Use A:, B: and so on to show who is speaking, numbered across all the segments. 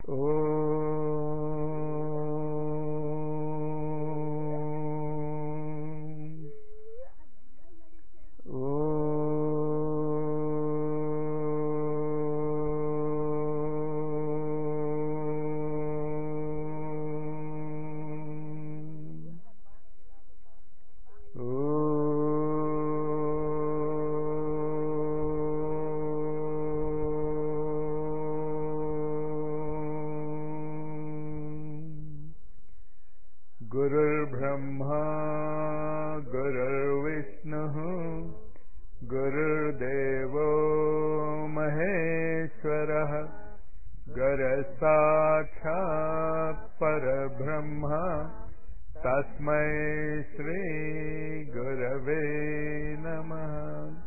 A: ఓం गुरुर्ब्रह्मा गुरुर्विष्णुः गुरुर्देवो महेश्वरः गुरसाक्षात् परब्रह्म तस्मै श्रीगुरवे नमः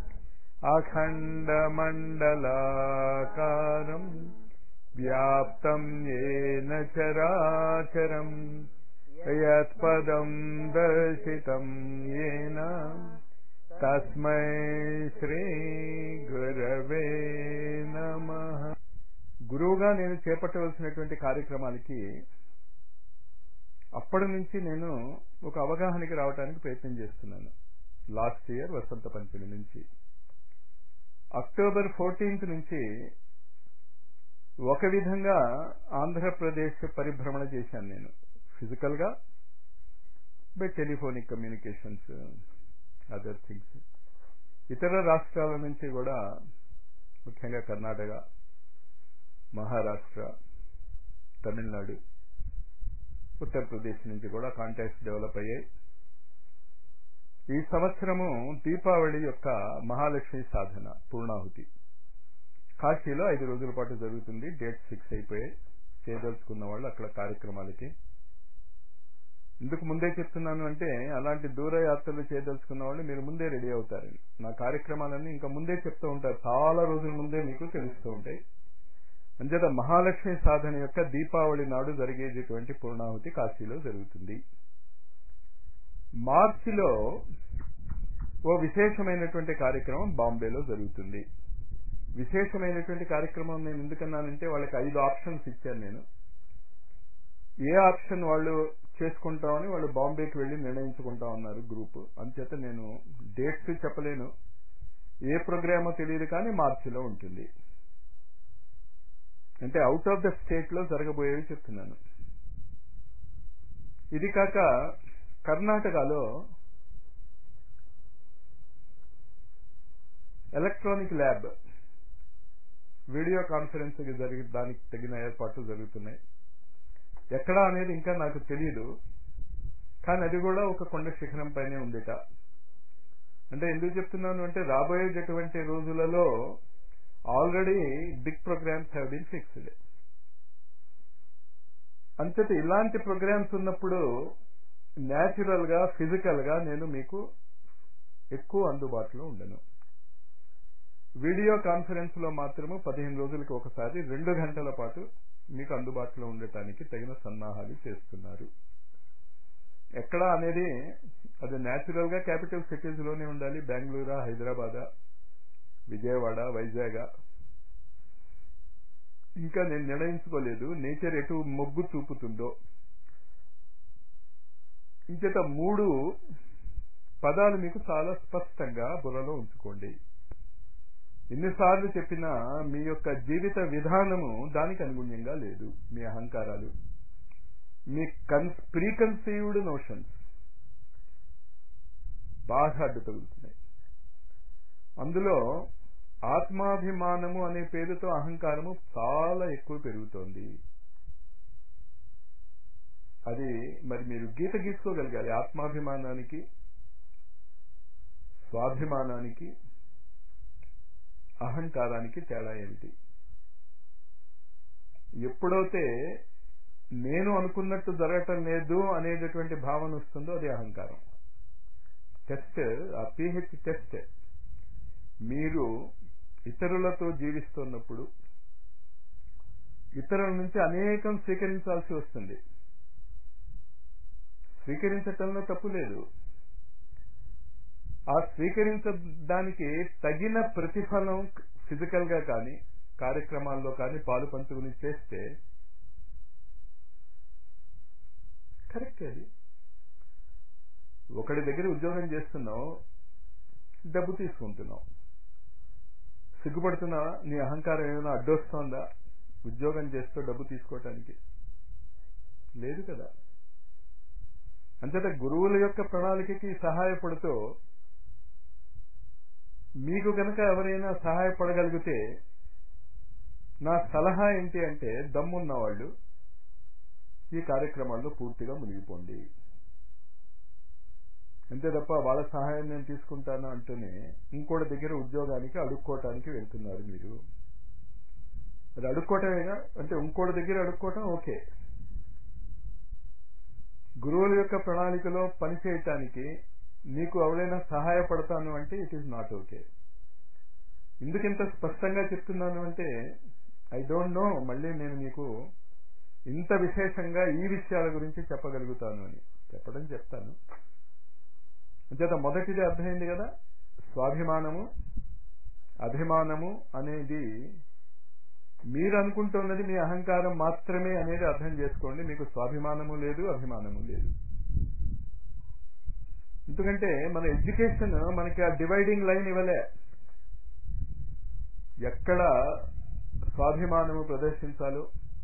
A: अखण्डमण्डलाकारम् व्याप्तं येन चराचरम् यत्पदं दर्शितं येन తస్మై శ్రీ గురవే నమ గురువుగా నేను చేపట్టవలసినటువంటి కార్యక్రమాలకి అప్పటి నుంచి నేను ఒక అవగాహనకి రావడానికి ప్రయత్నం చేస్తున్నాను లాస్ట్ ఇయర్ వసంత పంచమి నుంచి అక్టోబర్ ఫోర్టీన్త్ నుంచి ఒక విధంగా ఆంధ్రప్రదేశ్ పరిభ్రమణ చేశాను నేను ఫిజికల్గా by telephonic communications other things ఇతర రాష్ట్రాల నుంచి కూడా ముఖ్యంగా కర్ణాటక మహారాష్ట్ర తమిళనాడు ఉత్తరప్రదేశ్ నుంచి కూడా కాంటాక్ట్స్ డెవలప్ అయ్యాయి ఈ సంవత్సరము దీపావళి యొక్క మహాలక్ష్మి సాధన పూర్ణాహుతి కాశీలో ఐదు రోజుల పాటు జరుగుతుంది డేట్స్ ఫిక్స్ అయిపోయాయి చేయదలుచుకున్న వాళ్ళు అక్కడ కార్యక్రమాలకి ఎందుకు ముందే చెప్తున్నాను అంటే అలాంటి దూర యాత్రలు చేయదలుచుకున్న వాళ్ళు మీరు ముందే రెడీ అవుతారని నా కార్యక్రమాలన్నీ ఇంకా ముందే చెప్తూ ఉంటారు చాలా రోజుల ముందే మీకు తెలుస్తూ ఉంటాయి అంచేత మహాలక్ష్మి సాధన యొక్క దీపావళి నాడు జరిగేటటువంటి పూర్ణాహుతి కాశీలో జరుగుతుంది మార్చిలో ఓ విశేషమైనటువంటి కార్యక్రమం బాంబేలో జరుగుతుంది విశేషమైనటువంటి కార్యక్రమం నేను ఎందుకన్నానంటే వాళ్ళకి ఐదు ఆప్షన్స్ ఇచ్చాను నేను ఏ ఆప్షన్ వాళ్ళు చేసుకుంటామని వాళ్ళు బాంబేకి వెళ్ళి నిర్ణయించుకుంటా ఉన్నారు గ్రూప్ అంచేత నేను డేట్స్ చెప్పలేను ఏ ప్రోగ్రామో తెలియదు కానీ మార్చిలో ఉంటుంది అంటే అవుట్ ఆఫ్ ద స్టేట్ లో జరగబోయేవి చెప్తున్నాను ఇది కాక కర్ణాటకలో ఎలక్ట్రానిక్ ల్యాబ్ వీడియో కాన్ఫరెన్స్ జరిగి దానికి తగిన ఏర్పాట్లు జరుగుతున్నాయి ఎక్కడా అనేది ఇంకా నాకు తెలియదు కానీ అది కూడా ఒక కొండ శిఖరం పైనే ఉందిట అంటే ఎందుకు చెప్తున్నాను అంటే రాబోయేటటువంటి రోజులలో already big programs have been fixed అంతటి ఇలాంటి ప్రోగ్రామ్స్ ఉన్నప్పుడు న్యాచురల్ గా ఫిజికల్ గా నేను మీకు ఎక్కువ అందుబాటులో ఉండను వీడియో కాన్ఫరెన్స్ లో మాత్రము పదిహేను రోజులకి ఒకసారి రెండు గంటల పాటు మీకు అందుబాటులో ఉండటానికి తగిన సన్నాహాలు చేస్తున్నారు ఎక్కడ అనేది అది న్యాచురల్ గా క్యాపిటల్ సిటీస్ లోనే ఉండాలి బెంగళూరా హైదరాబాద్ విజయవాడ వైజాగ్ ఇంకా నేను నిర్ణయించుకోలేదు నేచర్ ఎటు మొగ్గు చూపుతుందో ఇంచేత మూడు పదాలు మీకు చాలా స్పష్టంగా బుర్రలో ఉంచుకోండి ఎన్నిసార్లు చెప్పినా మీ యొక్క జీవిత విధానము దానికి అనుగుణ్యంగా లేదు మీ అహంకారాలు మీ కన్ ప్రీకన్సీవ్డ్ నోషన్స్ బాగా అడ్డు తగులుతున్నాయి అందులో ఆత్మాభిమానము అనే పేరుతో అహంకారము చాలా ఎక్కువ పెరుగుతోంది అది మరి మీరు గీత గీసుకోగలగాలి ఆత్మాభిమానానికి స్వాభిమానానికి అహంకారానికి తేడా ఏమిటి ఎప్పుడైతే నేను అనుకున్నట్టు జరగటం లేదు అనేటటువంటి భావన వస్తుందో అది అహంకారం టెస్ట్ ఆ పిహెచ్ టెస్ట్ మీరు ఇతరులతో జీవిస్తున్నప్పుడు ఇతరుల నుంచి అనేకం స్వీకరించాల్సి వస్తుంది స్వీకరించటంలో తప్పు లేదు ఆ స్వీకరించడానికి తగిన ప్రతిఫలం ఫిజికల్ గా కానీ కార్యక్రమాల్లో కానీ పాలు పంచుకుని చేస్తే కరెక్ట్ అది ఒకడి దగ్గర ఉద్యోగం చేస్తున్నావు డబ్బు తీసుకుంటున్నావు సిగ్గుపడుతున్నావా నీ అహంకారం ఏమైనా అడ్డొస్తోందా ఉద్యోగం చేస్తూ డబ్బు తీసుకోవటానికి లేదు కదా అంతేత గురువుల యొక్క ప్రణాళికకి సహాయపడుతూ మీకు కనుక ఎవరైనా సహాయపడగలిగితే నా సలహా ఏంటి అంటే దమ్మున్న వాళ్ళు ఈ కార్యక్రమాల్లో పూర్తిగా మునిగిపోండి అంతే తప్ప వాళ్ళ సహాయం నేను తీసుకుంటాను అంటూనే ఇంకోటి దగ్గర ఉద్యోగానికి అడుక్కోవటానికి వెళ్తున్నారు మీరు అది అడుక్కోవటమేగా అంటే ఇంకోటి దగ్గర అడుక్కోవటం ఓకే గురువుల యొక్క ప్రణాళికలో పనిచేయటానికి నీకు ఎవరైనా సహాయపడతాను అంటే ఇట్ ఈస్ నాట్ ఓకే ఎందుకింత స్పష్టంగా చెప్తున్నాను అంటే ఐ డోంట్ నో మళ్ళీ నేను మీకు ఇంత విశేషంగా ఈ విషయాల గురించి చెప్పగలుగుతాను అని చెప్పడం చెప్తాను అంచేత మొదటిది అర్థమైంది కదా స్వాభిమానము అభిమానము అనేది మీరు అనుకుంటున్నది మీ అహంకారం మాత్రమే అనేది అర్థం చేసుకోండి మీకు స్వాభిమానము లేదు అభిమానము లేదు ఎందుకంటే మన ఎడ్యుకేషన్ మనకి ఆ డివైడింగ్ లైన్ ఇవ్వలే ఎక్కడ స్వాభిమానము ప్రదర్శించాలో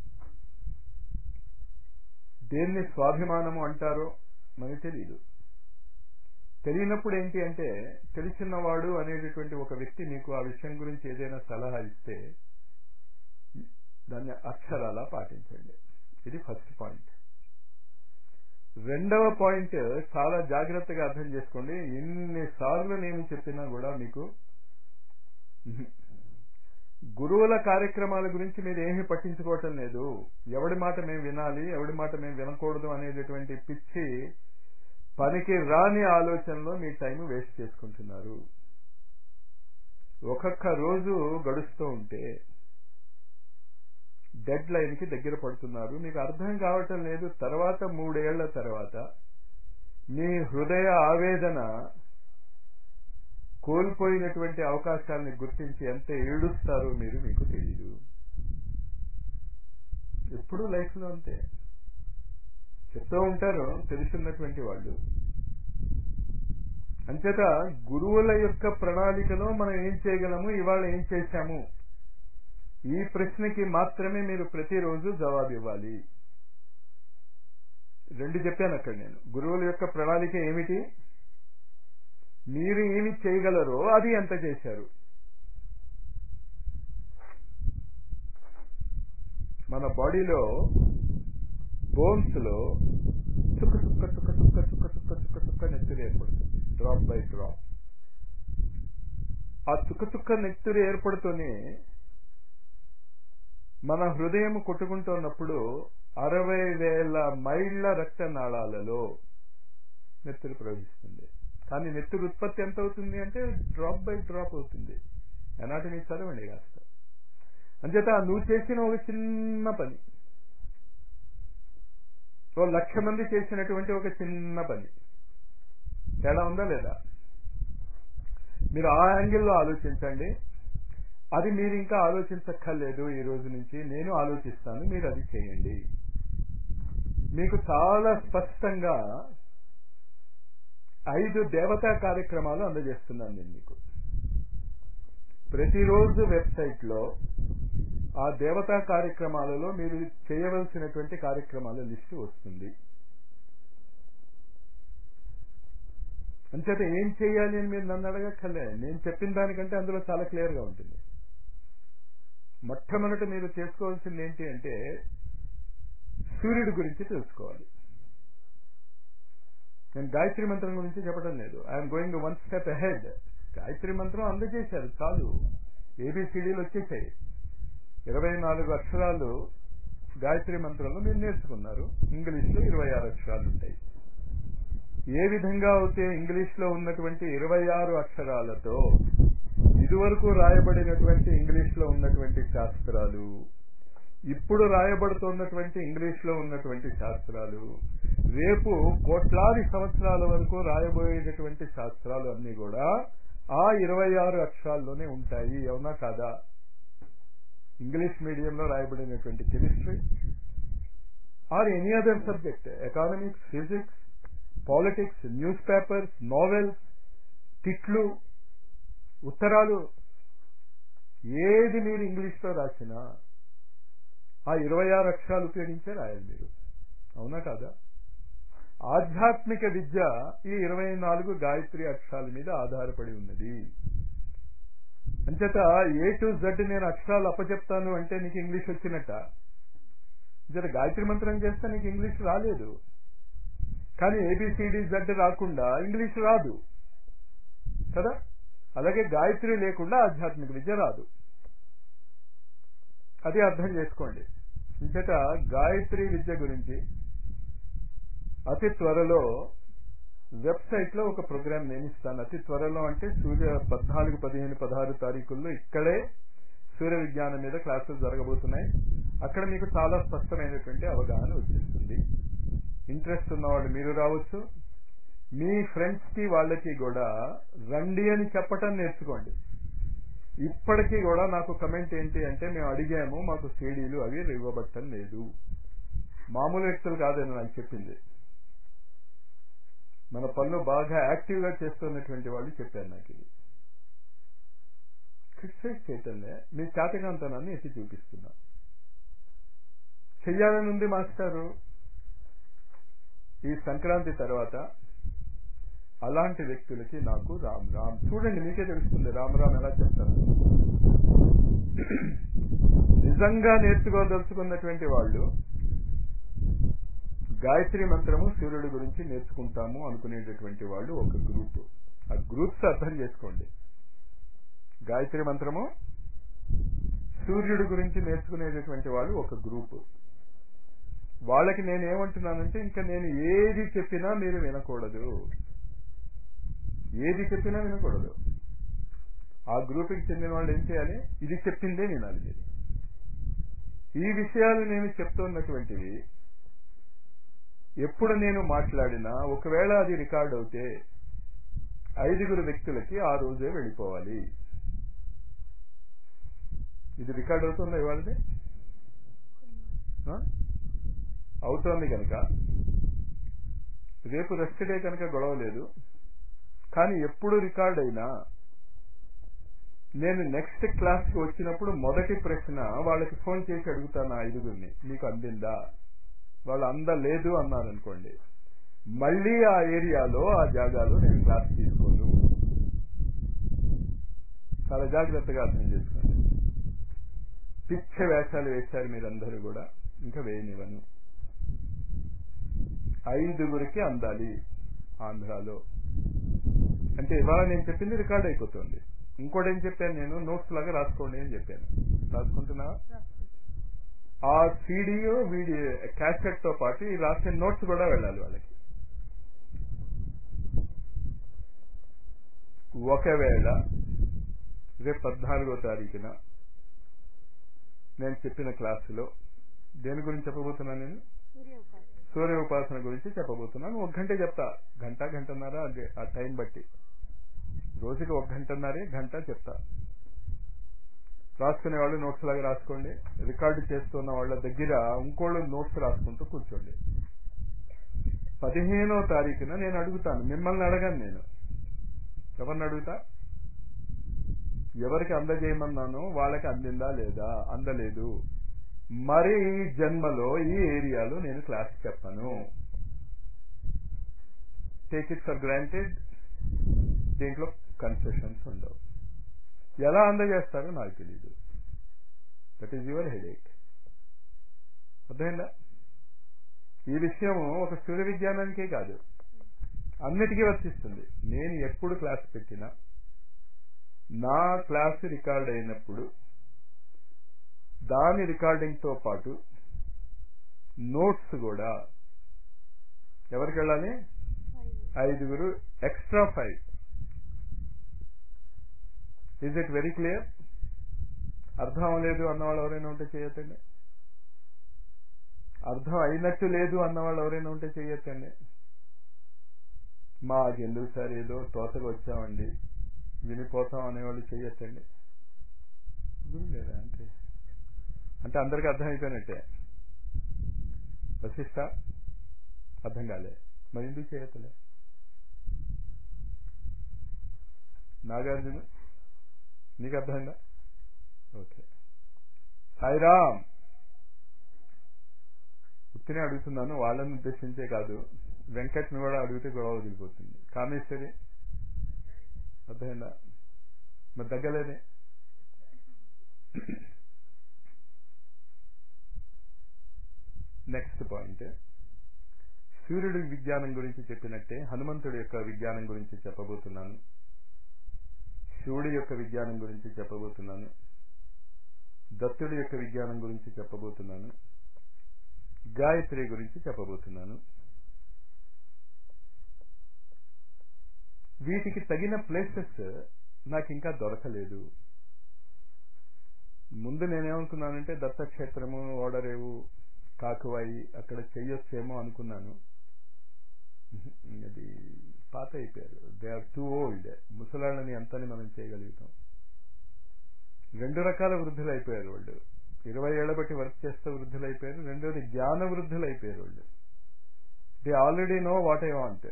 A: దేన్ని స్వాభిమానము అంటారో మనకి తెలియదు తెలియనప్పుడు ఏంటి అంటే తెలిసినవాడు అనేటటువంటి ఒక వ్యక్తి మీకు ఆ విషయం గురించి ఏదైనా సలహా ఇస్తే దాన్ని అక్షరాలా పాటించండి ఇది ఫస్ట్ పాయింట్ రెండవ పాయింట్ చాలా జాగ్రత్తగా అర్థం చేసుకోండి ఎన్నిసార్లు నేను చెప్పినా కూడా మీకు గురువుల కార్యక్రమాల గురించి మీరు ఏమీ పట్టించుకోవటం లేదు ఎవడి మాట మేము వినాలి ఎవడి మాట మేము వినకూడదు అనేటటువంటి పిచ్చి పనికి రాని ఆలోచనలో మీ టైం వేస్ట్ చేసుకుంటున్నారు ఒక్కొక్క రోజు గడుస్తూ ఉంటే డెడ్ లైన్ కి దగ్గర పడుతున్నారు మీకు అర్థం కావటం లేదు తర్వాత మూడేళ్ల తర్వాత మీ హృదయ ఆవేదన కోల్పోయినటువంటి అవకాశాలని గుర్తించి ఎంత ఏడుస్తారో మీరు మీకు తెలియదు ఎప్పుడూ లైఫ్లో అంతే చెప్తూ ఉంటారు తెలుసున్నటువంటి వాళ్ళు అంచేత గురువుల యొక్క ప్రణాళికలో మనం ఏం చేయగలము ఇవాళ ఏం చేశాము ఈ ప్రశ్నకి మాత్రమే మీరు ప్రతిరోజు జవాబు ఇవ్వాలి రెండు చెప్పాను అక్కడ నేను గురువుల యొక్క ప్రణాళిక ఏమిటి మీరు ఏమి చేయగలరో అది ఎంత చేశారు మన బాడీలో బోన్స్ లో చుక్క చుక్క చుక్క చుక్క చుక్క చుక్క చుక్క చుక్క నెత్తురు ఏర్పడుతుంది డ్రాప్ బై డ్రాప్ ఆ చుక్క చుక్క నెత్తురు ఏర్పడుతూనే మన హృదయం కొట్టుకుంటున్నప్పుడు అరవై వేల మైళ్ళ రక్త నాళాలలో నెత్తురు ప్రవహిస్తుంది కానీ నెత్తురు ఉత్పత్తి ఎంత అవుతుంది అంటే డ్రాప్ బై డ్రాప్ అవుతుంది ఎనాటమీ చదవండి కాస్త అంచేత నువ్వు చేసిన ఒక చిన్న పని ఓ లక్ష మంది చేసినటువంటి ఒక చిన్న పని తేడా ఉందా లేదా మీరు ఆ యాంగిల్లో ఆలోచించండి అది మీరు ఇంకా ఆలోచించక్కర్లేదు ఈ రోజు నుంచి నేను ఆలోచిస్తాను మీరు అది చేయండి మీకు చాలా స్పష్టంగా ఐదు దేవతా కార్యక్రమాలు అందజేస్తున్నాను నేను మీకు ప్రతిరోజు వెబ్సైట్లో ఆ దేవతా కార్యక్రమాలలో మీరు చేయవలసినటువంటి కార్యక్రమాల లిస్టు వస్తుంది అంచేత ఏం చేయాలి అని మీరు నన్ను అడగక్కర్లే నేను చెప్పిన దానికంటే అందులో చాలా క్లియర్గా ఉంటుంది మొట్టమొదట మీరు చేసుకోవాల్సింది ఏంటి అంటే సూర్యుడి గురించి తెలుసుకోవాలి నేను గాయత్రి మంత్రం గురించి చెప్పడం లేదు I'm going one step ahead Gayatri మంత్రం అందజేశారు చాలు ఏబిసిడీలు వచ్చేసాయి ఇరవై నాలుగు అక్షరాలు గాయత్రి మంత్రంలో మీరు నేర్చుకున్నారు ఇంగ్లీష్లో ఇరవై ఆరు అక్షరాలు ఉంటాయి ఏ విధంగా అయితే ఇంగ్లీష్లో ఉన్నటువంటి ఇరవై ఆరు అక్షరాలతో ఇదివరకు రాయబడినటువంటి ఇంగ్లీష్లో ఉన్నటువంటి శాస్త్రాలు ఇప్పుడు రాయబడుతున్నటువంటి ఇంగ్లీష్లో ఉన్నటువంటి శాస్త్రాలు రేపు కోట్లాది సంవత్సరాల వరకు రాయబోయేటటువంటి శాస్త్రాలు అన్ని కూడా ఆ ఇరవై ఆరు అక్షరాల్లోనే ఉంటాయి అవునా కాదా ఇంగ్లీష్ మీడియంలో రాయబడినటువంటి chemistry or any other subject economics physics politics news papers novels తిట్లు ఉత్తరాలు ఏది మీరు ఇంగ్లీష్లో రాసినా ఆ ఇరవై ఆరు అక్షరాలు ఉపయోగించే రాయాలి మీరు అవునా కాదా ఆధ్యాత్మిక విద్య ఈ ఇరవై నాలుగు గాయత్రి అక్షరాల మీద ఆధారపడి ఉన్నది అంచేత ఏ టు జెడ్ నేను అక్షరాలు అప్పచెప్తాను అంటే నీకు ఇంగ్లీష్ వచ్చినట్ట జర గాయత్రి మంత్రం చేస్తే నీకు ఇంగ్లీష్ రాలేదు కానీ ఏబిసిడి జెడ్ రాకుండా ఇంగ్లీష్ రాదు కదా అలాగే గాయత్రి లేకుండా ఆధ్యాత్మిక విద్య రాదు అది అర్థం చేసుకోండి ఇంతట గాయత్రి విద్య గురించి అతి త్వరలో వెబ్సైట్ లో ఒక ప్రోగ్రామ్ నేను ఇస్తాను అతి త్వరలో అంటే సూర్య పద్నాలుగు పదిహేను పదహారు తారీఖుల్లో ఇక్కడే సూర్య విజ్ఞానం మీద క్లాసులు జరగబోతున్నాయి అక్కడ మీకు చాలా స్పష్టమైనటువంటి అవగాహన వచ్చేస్తుంది ఇంట్రెస్ట్ ఉన్నవాళ్ళు మీరు రావచ్చు మీ ఫ్రెండ్స్ కి వాళ్ళకి కూడా రండి అని చెప్పటం నేర్చుకోండి ఇప్పటికీ కూడా నాకు కమెంట్ ఏంటి అంటే మేము అడిగాము మాకు సీడీలు అవి ఇవ్వబట్టం లేదు మామూలు వ్యక్తులు కాదని నాకు చెప్పింది మన పనులు బాగా యాక్టివ్ గా చేస్తున్నటువంటి వాళ్ళు చెప్పారు నాకు ఇది క్రిటిసైజ్ చేయటంలే మీ చాతకాంతనాన్ని ఎత్తి చూపిస్తున్నా చెయ్యాలని ఉంది మాస్టారు ఈ సంక్రాంతి తర్వాత అలాంటి వ్యక్తులకి నాకు రామ్ రామ్ చూడండి మీకే తెలుస్తుంది రామ్ రామ్ ఎలా చెప్తారు నిజంగా నేర్చుకోదలుచుకున్నటువంటి వాళ్ళు గాయత్రి మంత్రము సూర్యుడి గురించి నేర్చుకుంటాము అనుకునేటటువంటి వాళ్ళు ఒక గ్రూప్ ఆ గ్రూప్స్ అర్థం చేసుకోండి గాయత్రి మంత్రము సూర్యుడి గురించి నేర్చుకునేటటువంటి వాళ్ళు ఒక గ్రూప్ వాళ్ళకి నేను ఏమంటున్నానంటే ఇంకా నేను ఏది చెప్పినా మీరు వినకూడదు ఏది చెప్పినా వినకూడదు ఆ గ్రూప్కి చెందిన వాళ్ళు ఏం చేయాలి ఇది చెప్పిందే వినాలి మీరు ఈ విషయాలు నేను చెప్తున్నటువంటివి ఎప్పుడు నేను మాట్లాడినా ఒకవేళ అది రికార్డ్ అవుతే ఐదుగురు వ్యక్తులకి ఆ రోజే వెళ్ళిపోవాలి ఇది రికార్డ్ అవుతుందా ఇవాళది అవుతోంది కనుక రేపు రెస్ట్ డే కనుక గొడవ లేదు కానీ ఎప్పుడు రికార్డ్ అయినా నేను నెక్స్ట్ క్లాస్కి వచ్చినప్పుడు మొదటి ప్రశ్న వాళ్ళకి ఫోన్ చేసి అడుగుతాను ఐదుగురిని మీకు అందిందా వాళ్ళు అందలేదు అన్నారనుకోండి మళ్ళీ ఆ ఏరియాలో ఆ జాగాలో నేను క్లాస్ తీసుకోను చాలా జాగ్రత్తగా అర్థం చేసుకోండి పిచ్చ వేషాలు వేశారు మీరందరూ కూడా ఇంకా వేయనివ్వను ఐదుగురికి అందాలి ఆంధ్రాలో అంటే ఇవాళ నేను చెప్పింది రికార్డ్ అయిపోతుంది ఇంకోటి ఏం చెప్పాను నేను నోట్స్ లాగా రాసుకోండి అని చెప్పాను రాసుకుంటున్నా ఆ సీడీయో వీడియో క్యాసెట్ తో పాటు ఈ రాసిన నోట్స్ కూడా వెళ్ళాలి వాళ్ళకి ఒకవేళ రేపు పద్నాలుగో తారీఖున నేను చెప్పిన క్లాసులో దేని గురించి చెప్పబోతున్నాను నేను సూర్య ఉపాసన గురించి చెప్పబోతున్నాను ఒక గంట చెప్తా గంట గంటన్నర ఆ టైం బట్టి రోజుకి ఒక గంటన్నరే గంట చెప్తా రాసుకునే వాళ్ళు నోట్స్ లాగా రాసుకోండి రికార్డు చేస్తున్న వాళ్ళ దగ్గర ఇంకోళ్ళు నోట్స్ రాసుకుంటూ కూర్చోండి పదిహేనో తారీఖున నేను అడుగుతాను మిమ్మల్ని అడగను నేను ఎవరిని అడుగుతా ఎవరికి అందజేయమన్నాను వాళ్ళకి అందిందా లేదా అందలేదు మరి ఈ జన్మలో ఈ ఏరియాలో నేను క్లాస్ చెప్పను టేక్ ఇట్ ఫర్ గ్రాంటెడ్ దీంట్లో కన్సెషన్స్ ఉండవు ఎలా అందజేస్తారో నాకు తెలియదు దట్ ఈజ్ యువర్ హెడేక్ అర్థమైందా ఈ విషయం ఒక సూర్య విజ్ఞానానికే కాదు అన్నిటికీ వర్తిస్తుంది నేను ఎప్పుడు క్లాస్ పెట్టినా నా క్లాస్ రికార్డ్ అయినప్పుడు దాని రికార్డింగ్ తో పాటు నోట్స్ కూడా ఎవరికి వెళ్ళాలి ఐదుగురు extra five is it very clear అర్థం అవ్వలేదు అన్నవాళ్ళు ఎవరైనా ఉంటే చేయొచ్చండి అర్థం అయినట్టు లేదు అన్నవాళ్ళు ఎవరైనా ఉంటే చేయొచ్చండి మాకెందుకు సార్ ఏదో తోటకు వచ్చామండి వినిపోతాం అనేవాళ్ళు చేయొచ్చండి లేదా అంటే అంటే అందరికి అర్థమైపోయినట్టే వశిష్ట అర్థం కాలే మరి ఎందుకు చేయట్లే నాగార్జున నీకు అర్థమైందా ఓకే సాయిరామ్ ఉత్తినే అడుగుతున్నాను వాళ్ళని ఉద్దేశించే కాదు వెంకట్ని కూడా అడిగితే గొడవ వదిలిపోతుంది కామేశ్వరి అర్థమైందా మరి దగ్గలేదే నెక్స్ట్ పాయింట్ సూర్యుడి విజ్ఞానం గురించి చెప్పినట్టే హనుమంతుడి యొక్క విజ్ఞానం గురించి చెప్పబోతున్నాను శివుడి యొక్క విజ్ఞానం గురించి చెప్పబోతున్నాను దత్తుడి యొక్క విజ్ఞానం గురించి చెప్పబోతున్నాను గాయత్రి గురించి చెప్పబోతున్నాను వీటికి తగిన ప్లేసెస్ నాకు ఇంకా దొరకలేదు ముందు నేనేమనుకున్నానంటే దత్తక్షేత్రము ఓడరేవు కాకువాయి అక్కడ చెయ్యొచ్చేమో అనుకున్నాను అది పాత అయిపోయారు దే ఆర్ టూ ఓల్డ్ ముసలాళ్ళని ఎంతని మనం చేయగలుగుతాం రెండు రకాల వృద్ధులు అయిపోయారు వాళ్ళు ఇరవై ఏళ్ల బట్టి వర్క్ చేస్తే వృద్ధులు అయిపోయారు రెండోది జ్ఞాన వృద్ధులు అయిపోయారు వాళ్ళు they already know what I want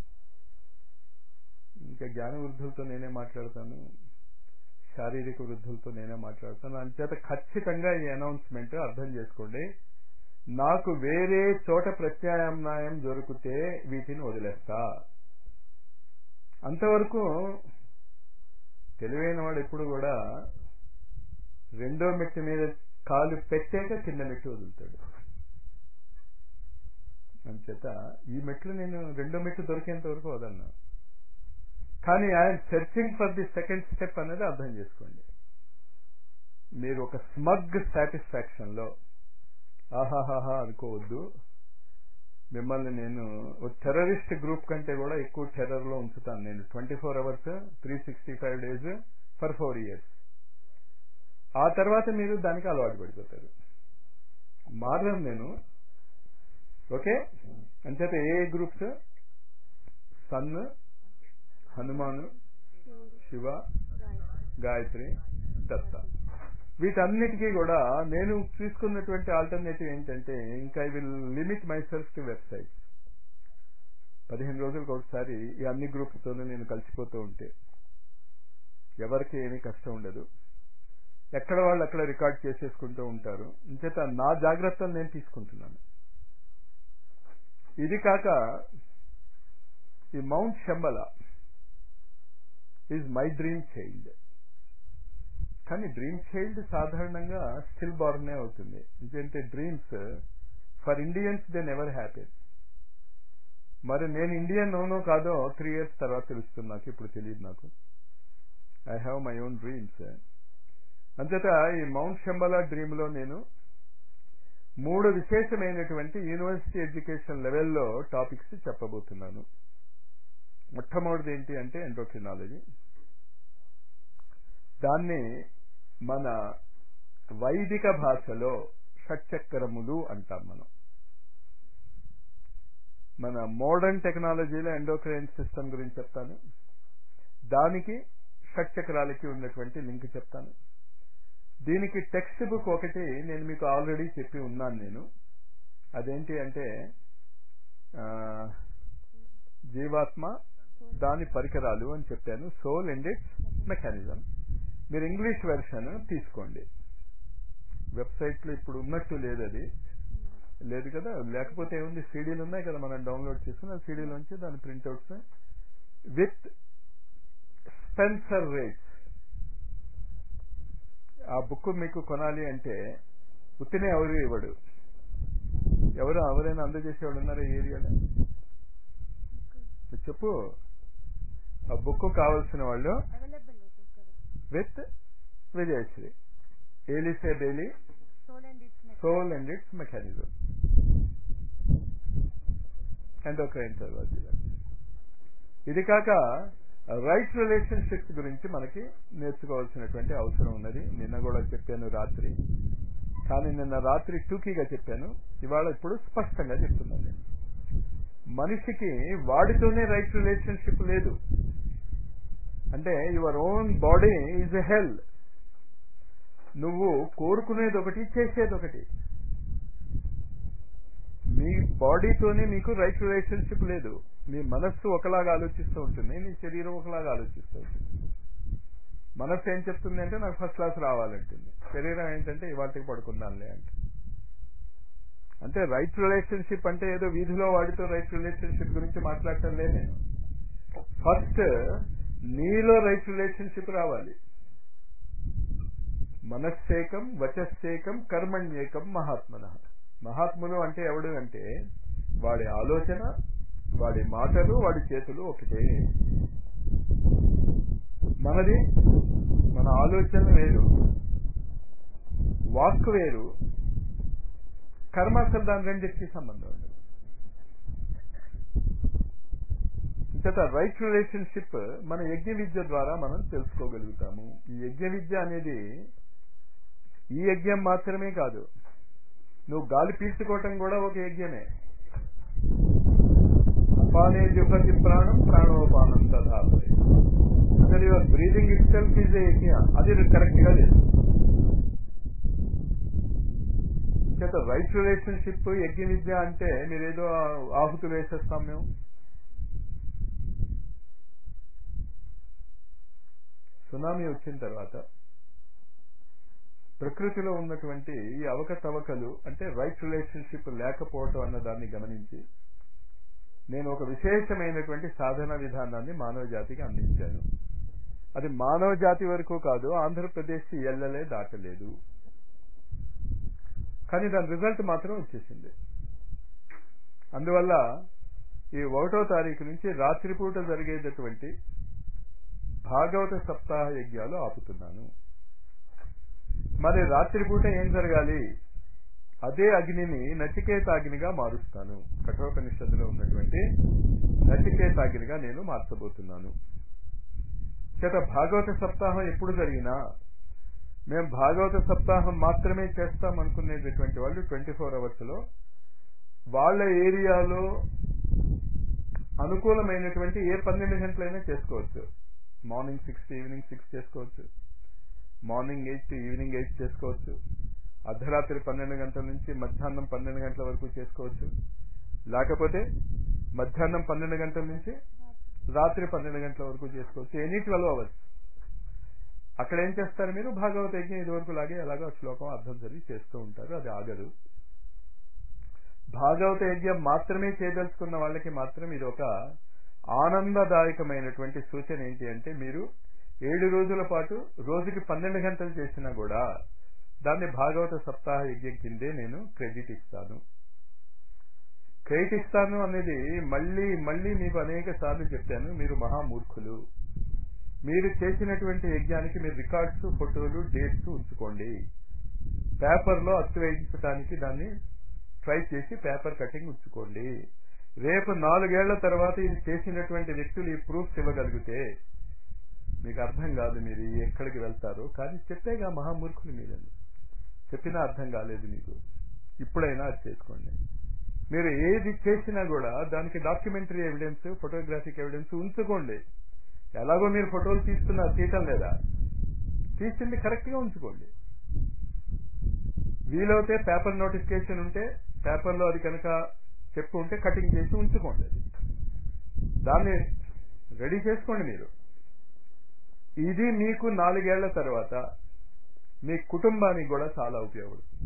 A: ఇంకా జ్ఞాన వృద్ధులతో నేనే మాట్లాడతాను శారీరక వృద్ధులతో నేనే మాట్లాడతాను అంచేత ఖచ్చితంగా ఈ అనౌన్స్మెంట్ అర్థం చేసుకోండి నాకు వేరే చోట ప్రత్యామ్నాయం దొరికితే వీటిని వదిలేస్తా అంతవరకు తెలివైన వాడు ఎప్పుడు కూడా రెండో మెట్టు మీద కాలు పెట్టాక కింద మెట్టు వదులుతాడు అంచేత ఈ మెట్లు నేను రెండో మెట్టు దొరికేంత వరకు వదలను కానీ I'm searching for the second step అనేది అర్థం చేసుకోండి మీరు ఒక స్మగ్ సాటిస్ఫాక్షన్ లో ఆహాహాహా అనుకోవద్దు మిమ్మల్ని నేను టెర్రరిస్ట్ గ్రూప్ కంటే కూడా ఎక్కువ టెర్రర్ లో ఉంచుతాను నేను twenty four hours three sixty five days for four years ఆ తర్వాత మీరు దానికి అలవాటు పడిపోతారు మారను నేను ఓకే అంచేత ఏ గ్రూప్స్ సన్ హనుమాను శివ గాయత్రి దత్త వీటన్నిటికీ కూడా నేను తీసుకున్నటువంటి ఆల్టర్నేటివ్ ఏంటంటే ఇంకా I will limit myself to website పదిహేను రోజులకు ఒకసారి ఈ అన్ని గ్రూప్స్తోనూ నేను కలిసిపోతూ ఉంటే ఎవరికి ఏమీ కష్టం ఉండదు ఎక్కడ వాళ్ళు అక్కడ రికార్డ్ చేసేసుకుంటూ ఉంటారు ఇంచేత నా జాగ్రత్తలు నేను తీసుకుంటున్నాను ఇది కాక ఈ mount Shambala is my dream child కానీ డ్రీమ్ చైల్డ్ సాధారణంగా స్టిల్ బార్నే అవుతుంది ఎందుకంటే dreams for Indians they never happy మరి నేను ఇండియన్ అవునో కాదో త్రీ ఇయర్స్ తర్వాత తెలుస్తుంది నాకు ఇప్పుడు తెలియదు నాకు I have my own dreams అంతేత ఈ మౌంట్ శంబల డ్రీమ్ లో నేను మూడు విశేషమైనటువంటి యూనివర్సిటీ ఎడ్యుకేషన్ లెవెల్లో టాపిక్స్ చెప్పబోతున్నాను మొట్టమొదటిది ఏంటి అంటే ఎండ్రోక్రినాలజీ దాన్ని మన వైదిక భాషలో షట్చక్రములు అంటాం మనం మన మోడర్న్ టెక్నాలజీలో ఎండోక్రైన్ సిస్టమ్ గురించి చెప్తాను దానికి షట్చక్రాలకి ఉన్నటువంటి లింక్ చెప్తాను దీనికి టెక్స్ట్ బుక్ ఒకటి నేను మీకు ఆల్రెడీ చెప్పి ఉన్నాను నేను అదేంటి అంటే జీవాత్మ దాని పరికరాలు అని చెప్పాను సోల్ అండ్ ఇట్స్ మెకానిజం మీరు ఇంగ్లీష్ వెర్షన్ తీసుకోండి వెబ్సైట్లో ఇప్పుడు ఉన్నట్టు లేదు అది లేదు కదా లేకపోతే ఏముంది సీడీలు ఉన్నాయి కదా మనం డౌన్లోడ్ చేసుకుని ఆ సీడీలోంచి దాని ప్రింట్అవుట్స్ విత్ స్పెన్సర్ రేట్స్ ఆ బుక్ మీకు కొనాలి అంటే ఉత్తినే ఎవరు ఇవ్వడు ఎవరు ఎవరైనా అందజేసేవాడు ఉన్నారా ఈ ఏరియాలో చెప్పు ఆ బుక్ కావాల్సిన వాళ్ళు with Vijayashri Alice Bailey soul and its mechanism endocrine సర్వాజీ ఇది కాక రైట్ రిలేషన్షిప్స్ గురించి మనకి నేర్చుకోవాల్సినటువంటి అవసరం ఉన్నది నిన్న కూడా చెప్పాను రాత్రి కానీ నిన్న రాత్రి టూకీగా చెప్పాను ఇవాళ ఇప్పుడు స్పష్టంగా చెప్తున్నాను నేను మనిషికి వాడితోనే రైట్ రిలేషన్షిప్ లేదు అంటే your own body is a hell నువ్వు కోరుకునేది ఒకటి చేసేది ఒకటి మీ బాడీతోనే మీకు రైట్ రిలేషన్షిప్ లేదు మీ మనస్సు ఒకలాగా ఆలోచిస్తూ ఉంటుంది నీ శరీరం ఒకలాగా ఆలోచిస్తూ ఉంటుంది మనస్సు ఏం చెప్తుంది అంటే నాకు ఫస్ట్ క్లాస్ రావాలంటుంది శరీరం ఏంటంటే ఇవాటికి పడుకుందాంలే అంటే అంటే రైట్ రిలేషన్షిప్ అంటే ఏదో వీధిలో వాడితో రైట్ రిలేషన్షిప్ గురించి మాట్లాడటం లేదు నేను ఫస్ట్ నీలో రైట్ రిలేషన్షిప్ రావాలి మనస్సేకం వచస్సేకం కర్మణ్యేకం మహాత్మన మహాత్ములు అంటే ఎవడు అంటే వాడి ఆలోచన వాడి మాటలు వాడి చేతులు ఒకటే మనది మన ఆలోచన వేరు వాక్ వేరు కర్మ అసలు దాని రెండింటికి సంబంధం ఉండదు చేత రైట్ రిలేషన్షిప్ మన యజ్ఞ విద్య ద్వారా మనం తెలుసుకోగలుగుతాము ఈ యజ్ఞ విద్య అనేది ఈ యజ్ఞం మాత్రమే కాదు నువ్వు గాలి పీల్చుకోవటం కూడా ఒక యజ్ఞమే అపానే జుహతి ప్రాణం ప్రాణోపానం తదాపరి అసలు your breathing itself is యజ్ఞ అది కరెక్ట్ గా లేదు చేత రైట్ రిలేషన్షిప్ యజ్ఞ విద్య అంటే మీరేదో ఆహుతులు వేసేస్తాం మేము సునామీ వచ్చిన తర్వాత ప్రకృతిలో ఉన్నటువంటి ఈ అవకతవకలు అంటే రైట్ రిలేషన్షిప్ లేకపోవటం అన్న దాన్ని గమనించి నేను ఒక విశేషమైనటువంటి సాధన విధానాన్ని మానవ జాతికి అందించాను అది మానవ జాతి వరకు కాదు ఆంధ్రప్రదేశ్ ఎల్లలే దాటలేదు కానీ దాని రిజల్ట్ మాత్రం వచ్చేసింది అందువల్ల ఈ ఒకటో తారీఖు నుంచి రాత్రిపూట జరిగేటటువంటి భాగవత సప్తాహ యజ్ఞాలు ఆపుతున్నాను మరి రాత్రిపూట ఏం జరగాలి అదే అగ్నిని నచికేతాగ్నిగా మారుస్తాను కఠోపనిషత్తులో ఉన్నటువంటి నచికేతాగ్నిగా నేను మార్చబోతున్నాను చేత భాగవత సప్తాహం ఎప్పుడు జరిగినా మేము భాగవత సప్తాహం మాత్రమే చేస్తాం అనుకునేటటువంటి వాళ్ళు ట్వంటీ ఫోర్ అవర్స్ లో వాళ్ళ ఏరియాలో అనుకూలమైనటువంటి ఏ పన్నెండు గంటలైనా చేసుకోవచ్చు morning six to evening six చేసుకోవచ్చు morning eight to evening eight చేసుకోవచ్చు అర్ధరాత్రి పన్నెండు గంటల నుంచి మధ్యాహ్నం పన్నెండు గంటల వరకు చేసుకోవచ్చు లేకపోతే మధ్యాహ్నం పన్నెండు గంటల నుంచి రాత్రి పన్నెండు గంటల వరకు చేసుకోవచ్చు ఎనీ ట్వెల్వ్ అవర్స్ అక్కడ ఏం చేస్తారు మీరు భాగవత యజ్ఞం ఇదివరకు లాగే ఎలాగో శ్లోకం అర్థం జరిగి చేస్తూ ఉంటారు అది ఆగదు భాగవత యజ్ఞం మాత్రమే చేయదలుచుకున్న వాళ్ళకి మాత్రం ఇది ఒక ఆనందదాయకమైనటువంటి సూచన ఏంటి అంటే మీరు ఏడు రోజుల పాటు రోజుకి పన్నెండు గంటలు చేసినా కూడా దాన్ని భాగవత సప్తాహ యజ్ఞం కిందే నేను క్రెడిట్ ఇస్తాను క్రెడిట్ ఇస్తాను అనేది మళ్ళీ మళ్ళీ మీకు అనేక సార్లు చెప్పాను మీరు మహామూర్ఖులు మీరు చేసినటువంటి యజ్ఞానికి మీరు రికార్డ్స్ ఫోటోలు డేట్స్ ఉంచుకోండి పేపర్లో అచ్చు వేయించడానికి దాన్ని ట్రై చేసి పేపర్ కటింగ్ ఉంచుకోండి రేపు నాలుగేళ్ల తర్వాత ఇది చేసినటువంటి వ్యక్తులు ఈ ప్రూఫ్స్ ఇవ్వగలిగితే మీకు అర్థం కాదు మీరు ఎక్కడికి వెళ్తారో కానీ చెప్పేగా మహామూర్ఖులు మీరని చెప్పినా అర్థం కాలేదు మీకు ఇప్పుడైనా అది చేసుకోండి మీరు ఏది చేసినా కూడా దానికి డాక్యుమెంటరీ ఎవిడెన్స్ ఫోటోగ్రాఫిక్ ఎవిడెన్స్ ఉంచుకోండి ఎలాగో మీరు ఫోటోలు తీస్తున్నారు తీయటం లేదా తీసింది కరెక్ట్ గా ఉంచుకోండి వీలైతే పేపర్ నోటిఫికేషన్ ఉంటే పేపర్లో అది కనుక చెప్పు ఉంటే కటింగ్ చేసి ఉంచుకోండి అది దాన్ని రెడీ చేసుకోండి మీరు ఇది మీకు నాలుగేళ్ల తర్వాత మీ కుటుంబానికి కూడా చాలా ఉపయోగపడుతుంది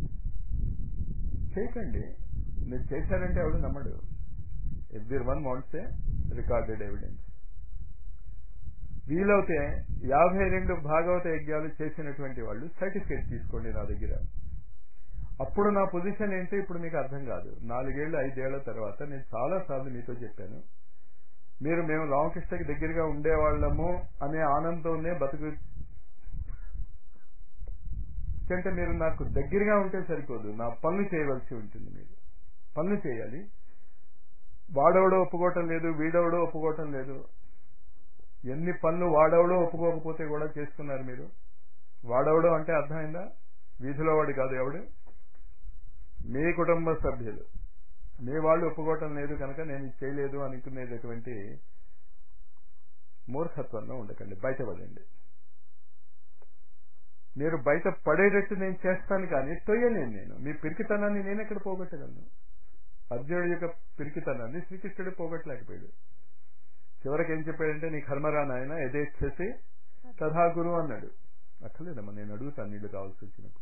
A: చేయకండి మీరు చేశారంటే ఎవడు నమ్మడు everyone wants a recorded evidence వీలవుతే యాభై రెండు భాగవత యజ్ఞాలు చేసినటువంటి వాళ్ళు సర్టిఫికేట్ తీసుకోండి నా దగ్గర అప్పుడు నా పొజిషన్ ఏంటో ఇప్పుడు మీకు అర్థం కాదు నాలుగేళ్లు ఐదేళ్ల తర్వాత నేను చాలా సార్లు మీతో చెప్పాను మీరు మేము రామకృష్ణకి దగ్గరగా ఉండేవాళ్ళము అనే ఆనందంతోనే బతుకు అంటే మీరు నాకు దగ్గరగా ఉంటే సరిపోదు నా పనులు చేయవలసి ఉంటుంది మీరు పనులు చేయాలి వాడవడో ఒప్పుకోవటం లేదు వీడవడో ఒప్పుకోవటం లేదు ఎన్ని పనులు వాడవడో ఒప్పుకోకపోతే కూడా చేస్తున్నారు మీరు వాడవడో అంటే అర్థమైందా వీధిలో వాడు కాదు ఎవడు మీ కుటుంబ సభ్యులు మీ వాళ్ళు ఒప్పుకోవటం లేదు కనుక నేను ఇది చేయలేదు అనుకునేటటువంటి మూర్ఖత్వంలో ఉండకండి బయటపడండి మీరు బయట పడేటట్టు నేను చేస్తాను కానీ తొయ్యలేను నేను మీ పిరికితనాన్ని నేను ఎక్కడ పోగొట్టగలను అర్జునుడి యొక్క పిరికితనాన్ని శ్రీకృష్ణుడు పోగొట్టలేకపోయాడు చివరికి ఏం చెప్పాడంటే నీ కర్మరా నాయన యథేచ్ఛసి తథా గురు అన్నాడు అక్కర్లేదమ్మా నేను అడుగుతాను నీళ్ళు కావాల్సి వచ్చినప్పుడు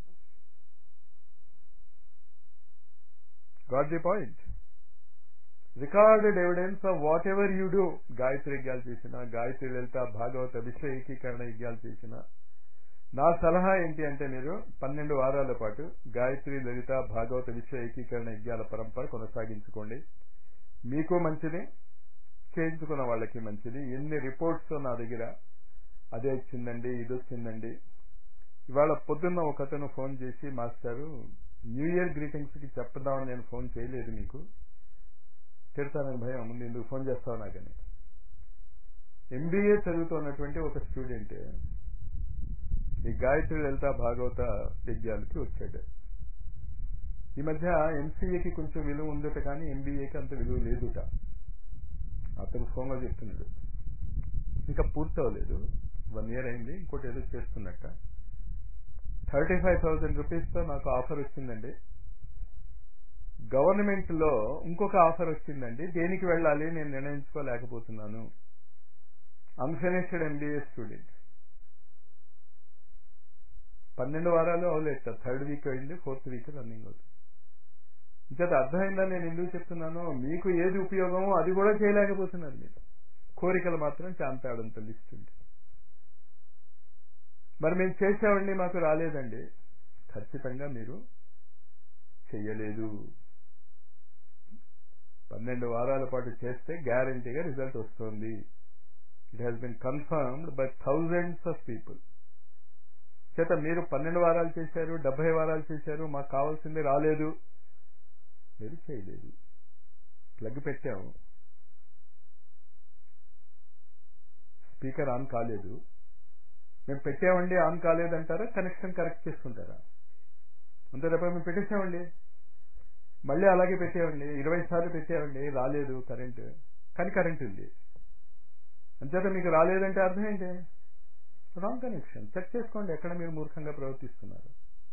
A: got the point recorded evidence of whatever you do Gayatri యజ్ఞాలు చేసిన గాయత్రి లలిత భాగవత విశ్వ ఏకీకరణ యజ్ఞాలు చేసిన నా సలహా ఏంటి అంటే మీరు పన్నెండు వారాల పాటు గాయత్రి లలిత భాగవత విశ్వ ఏకీకరణ యజ్ఞాల పరంపర కొనసాగించుకోండి మీకు మంచిది చేయించుకున్న వాళ్ళకి మంచిది ఎన్ని రిపోర్ట్స్ నా దగ్గర అదే వచ్చిందండి ఇది వచ్చిందండి ఇవాళ పొద్దున్న ఒకతను ఫోన్ చేసి మాస్టారు న్యూ ఇయర్ గ్రీటింగ్స్ కి చెప్దామని నేను ఫోన్ చేయలేదు మీకు తిడతానని భయం ముందు ఎందుకు ఫోన్ చేస్తావు నాకని ఎంబీఏ చదువుతున్నటువంటి ఒక స్టూడెంట్ ఈ గాయత్రి లలిత భాగవత యజ్ఞాలకి వచ్చాడు ఈ మధ్య ఎంసీఏకి కొంచెం విలువ ఉందట కానీ ఎంబీఏకి అంత విలువ లేదుట అతను ఫోన్లో చెప్తున్నాడు ఇంకా పూర్తవలేదు వన్ ఇయర్ అయింది ఇంకోటి ఏదో చేస్తున్నట్ట థర్టీ ఫైవ్ థౌజండ్ రూపీస్తో నాకు ఆఫర్ వచ్చిందండి గవర్నమెంట్ లో ఇంకొక ఆఫర్ వచ్చిందండి దేనికి వెళ్ళాలి నేను నిర్ణయించుకోలేకపోతున్నాను అన్ఫినిష్డ్ ఎంబీఏ స్టూడెంట్ పన్నెండు వారాలు అవలేదు థర్డ్ వీక్ అయింది ఫోర్త్ వీక్ రన్నింగ్ అవుతుంది ఇంకది అర్థమైందా నేను ఎందుకు చెప్తున్నాను మీకు ఏది ఉపయోగమో అది కూడా చేయలేకపోతున్నారు మీరు కోరికలు మాత్రం చాంతాడంత లిస్ట్ ఉంది మరి మేము చేసామండి మాకు రాలేదండి ఖచ్చితంగా మీరు చెయ్యలేదు పన్నెండు వారాల పాటు చేస్తే గ్యారంటీగా రిజల్ట్ వస్తుంది it has been confirmed by thousands of people చేత మీరు పన్నెండు వారాలు చేశారు డెబ్బై వారాలు చేశారు మాకు కావాల్సింది రాలేదు మీరు చేయలేదు ప్లగ్ పెట్టాము స్పీకర్ ఆన్ కాలేదు మేము పెట్టామండి ఆన్ కాలేదంటారా కనెక్షన్ కరెక్ట్ చేసుకుంటారా అంతే తప్ప మేము పెట్టేసామండి మళ్ళీ అలాగే పెట్టామండి ఇరవై సార్లు పెట్టామండి రాలేదు కరెంట్ కానీ కరెంట్ ఉంది అంతేత మీకు రాలేదంటే అర్థం ఏంటి రాంగ్ కనెక్షన్ చెక్ చేసుకోండి ఎక్కడ మీరు మూర్ఖంగా ప్రవర్తిస్తున్నారు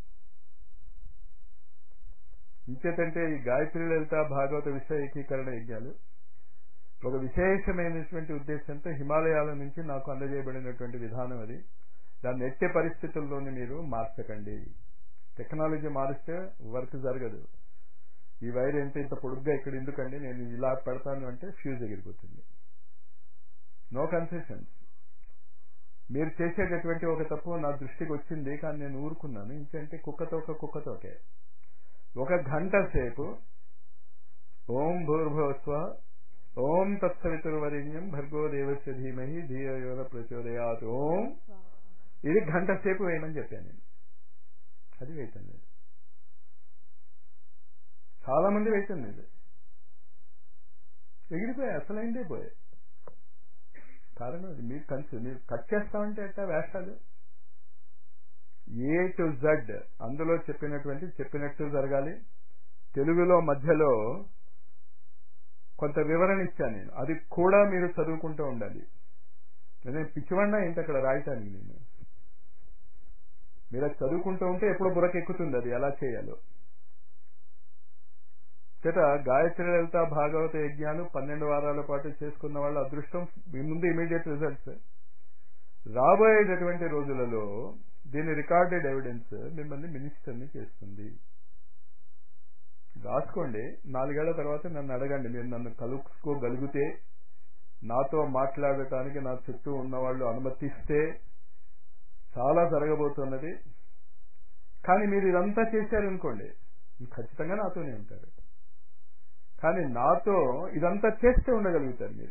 A: ఇంకేతంటే ఈ గాయత్రి లలిత భాగవత విషయ ఏకీకరణ యజ్ఞాలు ఒక విశేషమైనటువంటి ఉద్దేశంతో హిమాలయాల నుంచి నాకు అందజేయబడినటువంటి విధానం అది దాన్ని ఎట్టే పరిస్థితుల్లోని మీరు మార్చకండి టెక్నాలజీ మారిస్తే వర్క్ జరగదు ఈ వైర్ ఎంత ఇంత పొడుగ్గా ఇక్కడ ఎందుకండి నేను ఇలా పెడతాను అంటే ఫ్యూజ్ ఎగిరిపోతుంది నో కన్సెషన్స్ మీరు చేసేటటువంటి ఒక తప్పు నా దృష్టికి వచ్చింది కానీ నేను ఊరుకున్నాను ఇంకంటే కుక్కతో ఒక కుక్కతోకే ఒక గంట సేపు ఓం భూర్భవస్వ ఓం తత్సవితుర్వరిణ్యం భర్గో దేవస్య ధీమహి ధీయోన ప్రచోదయాత్ ఓం ఇది గంట సేపు వేయమని చెప్పాను నేను అది వేయటం లేదు చాలా మంది వేయటం లేదు ఎగిరిపోయాయి అసలైందే పోయాయి కారణం అది మీరు కన్సి మీరు కట్ చేస్తామంటే ఎట్టా వేషాలు ఏ టు జడ్ అందులో చెప్పినటువంటి చెప్పినట్టు జరగాలి తెలుగులో మధ్యలో కొంత వివరణ ఇచ్చాను నేను అది కూడా మీరు చదువుకుంటూ ఉండాలి నేను పిచ్చివాడినా ఏంటి అక్కడ రాయటానికి నేను మీరు అది చదువుకుంటూ ఉంటే ఎప్పుడు బురకెక్కుతుంది అది ఎలా చేయాలో చేత గాయత్రి లలిత భాగవత యజ్ఞాలు పన్నెండు వారాల పాటు చేసుకున్న వాళ్ళ అదృష్టం ముందు ఇమీడియట్ రిజల్ట్స్ రాబోయేటటువంటి రోజులలో దీని రికార్డెడ్ ఎవిడెన్స్ మిమ్మల్ని మినిస్టర్ని చేస్తుంది రాసుకోండి నాలుగేళ్ల తర్వాత నన్ను అడగండి మీరు నన్ను కలుసుకోగలిగితే నాతో మాట్లాడటానికి నా చుట్టూ ఉన్న వాళ్ళు అనుమతిస్తే చాలా జరగబోతున్నది కానీ మీరు ఇదంతా చేశారనుకోండి ఖచ్చితంగా నాతోనే ఉంటారు కానీ నాతో ఇదంతా చేస్తే ఉండగలుగుతారు మీరు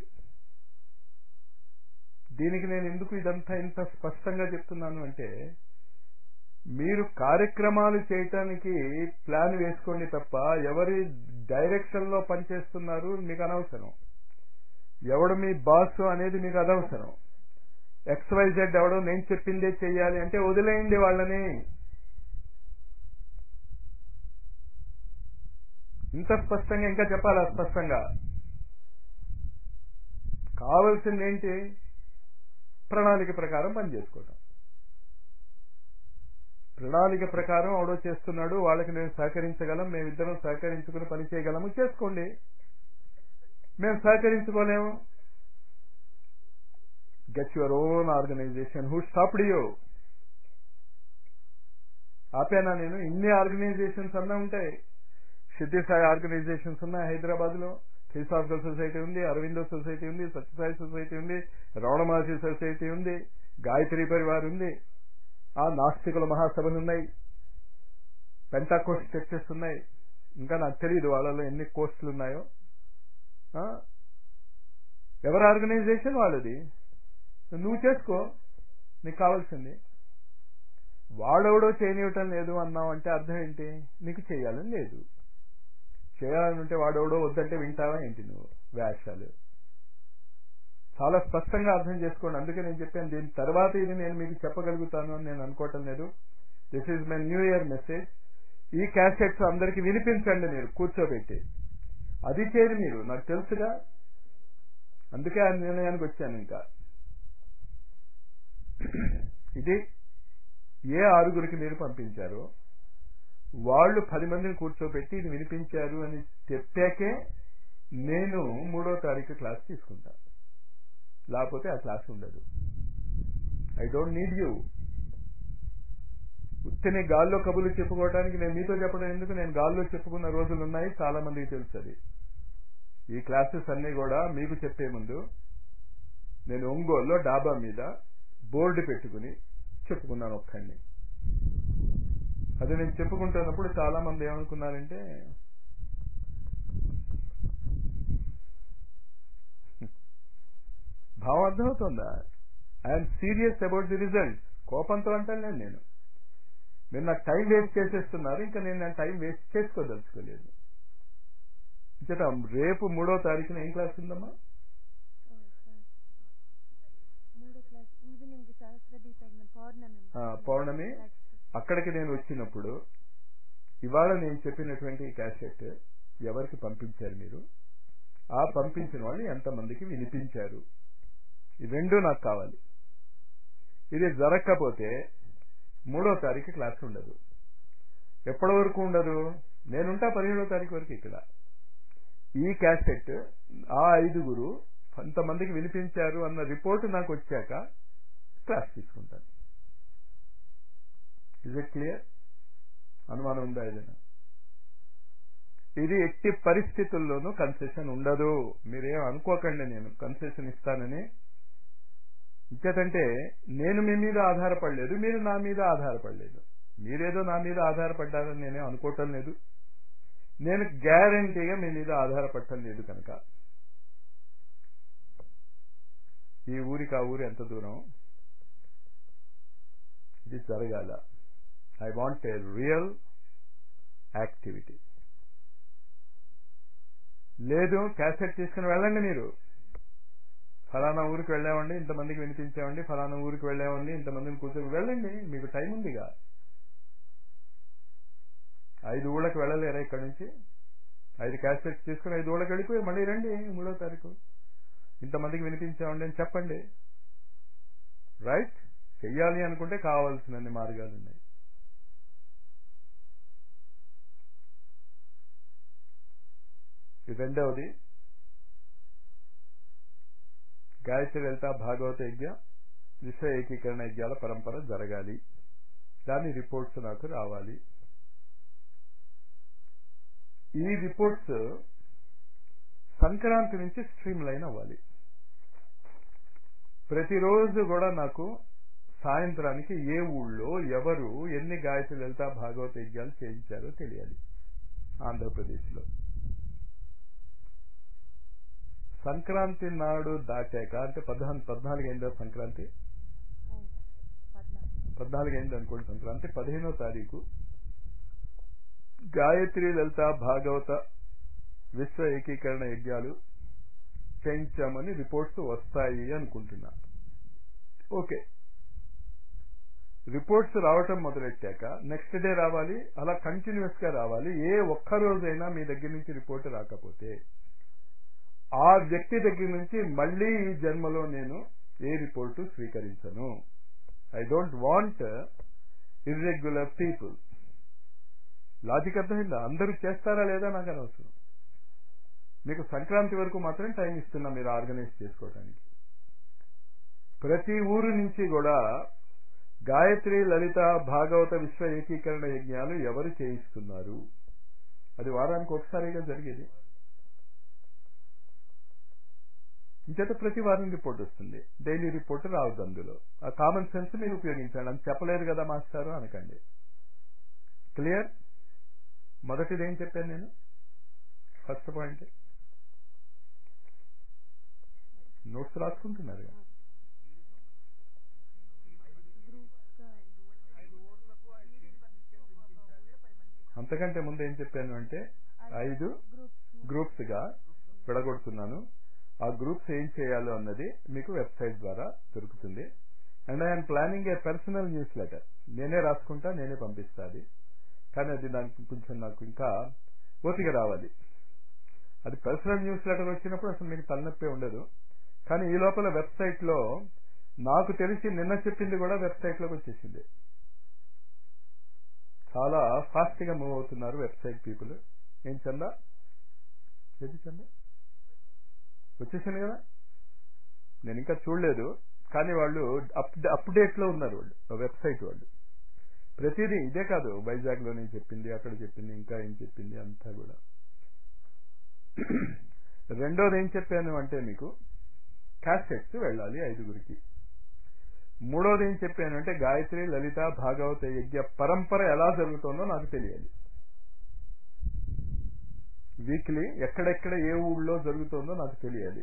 A: దీనికి నేను ఎందుకు ఇదంతా ఇంత స్పష్టంగా చెప్తున్నాను అంటే మీరు కార్యక్రమాలు చేయటానికి ప్లాన్ వేసుకోండి తప్ప ఎవరి డైరెక్షన్ లో పనిచేస్తున్నారు మీకు అనవసరం ఎవడు మీ బాస్ అనేది మీకు అనవసరం ఎక్స్వైజెడ్ ఎవడో నేను చెప్పిందే చెయ్యాలి అంటే వదిలేయండి వాళ్ళని ఇంత స్పష్టంగా ఇంకా చెప్పాలి స్పష్టంగా కావలసింది ఏంటి ప్రణాళిక ప్రకారం పనిచేసుకోవటం ప్రణాళిక ప్రకారం అవడో చేస్తున్నాడు వాళ్ళకి నేను సహకరించగలం మేమిద్దరం సహకరించుకుని పని చేయగలము చేసుకోండి మేము సహకరించుకోలేము get your own organization who stopped you ఆపేనా నేను ఇన్ని ఆర్గనైజేషన్స్ అన్నా ఉంటాయి సిద్ధి సాయి ఆర్గనైజేషన్స్ ఉన్నాయి హైదరాబాద్ లో థియోసాఫికల్ సొసైటీ ఉంది అరవిందో సొసైటీ ఉంది సత్యసాయి సొసైటీ ఉంది రమణ మహర్షి సొసైటీ ఉంది గాయత్రి పరివార్ ఉంది ఆ నాస్తికుల మహాసభలు ఉన్నాయి పెంటాకోస్ట్ చర్చెస్ ఉన్నాయి ఇంకా నాకు తెలియదు వాళ్ళలో ఎన్ని కోస్టులు ఉన్నాయో ఆ? ఎవరి ఆర్గనైజేషన్ వాళ్ళది నువ్వు చేసుకో నీకు కావాల్సింది వాడెవడో చేయనివ్వటం లేదు అన్నావు అంటే అర్థం ఏంటి నీకు చేయాలని లేదు చేయాలని ఉంటే వాడెవడో వద్దంటే వింటావా ఏంటి నువ్వు వేషాలు చాలా స్పష్టంగా అర్థం చేసుకోండి అందుకే నేను చెప్పాను దీని తర్వాత ఇది నేను మీకు చెప్పగలుగుతాను అని నేను అనుకోవటం లేదు this is my new year message ఈ క్యాసెట్స్ అందరికి వినిపించండి మీరు కూర్చోబెట్టి అది చేయరు మీరు నాకు తెలుసుగా అందుకే ఆ నిర్ణయానికి వచ్చాను ఇంకా ఇది ఏ ఆరుగురికి మీరు పంపించారో వాళ్ళు పది మందిని కూర్చోబెట్టి ఇది వినిపించారు అని చెప్పాకే నేను మూడో తారీఖు క్లాస్ తీసుకుంటా లేకపోతే ఆ క్లాస్ ఉండదు ఐ డోంట్ నీడ్ యూ ఉత్తనే గాల్లో కబుర్లు చెప్పుకోవడానికి నేను మీతో చెప్పడం ఎందుకు నేను గాల్లో చెప్పుకున్న రోజులు ఉన్నాయి చాలా మందికి తెలుసు అది ఈ క్లాసెస్ అన్ని కూడా మీకు చెప్పే ముందు నేను ఒంగోలులో డాబా మీద బోర్డు పెట్టుకుని చెప్పుకున్నాను ఒక్కడిని అది నేను చెప్పుకుంటున్నప్పుడు చాలా మంది ఏమనుకున్నారంటే భావం అర్థమవుతుందా I'm serious about the result కోపంతో అంటాను నేను మీరు నాకు టైం వేస్ట్ చేసేస్తున్నారు ఇంకా నేను నా టైం వేస్ట్ చేసుకోదలుచుకోలేదు చేత రేపు మూడో తారీఖున ఏం క్లాస్ ఉందమ్మా
B: మూడో క్లాస్ ఈవినింగ్ సహస్ర దీపం పౌర్ణమి
A: ఆ, పౌర్ణమి అక్కడికి నేను వచ్చినప్పుడు ఇవాళ నేను చెప్పినటువంటి క్యాసెట్ ఎవరికి పంపించారు మీరు ఆ పంపించిన వాళ్ళు ఎంతమందికి వినిపించారు ఈ రెండు నాకు కావాలి ఇది జరగకపోతే మూడో తారీఖు క్లాస్ ఉండదు ఎప్పటి వరకు ఉండదు నేనుంటా పదిహేడో తారీఖు వరకు ఇక్కడ ఈ క్యాసెట్ ఆ ఐదుగురు కొంతమందికి వినిపించారు అన్న రిపోర్ట్ నాకు వచ్చాక క్లాస్ తీసుకుంటాను ఇజ్ ఇట్ క్లియర్ అనుమానం ఉందా ఏదైనా ఇది ఎట్టి పరిస్థితుల్లోనూ కన్సెషన్ ఉండదు మీరేం అనుకోకండి నేను కన్సెషన్ ఇస్తానని ఇంకేతంటే నేను మీ మీద ఆధారపడలేదు మీరు నా మీద ఆధారపడలేదు మీరేదో నా మీద ఆధారపడ్డారని నేనే అనుకోవటం లేదు నేను గ్యారంటీగా మీ మీద ఆధారపడటం లేదు కనుక ఈ ఊరికి ఆ ఊరు ఎంత దూరం ఇది జరగాల I want a real activity లేదు క్యాసెట్ తీసుకుని వెళ్ళండి మీరు ఫలానా ఊరికి వెళ్ళామండి ఇంతమందికి వినిపించామండి ఫలానా ఊరికి వెళ్ళామండి ఇంతమందిని కూర్చొని వెళ్ళండి మీకు టైం ఉందిగా ఐదు ఊళ్ళకి వెళ్ళలేరా ఇక్కడ నుంచి ఐదు క్యాసెట్స్ తీసుకుని ఐదు ఊళ్ళకి వెళ్ళిపోయి మళ్ళీ రండి మూడో తారీఖు ఇంతమందికి వినిపించామండి అని చెప్పండి రైట్ చెయ్యాలి అనుకుంటే కావాల్సినన్ని మార్గాలు ఉన్నాయి ఇది రెండవది గాయత్రి లలిత భాగవత యజ్ఞ విశ్వ ఏకీకరణ యజ్ఞాల పరంపర జరగాలి దాని రిపోర్ట్స్ నాకు రావాలి ఈ రిపోర్ట్స్ సంక్రాంతి నుంచి స్ట్రీమ్ లైన్ అవ్వాలి ప్రతిరోజు కూడా నాకు సాయంత్రానికి ఏ ఊళ్ళో ఎవరు ఎన్ని గాయత్రి లలిత భాగవత యజ్ఞాలు చేయించారో తెలియాలి ఆంధ్రప్రదేశ్లో సంక్రాంతి నాడు దాటాక అంటే పద్నాలుగు పద్నాలుగు అయిందో సంక్రాంతి
B: పద్నాలుగు
A: పద్నాలుగు అయింది అనుకోండి సంక్రాంతి పదిహేనో తారీఖు గాయత్రి లలిత భాగవత విశ్వ ఏకీకరణ యజ్ఞాలు చేయించామని రిపోర్ట్స్ వస్తాయి అనుకుంటున్నా ఓకే రిపోర్ట్స్ రావటం మొదలెట్టాక నెక్స్ట్ డే రావాలి అలా కంటిన్యూస్ గా రావాలి ఏ ఒక్క రోజైనా మీ దగ్గర నుంచి రిపోర్ట్ రాకపోతే ఆ వ్యక్తి దగ్గర నుంచి మళ్ళీ ఈ జన్మలో నేను ఏ రిపోర్టు స్వీకరించను I don't want irregular people logic అర్థమైందా అందరూ చేస్తారా లేదా నాకు అనవసరం మీకు సంక్రాంతి వరకు మాత్రం టైం ఇస్తున్నా మీరు ఆర్గనైజ్ చేసుకోవడానికి ప్రతి ఊరు నుంచి కూడా గాయత్రి లలిత భాగవత విశ్వ ఏకీకరణ యజ్ఞాలు ఎవరు చేయిస్తున్నారు అది వారానికి ఒకసారిగా జరిగేది ఇంచేత ప్రతి వారం రిపోర్ట్ వస్తుంది డైలీ రిపోర్ట్ రావద్దు అందులో ఆ కామన్ సెన్స్ మీరు ఉపయోగించండి అని చెప్పలేదు కదా మాస్టారు అనకండి క్లియర్ మొదటిది ఏం చెప్పాను నేను ఫస్ట్ పాయింట్ నోట్స్ రాసుకుంటున్నారు కదా అంతకంటే ముందు ఏం చెప్పాను అంటే ఐదు గ్రూప్స్ గా విడగొడుతున్నాను ఆ గ్రూప్స్ ఏం చేయాలో అన్నది మీకు వెబ్సైట్ ద్వారా దొరుకుతుంది and I'm planning a personal newsletter నేనే రాసుకుంటా నేనే పంపిస్తా అది కానీ అది దానికి కొంచెం నాకు ఇంకా ఓపిక రావాలి అది పర్సనల్ న్యూస్ లెటర్ వచ్చినప్పుడు అసలు మీకు తలనొప్పి ఉండదు కానీ ఈ లోపల వెబ్సైట్ లో నాకు తెలిసి నిన్న చెప్పింది కూడా వెబ్సైట్ లోకి వచ్చేసింది చాలా ఫాస్ట్ గా మూవ్ అవుతున్నారు వెబ్సైట్ పీపుల్ ఏం చందా ఏది చందా వచ్చేసింది కదా నేను ఇంకా చూడలేదు కానీ వాళ్ళు అప్ అప్డేట్ లో ఉన్నారు వాళ్ళు వెబ్సైట్ వాళ్ళు ప్రతిదీ ఇదే కాదు వైజాగ్ లోనే చెప్పింది అక్కడ చెప్పింది ఇంకా ఏం చెప్పింది అంతా కూడా రెండోది ఏం చెప్పాను అంటే మీకు క్యాసెట్స్ వెళ్ళాలి ఐదుగురికి మూడోది ఏం చెప్పాను అంటే గాయత్రి లలిత భాగవత యజ్ఞ పరంపర ఎలా జరుగుతుందో నాకు తెలియాలి వీక్లీ ఎక్కడెక్కడ ఏ ఊళ్ళో జరుగుతుందో నాకు తెలియాలి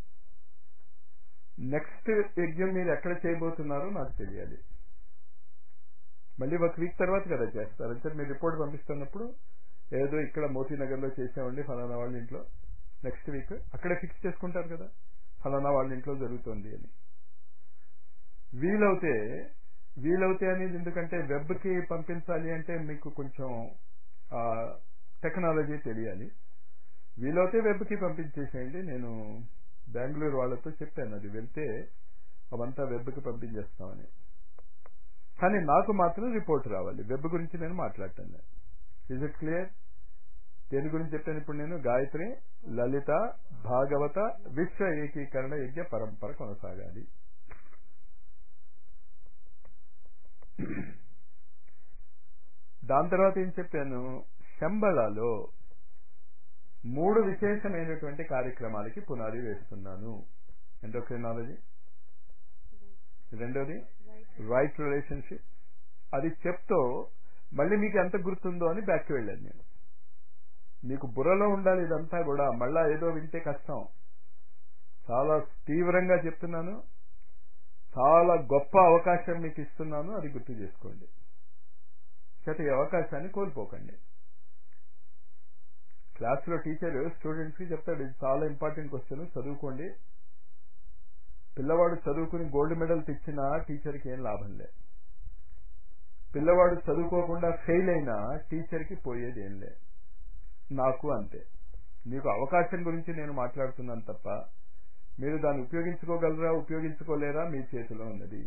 A: నెక్స్ట్ యజ్ఞం మీరు ఎక్కడ చేయబోతున్నారో నాకు తెలియాలి మళ్ళీ ఒక వీక్ తర్వాత కదా చేస్తారు అంటే మీరు రిపోర్ట్ పంపిస్తున్నప్పుడు ఏదో ఇక్కడ మోతీనగర్లో చేసామండి ఫలానా వాళ్ళ ఇంట్లో నెక్స్ట్ వీక్ అక్కడే ఫిక్స్ చేసుకుంటారు కదా ఫలానా వాళ్ళ ఇంట్లో జరుగుతుంది అని వీలవుతే వీలవుతే అనేది ఎందుకంటే వెబ్కి పంపించాలి అంటే మీకు కొంచెం టెక్నాలజీ తెలియాలి వీలవుతే వెబ్కి పంపించేసేయండి నేను బెంగళూరు వాళ్ళతో చెప్పాను అది వెళ్తే అవంతా వెబ్కి పంపించేస్తామని కానీ నాకు మాత్రం రిపోర్ట్ రావాలి వెబ్ గురించి నేను మాట్లాడతాను ఇజ్ ఇట్ క్లియర్ దేని గురించి చెప్పాను ఇప్పుడు నేను గాయత్రి లలిత భాగవత విశ్వ ఏకీకరణ యజ్ఞ పరంపర కొనసాగాలి దాని తర్వాత ఏం చెప్పాను శంబళలో మూడు విశేషమైనటువంటి కార్యక్రమాలకి పునాది వేస్తున్నాను ఎండోక్రినాలజీ రెండోది రైట్ రిలేషన్షిప్ అది చెప్తూ మళ్ళీ మీకు ఎంత గుర్తుందో అని బ్యాక్కి వెళ్ళాను నేను మీకు బుర్రలో ఉండాలి ఇదంతా కూడా మళ్ళా ఏదో వింటే కష్టం చాలా తీవ్రంగా చెప్తున్నాను చాలా గొప్ప అవకాశం మీకు ఇస్తున్నాను అది గుర్తు చేసుకోండి చేత ఈ అవకాశాన్ని కోల్పోకండి క్లాస్లో టీచర్ స్టూడెంట్స్కి చెప్తాడు ఇది చాలా ఇంపార్టెంట్ క్వశ్చన్ చదువుకోండి పిల్లవాడు చదువుకుని గోల్డ్ మెడల్ తెచ్చినా టీచర్కి ఏం లాభం లే పిల్లవాడు చదువుకోకుండా ఫెయిల్ అయినా టీచర్కి పోయేది ఏం లే నాకు అంతే మీకు అవకాశం గురించి నేను మాట్లాడుతున్నాను తప్ప మీరు దాన్ని ఉపయోగించుకోగలరా ఉపయోగించుకోలేరా మీ చేతిలో ఉన్నది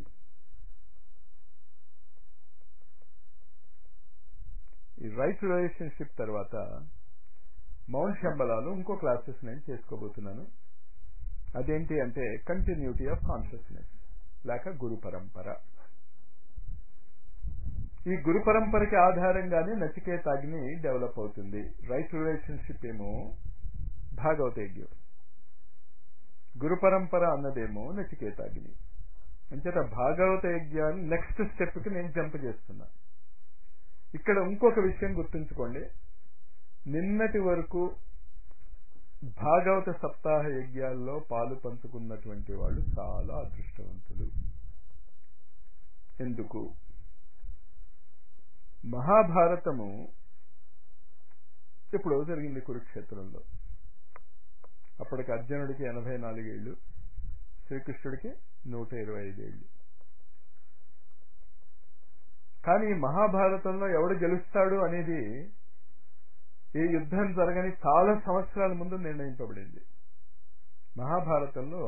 A: ఈ రైట్ రిలేషన్షిప్ తర్వాత మౌంట్ శంబలాలు ఇంకో క్లాసెస్ నేను చేసుకోబోతున్నాను అదేంటి అంటే కంటిన్యూటీ ఆఫ్ కాన్షియస్నెస్ లేక గురు పరంపర ఈ గురు పరంపరకి ఆధారంగానే నచికేతాగ్ని డెవలప్ అవుతుంది రైట్ రిలేషన్షిప్ ఏమో భాగవత యజ్ఞం గురు పరంపర అన్నదేమో నచికేతాగ్ని అంచేత భాగవత యజ్ఞాన్ని నెక్స్ట్ స్టెప్కి నేను జంప్ చేస్తున్నా ఇక్కడ ఇంకొక విషయం గుర్తుంచుకోండి నిన్నటి వరకు భాగవత సప్తాహ యజ్ఞాల్లో పాలు పంచుకున్నటువంటి వాళ్ళు చాలా అదృష్టవంతులు ఎందుకు మహాభారతము ఎప్పుడో జరిగింది కురుక్షేత్రంలో అప్పటికి అర్జునుడికి ఎనభై నాలుగేళ్లు శ్రీకృష్ణుడికి నూట ఇరవై ఐదేళ్లు కానీ మహాభారతంలో ఎవడు గెలుస్తాడు అనేది ఈ యుద్ధం జరగని చాలా సంవత్సరాల ముందు నిర్ణయింపబడింది మహాభారతంలో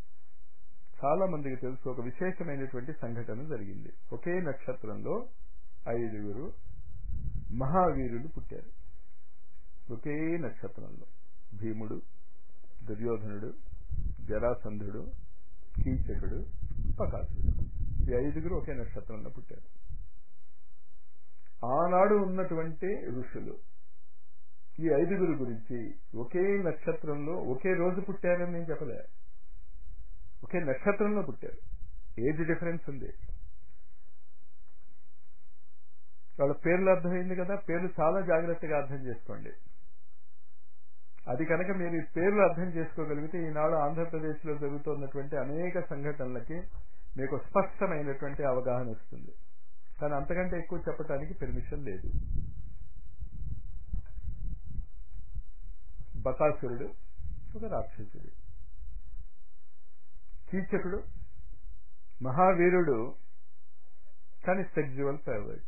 A: చాలా మందికి తెలుసు ఒక విశేషమైనటువంటి సంఘటన జరిగింది ఒకే నక్షత్రంలో ఐదుగురు మహావీరులు పుట్టారు ఒకే నక్షత్రంలో భీముడు దుర్యోధనుడు జరాసంధుడు కీచకుడు పకాసుడు ఈ ఐదుగురు ఒకే నక్షత్రంలో పుట్టారు ఆనాడు ఉన్నటువంటి ఋషులు ఈ ఐదుగురు గురించి ఒకే నక్షత్రంలో ఒకే రోజు పుట్టారని నేను చెప్పలే ఒకే నక్షత్రంలో పుట్టారు ఏజ్ డిఫరెన్స్ ఉంది వాళ్ళ పేర్లు అర్థమైంది కదా పేర్లు చాలా జాగ్రత్తగా అర్థం చేసుకోండి అది కనుక మీరు ఈ పేర్లు అర్థం చేసుకోగలిగితే ఈనాడు ఆంధ్రప్రదేశ్లో జరుగుతున్నటువంటి అనేక సంఘటనలకి మీకు స్పష్టమైనటువంటి అవగాహన వస్తుంది కానీ అంతకంటే ఎక్కువ చెప్పడానికి పెర్మిషన్ లేదు బకాసురుడు ఒక రాక్షసుడు కీచకుడు మహావీరుడు కానీ సెక్జువల్ పర్వర్ట్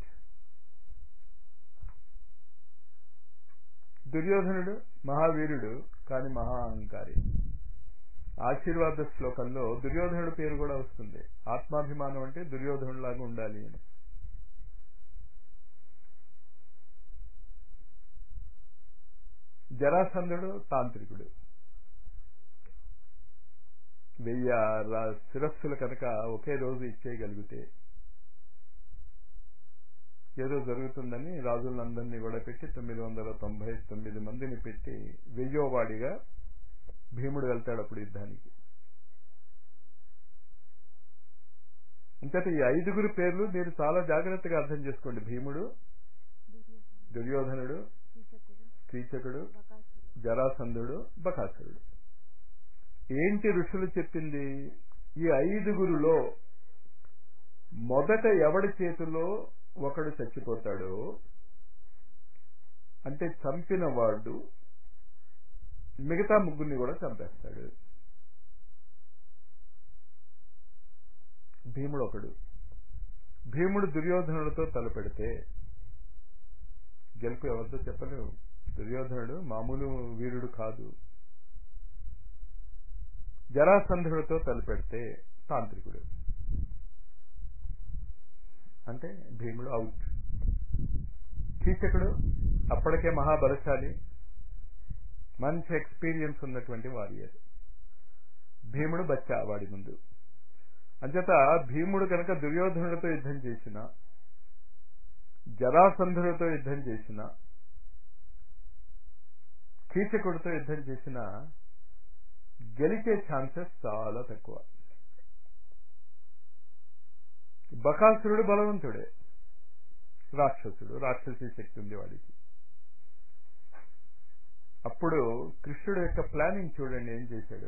A: దుర్యోధనుడు మహావీరుడు కానీ మహా అహంకారి ఆశీర్వాద శ్లోకంలో దుర్యోధనుడు పేరు కూడా వస్తుంది ఆత్మాభిమానం అంటే దుర్యోధనులాగా ఉండాలి అని జరాసంధుడు తాంత్రికుడు వెయ్యి శిరస్సులు కనుక ఒకే రోజు ఇచ్చేయగలిగితే ఏదో జరుగుతుందని రాజులందరినీ కూడా పెట్టి తొమ్మిది వందల తొంభై తొమ్మిది మందిని పెట్టి వెయ్యోవాడిగా భీముడు వెళ్తాడు అప్పుడు యుద్ధానికి అంతేత ఈ ఐదుగురు పేర్లు మీరు చాలా జాగ్రత్తగా అర్థం చేసుకోండి భీముడు దుర్యోధనుడు కీచకుడు జరాసంధుడు బకాసురుడు ఏంటి ఋషులు చెప్పింది ఈ ఐదుగురులో మొదట ఎవడి చేతిలో ఒకడు చచ్చిపోతాడో అంటే చంపిన వాడు మిగతా ముగ్గురిని కూడా చంపేస్తాడు భీముడు ఒకడు భీముడు దుర్యోధనుడితో తలపెడితే గెలుపు ఎవరితో చెప్పలేవు దుర్యోధనుడు మామూలు వీరుడు కాదు జరాసంధుడితో తలపెడితే తాంత్రికుడు అంటే భీముడు అవుట్ కీచకుడు అప్పటికే మహాబలశాలి మంచి ఎక్స్పీరియన్స్ ఉన్నటువంటి వారియర్ భీముడు బచ్చా వాడి ముందు అంచేత భీముడు కనుక దుర్యోధనుడితో యుద్ధం చేసిన జరాసంధుడితో యుద్ధం చేసిన కీచకుడితో యుద్ధం చేసిన గెలిచే ఛాన్సెస్ చాలా తక్కువ బకాసురుడు బలవంతుడే రాక్షసుడు రాక్షసీ శక్తి ఉంది వాడికి అప్పుడు కృష్ణుడు యొక్క ప్లానింగ్ చూడండి ఏం చేశాడు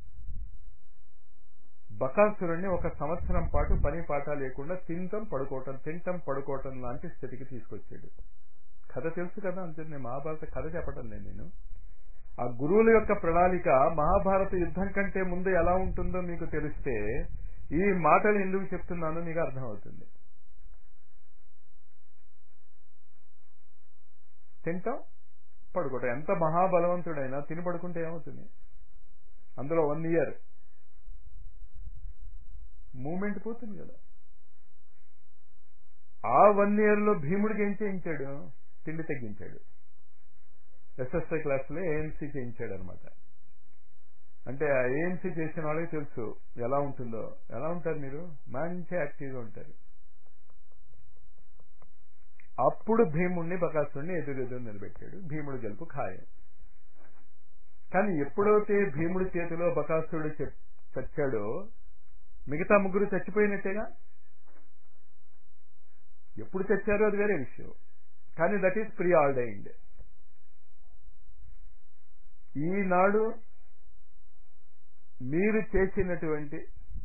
A: బకాసురుణ్ణి ఒక సంవత్సరం పాటు పని పాట లేకుండా తింటం పడుకోవటం తింటం పడుకోవటం లాంటి స్థితికి తీసుకొచ్చాడు కథ తెలుసు కదా అంతే నేను మహాభారత కథ చెప్పటం లేదు నేను ఆ గురువుల యొక్క ప్రణాళిక మహాభారత యుద్ధం కంటే ముందు ఎలా ఉంటుందో మీకు తెలిస్తే ఈ మాటలు ఎందుకు చెప్తున్నానో మీకు అర్థమవుతుంది తింటాం పడుకోవటం ఎంత మహాబలవంతుడైనా తిని పడుకుంటే ఏమవుతుంది అందులో వన్ ఇయర్ మూమెంట్ పోతుంది కదా ఆ వన్ ఇయర్ లో భీముడికి ఏం చేయించాడు తిండి తగ్గించాడు ఎస్ఎస్ఐ క్లాసులో ఏఎన్సీ చేయించాడు అనమాట అంటే ఆ ఏఎన్సీ చేసిన వాళ్ళకి తెలుసు ఎలా ఉంటుందో ఎలా ఉంటారు మీరు మంచి యాక్టివ్గా ఉంటారు అప్పుడు భీముడిని బకాసుడిని ఎదురెదురు నిలబెట్టాడు భీముడు గెలుపు ఖాయం కానీ ఎప్పుడైతే భీముడి చేతిలో బకాసురుడు చచ్చాడో మిగతా ముగ్గురు చచ్చిపోయినట్టేగా ఎప్పుడు చచ్చారో అది వేరే విషయం కానీ దట్ ఈస్ ప్రీ ఆర్డైండ్ ఈనాడు మీరు చేసినటువంటి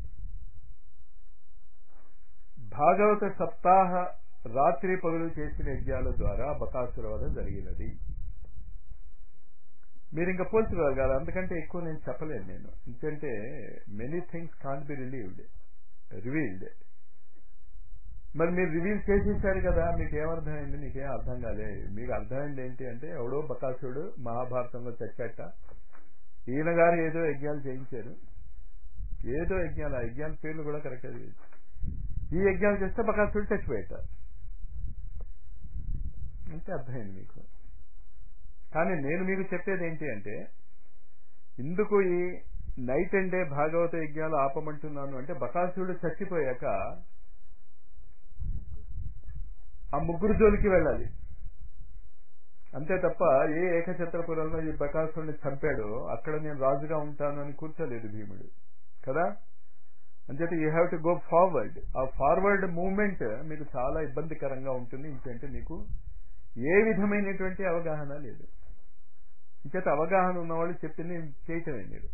A: భాగవత సప్తాహ రాత్రి పగులు చేసిన యజ్ఞాల ద్వారా బకాసుర వధ జరిగినది మీరు ఇంకా పోల్చుకోగలగాలి అంతకంటే ఎక్కువ నేను చెప్పలేను నేను ఎందుకంటే many things can't be relieved revealed మరి మీరు రివీల్ చేసేసారు కదా మీకు ఏమర్థమైంది మీకేం అర్థం కాలే మీకు అర్థమైంది ఏంటి అంటే ఎవడో బకాసుడు మహాభారతంలో చచ్చట ఈయన గారు ఏదో యజ్ఞాలు చేయించారు ఏదో యజ్ఞాలు ఆ యజ్ఞాల పేర్లు కూడా కరెక్ట్ ఈ యజ్ఞాలు చేస్తే బకాసుడు చచ్చిపోయాట అంటే అర్థమైంది మీకు కానీ నేను మీకు చెప్పేది ఏంటి అంటే ఇందుకు ఈ నైట్ అండ్ డే భాగవత యజ్ఞాలు ఆపమంటున్నాను అంటే బకాసురుడు చచ్చిపోయాక ఆ ముగ్గురు జోలికి వెళ్ళాలి అంతే తప్ప ఏ ఏకఛత్రపురంలో ఈ బకాసురుడిని చంపాడో అక్కడ నేను రాజుగా ఉంటాను అని కూర్చోలేదు భీముడు కదా అంచేత you have to go forward ఆ ఫార్వర్డ్ మూవ్మెంట్ మీకు చాలా ఇబ్బందికరంగా ఉంటుంది ఇంకంటే మీకు ఏ విధమైనటువంటి అవగాహన లేదు ఇంచేత అవగాహన ఉన్నవాళ్ళు చెప్పింది చేయటమే మీరు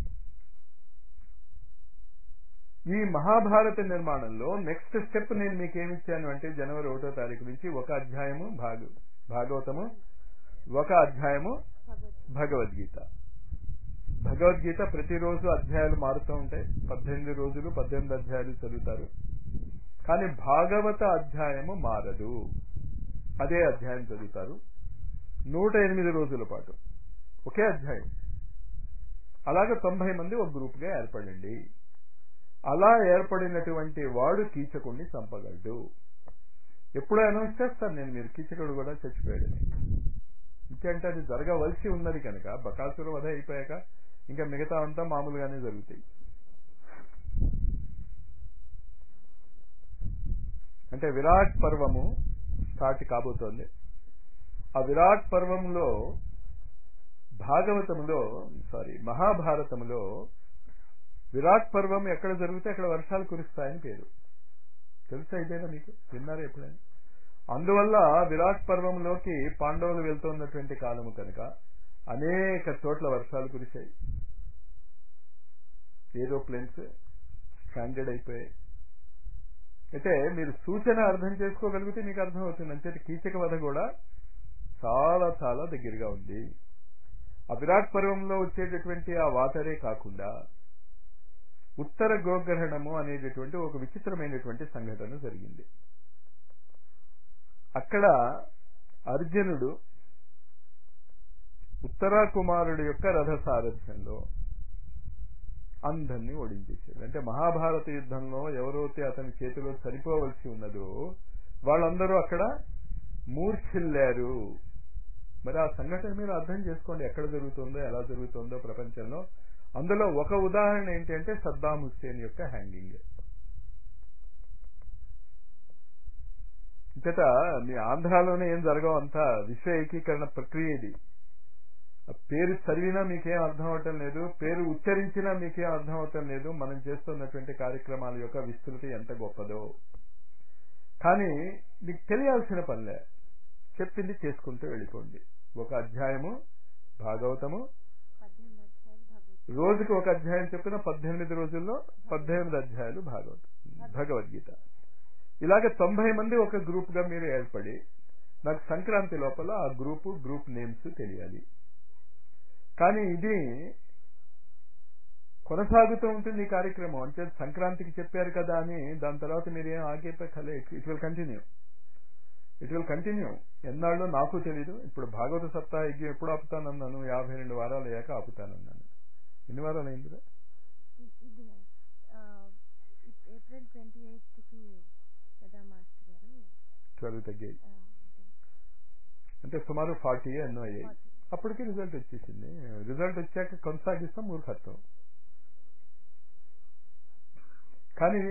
A: ఈ మహాభారత నిర్మాణంలో నెక్స్ట్ స్టెప్ నేను మీకు ఏమిచ్చాను అంటే జనవరి ఒకటో తారీఖు నుంచి ఒక అధ్యాయము భాగ భాగవతము ఒక అధ్యాయము భగవద్గీత భగవద్గీత ప్రతిరోజు అధ్యాయాలు మారుతూ ఉంటాయి పద్దెనిమిది రోజులు పద్దెనిమిది అధ్యాయాలు చదువుతారు కానీ భాగవత అధ్యాయము మారదు అదే అధ్యాయం చదువుతారు నూట ఎనిమిది రోజుల పాటు ఒకే అధ్యాయం అలాగే తొంభై మంది ఒక గ్రూప్గా ఏర్పడండి అలా ఏర్పడినటువంటి వాడు కీచకుడిని చంపగలడు ఎప్పుడో అనౌన్స్ చేస్తాను నేను మీరు కీచకుడు కూడా చచ్చిపోయాడని ఇంకంటే అది జరగవలసి ఉన్నది కనుక బకాసుర వధ అయిపోయాక ఇంకా మిగతా అంతా మామూలుగానే జరుగుతాయి అంటే విరాట్ పర్వము స్టార్ట్ కాబోతోంది ఆ విరాట్ పర్వంలో భాగవతములో సారీ మహాభారతములో విరాట్ పర్వం ఎక్కడ జరిగితే అక్కడ వర్షాలు కురుస్తాయని పేరు తెలుసా ఇదేనా మీకు విన్నారా ఎప్పుడైనా అందువల్ల విరాట్ పర్వంలోకి పాండవులు వెళ్తున్నటువంటి కాలము కనుక అనేక చోట్ల వర్షాలు కురిశాయి ఏరోప్లేన్స్ స్టాండర్డ్ అయిపోయాయి అయితే మీరు సూచన అర్థం చేసుకోగలిగితే మీకు అర్థమవుతుంది అంతే కీచక వధ కూడా చాలా చాలా దగ్గరగా ఉంది ఆ విరాట్ పర్వంలో వచ్చేటటువంటి ఆ వాటరే కాకుండా ఉత్తర గోగ్రహణము అనేటటువంటి ఒక విచిత్రమైనటువంటి సంఘటన జరిగింది అక్కడ అర్జునుడు ఉత్తరా కుమారుడు యొక్క రథ సారథ్యంలో అందరినీ ఓడించేశాడు అంటే మహాభారత యుద్ధంలో ఎవరైతే అతని చేతిలో చనిపోవలసి ఉన్నదో వాళ్ళందరూ అక్కడ మూర్ఛిల్లారు మరి ఆ సంఘటన మీరు అర్థం చేసుకోండి ఎక్కడ జరుగుతుందో ఎలా జరుగుతుందో ప్రపంచంలో అందులో ఒక ఉదాహరణ ఏంటంటే సద్దాం హుస్సేన్ యొక్క హ్యాంగింగ్ ఇంకట మీ ఆంధ్రాలోనే ఏం జరగవు అంతా విశ్వ ఏకీకరణ ప్రక్రియ ఇది పేరు చదివినా మీకేం అర్థం అవటం లేదు పేరు ఉచ్చరించినా మీకేం అర్థం అవటం లేదు మనం చేస్తున్నటువంటి కార్యక్రమాల యొక్క విస్తృతి ఎంత గొప్పదో కానీ మీకు తెలియాల్సిన పనిలే చెప్పింది చేసుకుంటూ వెళ్ళిపోండి ఒక అధ్యాయము భాగవతము
B: పద్దెనిమిది అధ్యాయులు భగవద్గీత
A: రోజుకి ఒక అధ్యాయం చెప్పిన పద్దెనిమిది రోజుల్లో పద్దెనిమిది అధ్యాయాలు భాగవత భగవద్గీత ఇలాగ తొంభై మంది ఒక గ్రూప్ గా మీరు ఏర్పడి నాకు సంక్రాంతి లోపల ఆ గ్రూప్ గ్రూప్ నేమ్స్ తెలియాలి కానీ ఇది కొనసాగుతూ ఉంటుంది ఈ కార్యక్రమం అంటే సంక్రాంతికి చెప్పారు కదా అని దాని తర్వాత మీరు ఏం ఆగేపలే it will continue it will continue ఎన్నాళ్ళు నాకు తెలీదు ఇప్పుడు భాగవత సప్తాహ యజ్ఞం ఎప్పుడు ఆపుతానన్నాను యాభై రెండు వారాలు అయ్యాక ఆపుతానన్నాను ఎన్ని వారాలు అయిందిరా
B: ఇ- ఇది ఆ, ఇప్- ఏప్రిల్ ట్వంటీ కి కదా మాస్టర్ గారు
A: ట్వెల్వ్ తగ్గాయి
B: ఆ,
A: అంటే సుమారు ఫార్టీ ఎన్నో అయ్యాయి
B: forty.
A: అప్పటికి రిజల్ట్ వచ్చేసింది రిజల్ట్ వచ్చాక కొనసాగిస్తాం మూర్ఖత్వం కానీ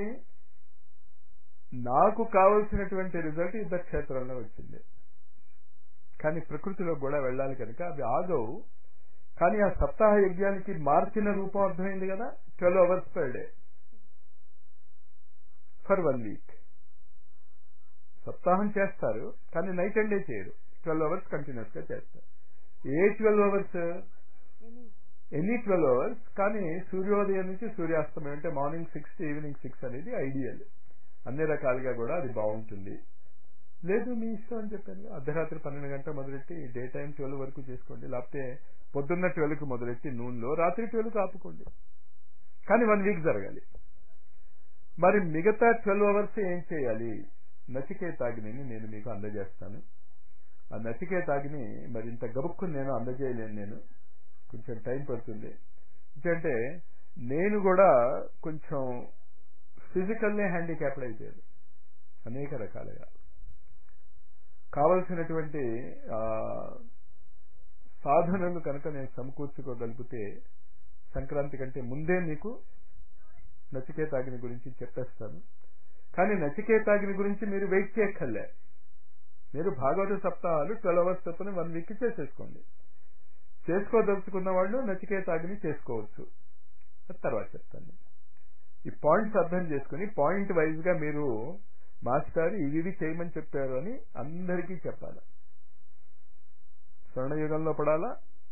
A: నాకు కావలసినటువంటి రిజల్ట్ యుద్ధ క్షేత్రంలో వచ్చింది కానీ ప్రకృతిలో కూడా వెళ్ళాలి కనుక అవి ఆగవు కానీ ఆ సప్తాహ యజ్ఞానికి మార్చిన రూపం అర్థమైంది కదా twelve hours per day for one week సప్తాహం చేస్తారు కానీ నైట్ అండ్ డే చేయరు ట్వెల్వ్ అవర్స్ కంటిన్యూస్ గా చేస్తారు ఏ twelve hours
B: any
A: any twelve hours కానీ సూర్యోదయం నుంచి సూర్యాస్తమయం అంటే morning six to evening six అనేది ఐడియల్ అన్ని రకాలుగా కూడా అది బాగుంటుంది లేదు మీ ఇష్టం అని చెప్పాను కదా, అర్ధరాత్రి పన్నెండు గంటల మొదలెట్టి డే టైం ట్వెల్వ్ వరకు చేసుకోండి లేకపోతే పొద్దున్న ట్వెల్వ్కి మొదలెట్టి నూనెలో రాత్రి ట్వెల్వ్కి ఆపుకోండి కానీ వన్ వీక్ జరగాలి మరి మిగతా ట్వెల్వ్ అవర్స్ ఏం చేయాలి నచికేతాగ్ని నేను మీకు అందజేస్తాను ఆ నచికేతాగ్ని మరి ఇంత గబుక్కుని నేను అందజేయలేను నేను కొంచెం టైం పడుతుంది ఎందుకంటే నేను కూడా కొంచెం ఫిజికల్లీ హ్యాండిక్యాప్డ్ అయిపోయాను అనేక రకాలుగా కావలసినటువంటి ఆ, సాధనలు కనుక నేను సమకూర్చుకోగలిగితే సంక్రాంతి కంటే ముందే మీకు నచికేతాగ్ని గురించి చెప్పేస్తాను కానీ నచికేతాగ్ని గురించి మీరు వెయిట్ చేయక్కర్లే మీరు భాగవత సప్తాహాలు ట్వెల్వ్ అవర్స్ చొప్పున వన్ వీక్ చేసేసుకోండి చేసుకోదలుచుకున్న వాళ్ళు నచికేతాగ్ని చేసుకోవచ్చు అది తర్వాత చెప్తాను ఈ పాయింట్స్ అర్థం చేసుకుని పాయింట్ వైజ్ గా మీరు మాస్టర్ ఇవి ఇవి చేయమని చెప్పారు అని అందరికీ చెప్పాలి స్వర్ణయుగంలో పడాలా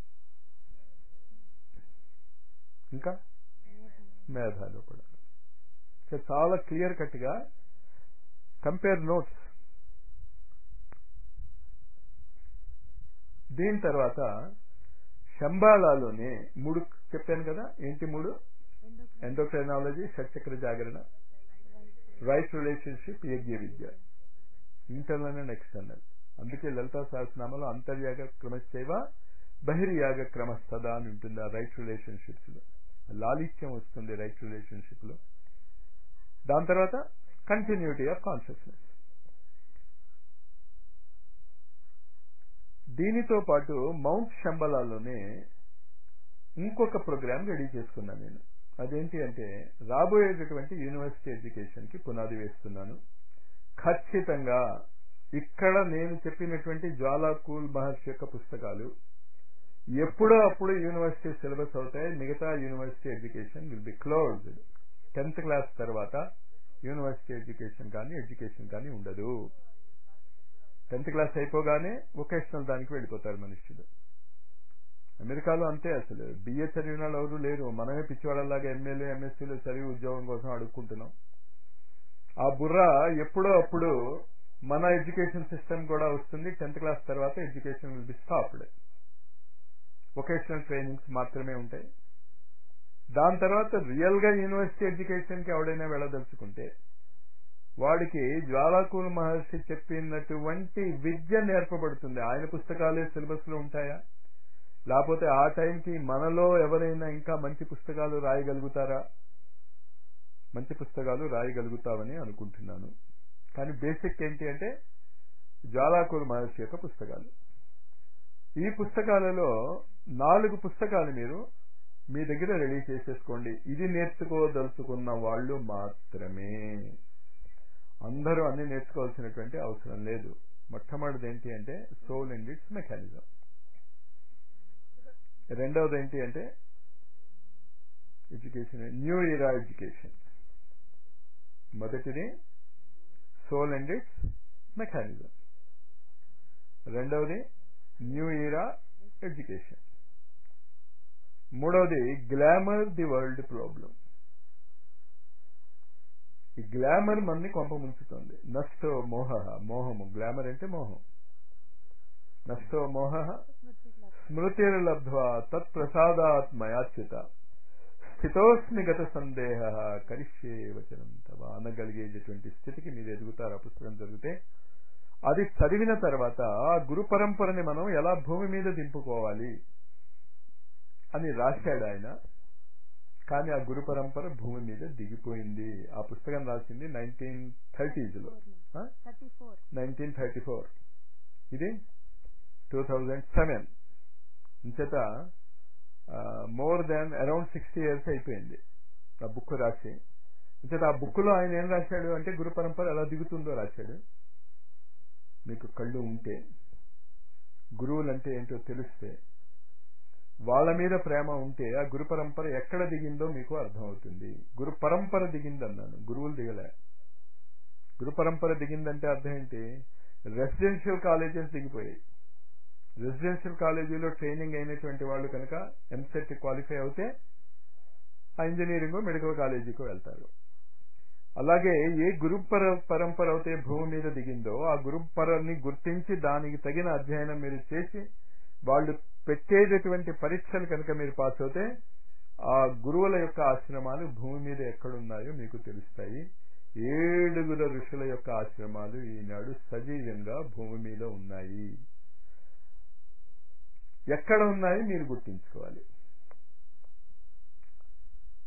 A: ఇంకా మేధాలో పడాలి సో చాలా క్లియర్ కట్ గా కంపేర్ నోట్స్ దీని తర్వాత శంబాలాలోనే మూడు చెప్పాను కదా ఏంటి మూడు ఎండోక్రైనాలజీ షట్చక్ర జాగరణ రైట్ రిలేషన్షిప్ యజ్ఞ విద్య ఇంటర్నల్ అండ్ ఎక్స్టర్నల్ అందుకే లలితా సహస్రనామలో అంతర్యాగ క్రమశైవ బహిర్యాగ క్రమస్తదా అని ఉంటుంది ఆ రైట్ రిలేషన్షిప్స్ లో లాలిత్యం వస్తుంది రైట్ రిలేషన్షిప్ లో దాని తర్వాత కంటిన్యూటీ ఆఫ్ కాన్షియస్నెస్ దీనితో పాటు మౌంట్ శంబలాలోనే ఇంకొక ప్రోగ్రామ్ రెడీ చేసుకున్నాను నేను అదేంటి అంటే రాబోయేటటువంటి యూనివర్సిటీ ఎడ్యుకేషన్ కి పునాది వేస్తున్నాను ఖచ్చితంగా ఇక్కడ నేను చెప్పినటువంటి జ్వాలాకూల్ మహర్షి యొక్క పుస్తకాలు ఎప్పుడో అప్పుడు యూనివర్సిటీ సిలబస్ అవుతాయి మిగతా university education will be closed tenth class తర్వాత యూనివర్సిటీ ఎడ్యుకేషన్ కానీ ఎడ్యుకేషన్ కానీ ఉండదు టెన్త్ క్లాస్ అయిపోగానే వొకేషనల్ దానికి వెళ్ళిపోతారు మనుషులు అమెరికాలో అంతే అసలు బిఏ చదివిన వాళ్ళు ఎవరు లేరు మనమే పిచ్చివాళ్ళలాగా ఎమ్మెల్యే ఎంఎస్సీలో చదివి ఉద్యోగం కోసం అడుక్కుంటున్నాం ఆ బుర్ర ఎప్పుడో అప్పుడు మన ఎడ్యుకేషన్ సిస్టమ్ కూడా వస్తుంది టెన్త్ క్లాస్ తర్వాత education will be stopped vocational trainings మాత్రమే ఉంటాయి దాని తర్వాత రియల్ గా యూనివర్సిటీ ఎడ్యుకేషన్ కి ఎవడైనా వెళ్ళదలుచుకుంటే వాడికి జ్వాలాకూల మహర్షి చెప్పినటువంటి విద్య నేర్పబడుతుంది ఆయన పుస్తకాలే సిలబస్ లో ఉంటాయా లేకపోతే ఆ టైంకి మనలో ఎవరైనా ఇంకా మంచి పుస్తకాలు రాయగలుగుతారా మంచి పుస్తకాలు రాయగలుగుతామని అనుకుంటున్నాను కానీ బేసిక్ ఏంటి అంటే జ్వాలాకూల మహర్షి యొక్క పుస్తకాలు ఈ పుస్తకాలలో నాలుగు పుస్తకాలు మీరు మీ దగ్గర రెడీ చేసేసుకోండి ఇది నేర్చుకోదలుచుకున్న వాళ్ళు మాత్రమే అందరూ అన్ని నేర్చుకోవాల్సినటువంటి అవసరం లేదు మొట్టమొదటిది ఏంటి అంటే సోల్ అండ్ ఇట్స్ మెకానిజం రెండవది ఏంటి అంటే ఎడ్యుకేషన్ న్యూ ఇరా ఎడ్యుకేషన్ మొదటిది సోల్ అండ్ ఇట్స్ మెకానిజం రెండవది న్యూ ఇరా ఎడ్యుకేషన్ మూడవది గ్లామర్ ది వరల్డ్ ప్రాబ్లం ఈ గ్లామర్ మనని కొంప ముంచుతుంది నష్టో మోహ మోహము గ్లామర్ అంటే మోహం నష్టో మోహ స్మృతిర్లబ్ధ్వా తత్ప్రసాదాత్మయాచ్యుత స్థితోస్మి గత సందేహ కరిష్యే వచనం తవ అనగలిగేటటువంటి స్థితికి మీరు ఎదుగుతారు ఆ పుస్తకం చదివితే అది చదివిన తర్వాత ఆ గురు పరంపరని మనం ఎలా భూమి మీద దింపుకోవాలి అని రాశాడు ఆయన కానీ ఆ గురు పరంపర భూమి మీద దిగిపోయింది ఆ పుస్తకం రాసింది నైన్టీన్ థర్టీస్ లో
B: thirty four
A: nineteen thirty four ఇది టూ థౌజండ్ సెవెన్ ఇంచేత more than around sixty years అయిపోయింది ఆ బుక్ రాసి ఇంచేత ఆ బుక్ లో ఆయన ఏం రాశాడు అంటే గురు పరంపర ఎలా దిగుతుందో రాశాడు మీకు కళ్ళు ఉంటే గురువులు అంటే ఏంటో తెలిస్తే వాళ్ళ మీద ప్రేమ ఉంటే ఆ గురు పరంపర ఎక్కడ దిగిందో మీకు అర్థమవుతుంది గురు పరంపర దిగిందన్నాను గురువులు దిగలే గురు పరంపర దిగిందంటే అర్థం ఏంటి రెసిడెన్షియల్ కాలేజెస్ దిగిపోయాయి రెసిడెన్షియల్ కాలేజీలో ట్రైనింగ్ అయినటువంటి వాళ్ళు కనుక ఎంసెట్ క్వాలిఫై అవుతే ఆ ఇంజనీరింగ్ మెడికల్ కాలేజీకి వెళ్తారు అలాగే ఏ గురు పర పరంపర అయితే భూమి మీద దిగిందో ఆ గురు పరని గుర్తించి దానికి తగిన అధ్యయనం మీరు చేసి వాళ్ళు పెట్టేటటువంటి పరీక్షలు కనుక మీరు పాస్ అవుతే ఆ గురువుల యొక్క ఆశ్రమాలు భూమి మీద ఎక్కడున్నాయో మీకు తెలుస్తాయి ఏడుగురు ఋషుల యొక్క ఆశ్రమాలు ఈనాడు సజీవంగా భూమి మీద ఉన్నాయి ఎక్కడ ఉన్నాయి మీరు గుర్తించుకోవాలి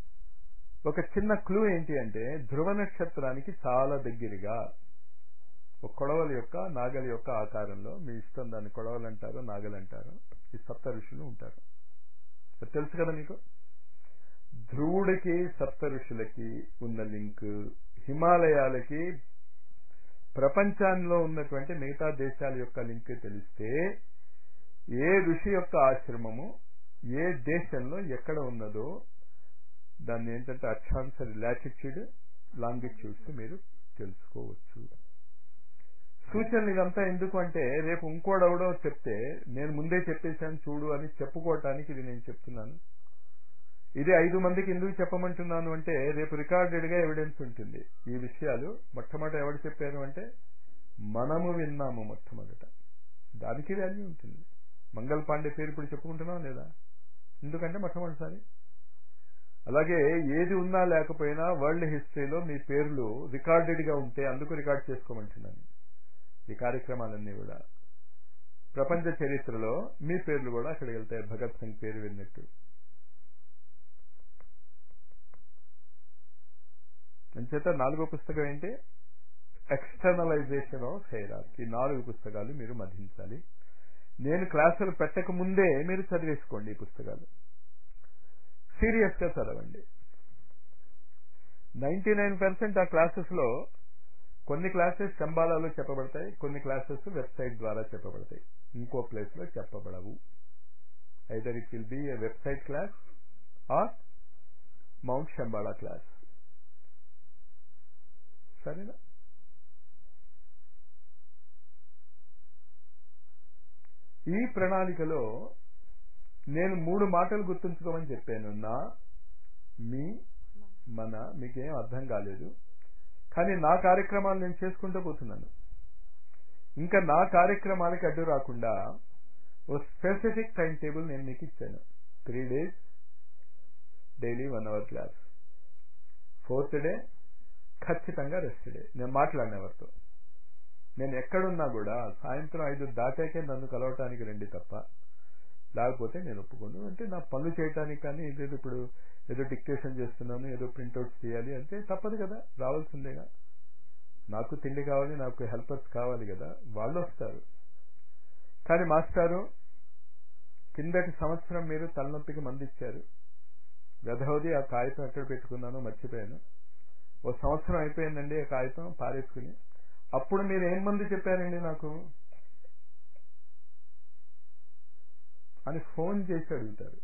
A: ఒక చిన్న క్లూ ఏంటి అంటే ధ్రువ నక్షత్రానికి చాలా దగ్గరగా ఒక కొడవలి యొక్క నాగలి యొక్క ఆకారంలో మీ ఇష్టం దాన్ని కొడవలు అంటారు నాగలి అంటారు ఈ సప్త ఋషులు ఉంటారు అది తెలుసు కదా మీకు ధ్రువుడికి సప్త ఋషులకి ఉన్న లింక్ హిమాలయాలకి ప్రపంచంలో ఉన్నటువంటి మిగతా దేశాల యొక్క లింక్ తెలిస్తే ఏ ఋషి యొక్క ఆశ్రమము ఏ దేశంలో ఎక్కడ ఉన్నదో దాన్ని ఏంటంటే అక్షాంశ లాటిట్యూడ్ లాంగిట్యూడ్స్ మీరు తెలుసుకోవచ్చు సూచనలు ఇదంతా ఎందుకు అంటే రేపు ఇంకోడెవడో చెప్తే నేను ముందే చెప్పేశాను చూడు అని చెప్పుకోవటానికి ఇది నేను చెప్తున్నాను ఇది ఐదు మందికి ఎందుకు చెప్పమంటున్నాను అంటే రేపు రికార్డెడ్ గా ఎవిడెన్స్ ఉంటుంది ఈ విషయాలు మొట్టమొదట ఎవరు చెప్పారు అంటే మనము విన్నాము మొట్టమొదట దానికి వాల్యూ ఉంటుంది మంగళ పాండే పేరు ఇప్పుడు చెప్పుకుంటున్నాం లేదా ఎందుకంటే మొట్టమొదటిసారి అలాగే ఏది ఉన్నా లేకపోయినా వరల్డ్ హిస్టరీలో మీ పేర్లు రికార్డెడ్ గా ఉంటే అందుకు రికార్డ్ చేసుకోమంటున్నాను ఈ కార్యక్రమాలన్నీ కూడా ప్రపంచ చరిత్రలో మీ పేర్లు కూడా అక్కడికి వెళ్తాయి భగత్ సింగ్ పేరు విన్నట్టు అంచేత నాలుగో పుస్తకం ఏంటి ఎక్స్టర్నలైజేషన్ ఆఫ్ హెయిరార్క్ ఈ నాలుగు పుస్తకాలు మీరు మధించాలి నేను క్లాసులు పెట్టక ముందే మీరు చదివేసుకోండి ఈ పుస్తకాలు సీరియస్ గా చదవండి నైన్టీ నైన్ పర్సెంట్ ఆ క్లాసెస్ లో కొన్ని క్లాసెస్ శంబాలాలో చెప్పబడతాయి కొన్ని క్లాసెస్ వెబ్సైట్ ద్వారా చెప్పబడతాయి ఇంకో ప్లేస్ లో చెప్పబడవు either it will be a website class or mount Shambala class సరేనా ఈ ప్రణాళికలో నేను మూడు మాటలు గుర్తుంచుకోమని చెప్పాను నా మీ మన మీకేం అర్థం కాలేదు కానీ నా కార్యక్రమాలు నేను చేసుకుంటూ పోతున్నాను ఇంకా నా కార్యక్రమాలకి అడ్డు రాకుండా ఓ స్పెసిఫిక్ టైం టేబుల్ నేను మీకు ఇచ్చాను three days daily one hour class fourth day ఖచ్చితంగా రెస్ట్ డే నేను మాట్లాడిన ఎవరితో నేను ఎక్కడున్నా కూడా సాయంత్రం ఐదు దాటాకే నన్ను కలవటానికి రండి తప్ప లేకపోతే నేను ఒప్పుకోను అంటే నా పనులు చేయటానికి కానీ ఏదో ఇప్పుడు ఏదో డిక్టేషన్ చేస్తున్నాను ఏదో ప్రింట్అవుట్స్ చేయాలి అంటే తప్పదు కదా రావాల్సిందేగా నాకు తిండి కావాలి నాకు హెల్పర్స్ కావాలి కదా వాళ్ళు వస్తారు కానీ మాస్టారు కిందటి సంవత్సరం మీరు తలనొప్పికి మంది ఇచ్చారు గదవది ఆ కాగితం ఎక్కడ పెట్టుకున్నానో మర్చిపోయాను ఓ సంవత్సరం అయిపోయిందండి ఆ కాగితం పారేసుకుని అప్పుడు మీరు ఏం మంది చెప్పారండి నాకు అని ఫోన్ చేసి అడుగుతారు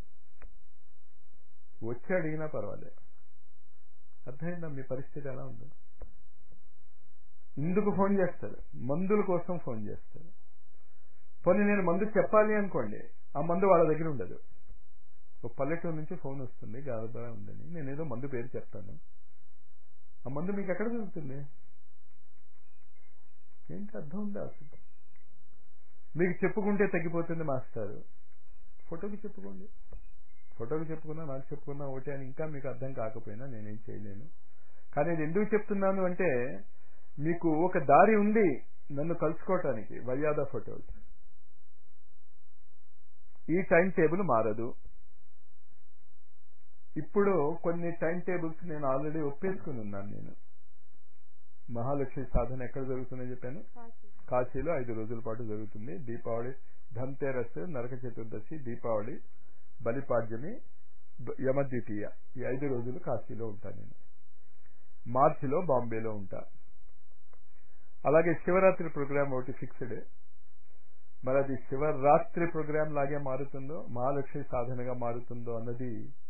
A: వచ్చి అడిగినా పర్వాలేదు అర్థమైందా మీ పరిస్థితి ఎలా ఉందో ఇందుకు ఫోన్ చేస్తారు మందుల కోసం ఫోన్ చేస్తారు పోనీ నేను మందు చెప్పాలి అనుకోండి ఆ మందు వాళ్ళ దగ్గర ఉండదు ఒక పల్లెటూరు నుంచి ఫోన్ వస్తుంది గాబరా ఉందని నేను ఏదో మందు పేరు చెప్తాను ఆ మందు మీకు ఎక్కడ దొరుకుతుంది ఏంటి అర్థం ఉందా అసలు మీకు చెప్పుకుంటే తగ్గిపోతుంది మాస్టారు ఫోటోకి చెప్పుకోండి ఫోటోకి చెప్పుకున్నా నాకు చెప్పుకున్నా ఒకటే అని ఇంకా మీకు అర్థం కాకపోయినా నేనేం చేయలేను కానీ ఇది ఎందుకు చెప్తున్నాను అంటే మీకు ఒక దారి ఉంది నన్ను కలుసుకోవటానికి మర్యాద ఫోటోస్ ఈ టైం టేబుల్ మారదు ఇప్పుడు కొన్ని టైం టేబుల్స్ నేను ఆల్రెడీ ఒప్పేసుకుని ఉన్నాను నేను మహాలక్ష్మి సాధన ఎక్కడ జరుగుతుందని చెప్పాను
B: కాశీ
A: కాశీలో ఐదు రోజుల పాటు జరుగుతుంది దీపావళి ధన్తేరస్ నరక చతుర్దశి దీపావళి బలిపాడ్యమి బ- యమద్వితీయ ఈ ఐదు రోజులు కాశీలో ఉంటాను నేను మార్చిలో బాంబేలో ఉంటా అలాగే శివరాత్రి ప్రోగ్రామ్ ఒకటి ఫిక్స్డ్ మరి అది శివరాత్రి ప్రోగ్రామ్ లాగే మారుతుందో మహాలక్ష్మి సాధనగా మారుతుందో అన్నది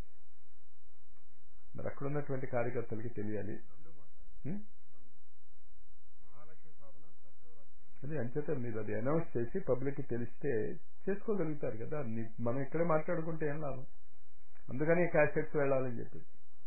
A: మరి అక్కడ ఉన్నటువంటి కార్యకర్తలకి తెలియాలి ఉం? అది అంచేత మీరు అది అనౌన్స్ చేసి పబ్లిక్ తెలిస్తే చేసుకోగలుగుతారు కదా నీ- మనం ఇక్కడే మాట్లాడుకుంటే ఏం లాభం అందుకని క్యాసెట్స్ వెళ్ళాలని చెప్పి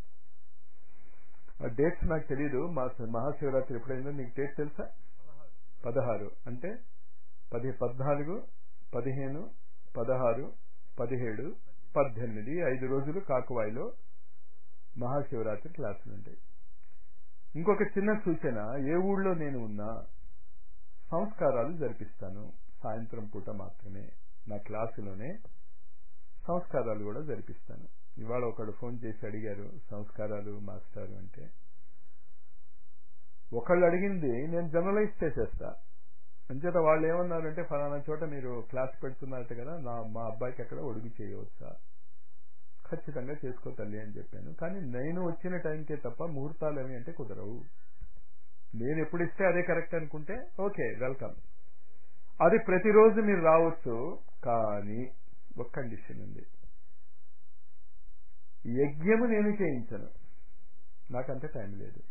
A: ఆ డేట్స్ నాకు తెలియదు మా మహాశివరాత్రి ఎప్పుడైందో నీకు డేట్ తెలుసా పదహారు అంటే పది పద్నాలుగు పదిహేను పదహారు పదిహేడు పద్దెనిమిది ఐదు రోజులు కాకువాయిలో మహాశివరాత్రి క్లాసులు ఉంటాయి ఇంకొక చిన్న సూచన ఏ ఊళ్ళో నేను ఉన్నా సంస్కారాలు జరిపిస్తాను సాయంత్రం పూట మాత్రమే నా క్లాసులోనే సంస్కారాలు కూడా జరిపిస్తాను ఇవాళ ఒకడు ఫోన్ చేసి అడిగారు సంస్కారాలు మాస్టారు అంటే ఒకళ్ళు అడిగింది నేను జనరలైజ్ చేసేస్తా అంచేత వాళ్ళు ఏమన్నారంటే ఫలానా చోట మీరు క్లాస్ పెడుతున్నారట కదా నా మా అబ్బాయికి ఎక్కడ ఒడుగు చేయవచ్చా ఖచ్చితంగా చేసుకో తల్లి అని చెప్పాను కానీ నేను వచ్చిన టైంకే తప్ప ముహూర్తాలు అవి అంటే కుదరవు నేను ఎప్పుడు ఇస్తే అదే కరెక్ట్ అనుకుంటే ఓకే వెల్కమ్ అది ప్రతిరోజు మీరు రావచ్చు కానీ ఒక కండిషన్ ఉంది యజ్ఞము నేను చేయించను నాకంత టైం లేదు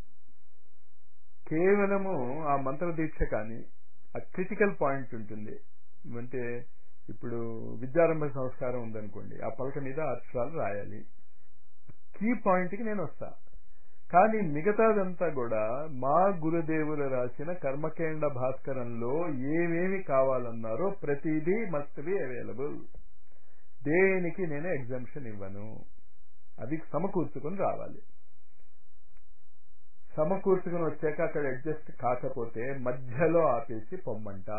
A: కేవలము ఆ మంత్ర దీక్ష కానీ ఆ క్రిటికల్ పాయింట్ ఉంటుంది అంటే ఇప్పుడు విద్యారంభ సంస్కారం ఉందనుకోండి ఆ పలక మీద అక్షరాలు రాయాలి కీ పాయింట్కి నేను వస్తా కానీ మిగతాదంతా కూడా మా గురుదేవులు రాసిన కర్మకేండ భాస్కరంలో ఏమేమి కావాలన్నారో ప్రతిదీ మస్ట్ బి అవైలబుల్ దేనికి నేను ఎగ్జామ్షన్ ఇవ్వను అది సమకూర్చుకొని రావాలి సమకూర్చుకుని వచ్చాక అక్కడ అడ్జస్ట్ కాకపోతే మధ్యలో ఆపేసి పొమ్మంట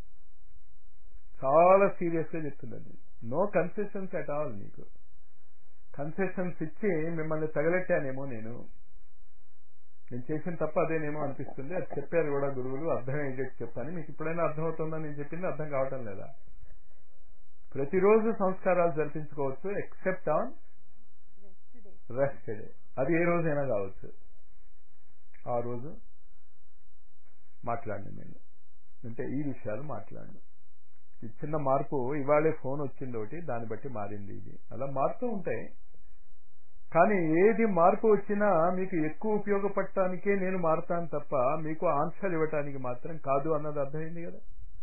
A: చాలా సీరియస్ గా చెప్తున్నది నో కన్సెషన్స్ అట్ ఆల్ నీకు కన్సెషన్స్ ఇచ్చి మిమ్మల్ని తగలెట్టానేమో నేను నేను చేసిన తప్ప అదేనేమో అనిపిస్తుంది అది చెప్పారు కూడా గురువులు అర్థమయ్యేటట్టు చెప్పాను మీకు ఇప్పుడైనా అర్థమవుతుందని నేను చెప్పింది అర్థం కావటం లేదా ప్రతిరోజు సంస్కారాలు జరిపించుకోవచ్చు except on
B: rest day
A: rest day అది ఏ రోజైనా కావచ్చు ఆ రోజు మాట్లాడండి నేను అంటే ఈ విషయాలు మాట్లాడండి ఈ చిన్న మార్పు ఇవాళే ఫోన్ వచ్చింది ఒకటి దాన్ని బట్టి మారింది ఇది అలా మారుతూ ఉంటాయి కానీ ఏది మార్పు వచ్చినా మీకు ఎక్కువ ఉపయోగపడటానికే నేను మారుతాను తప్ప మీకు ఆన్సర్ ఇవ్వటానికి మాత్రం కాదు అన్నది అర్థమైంది కదా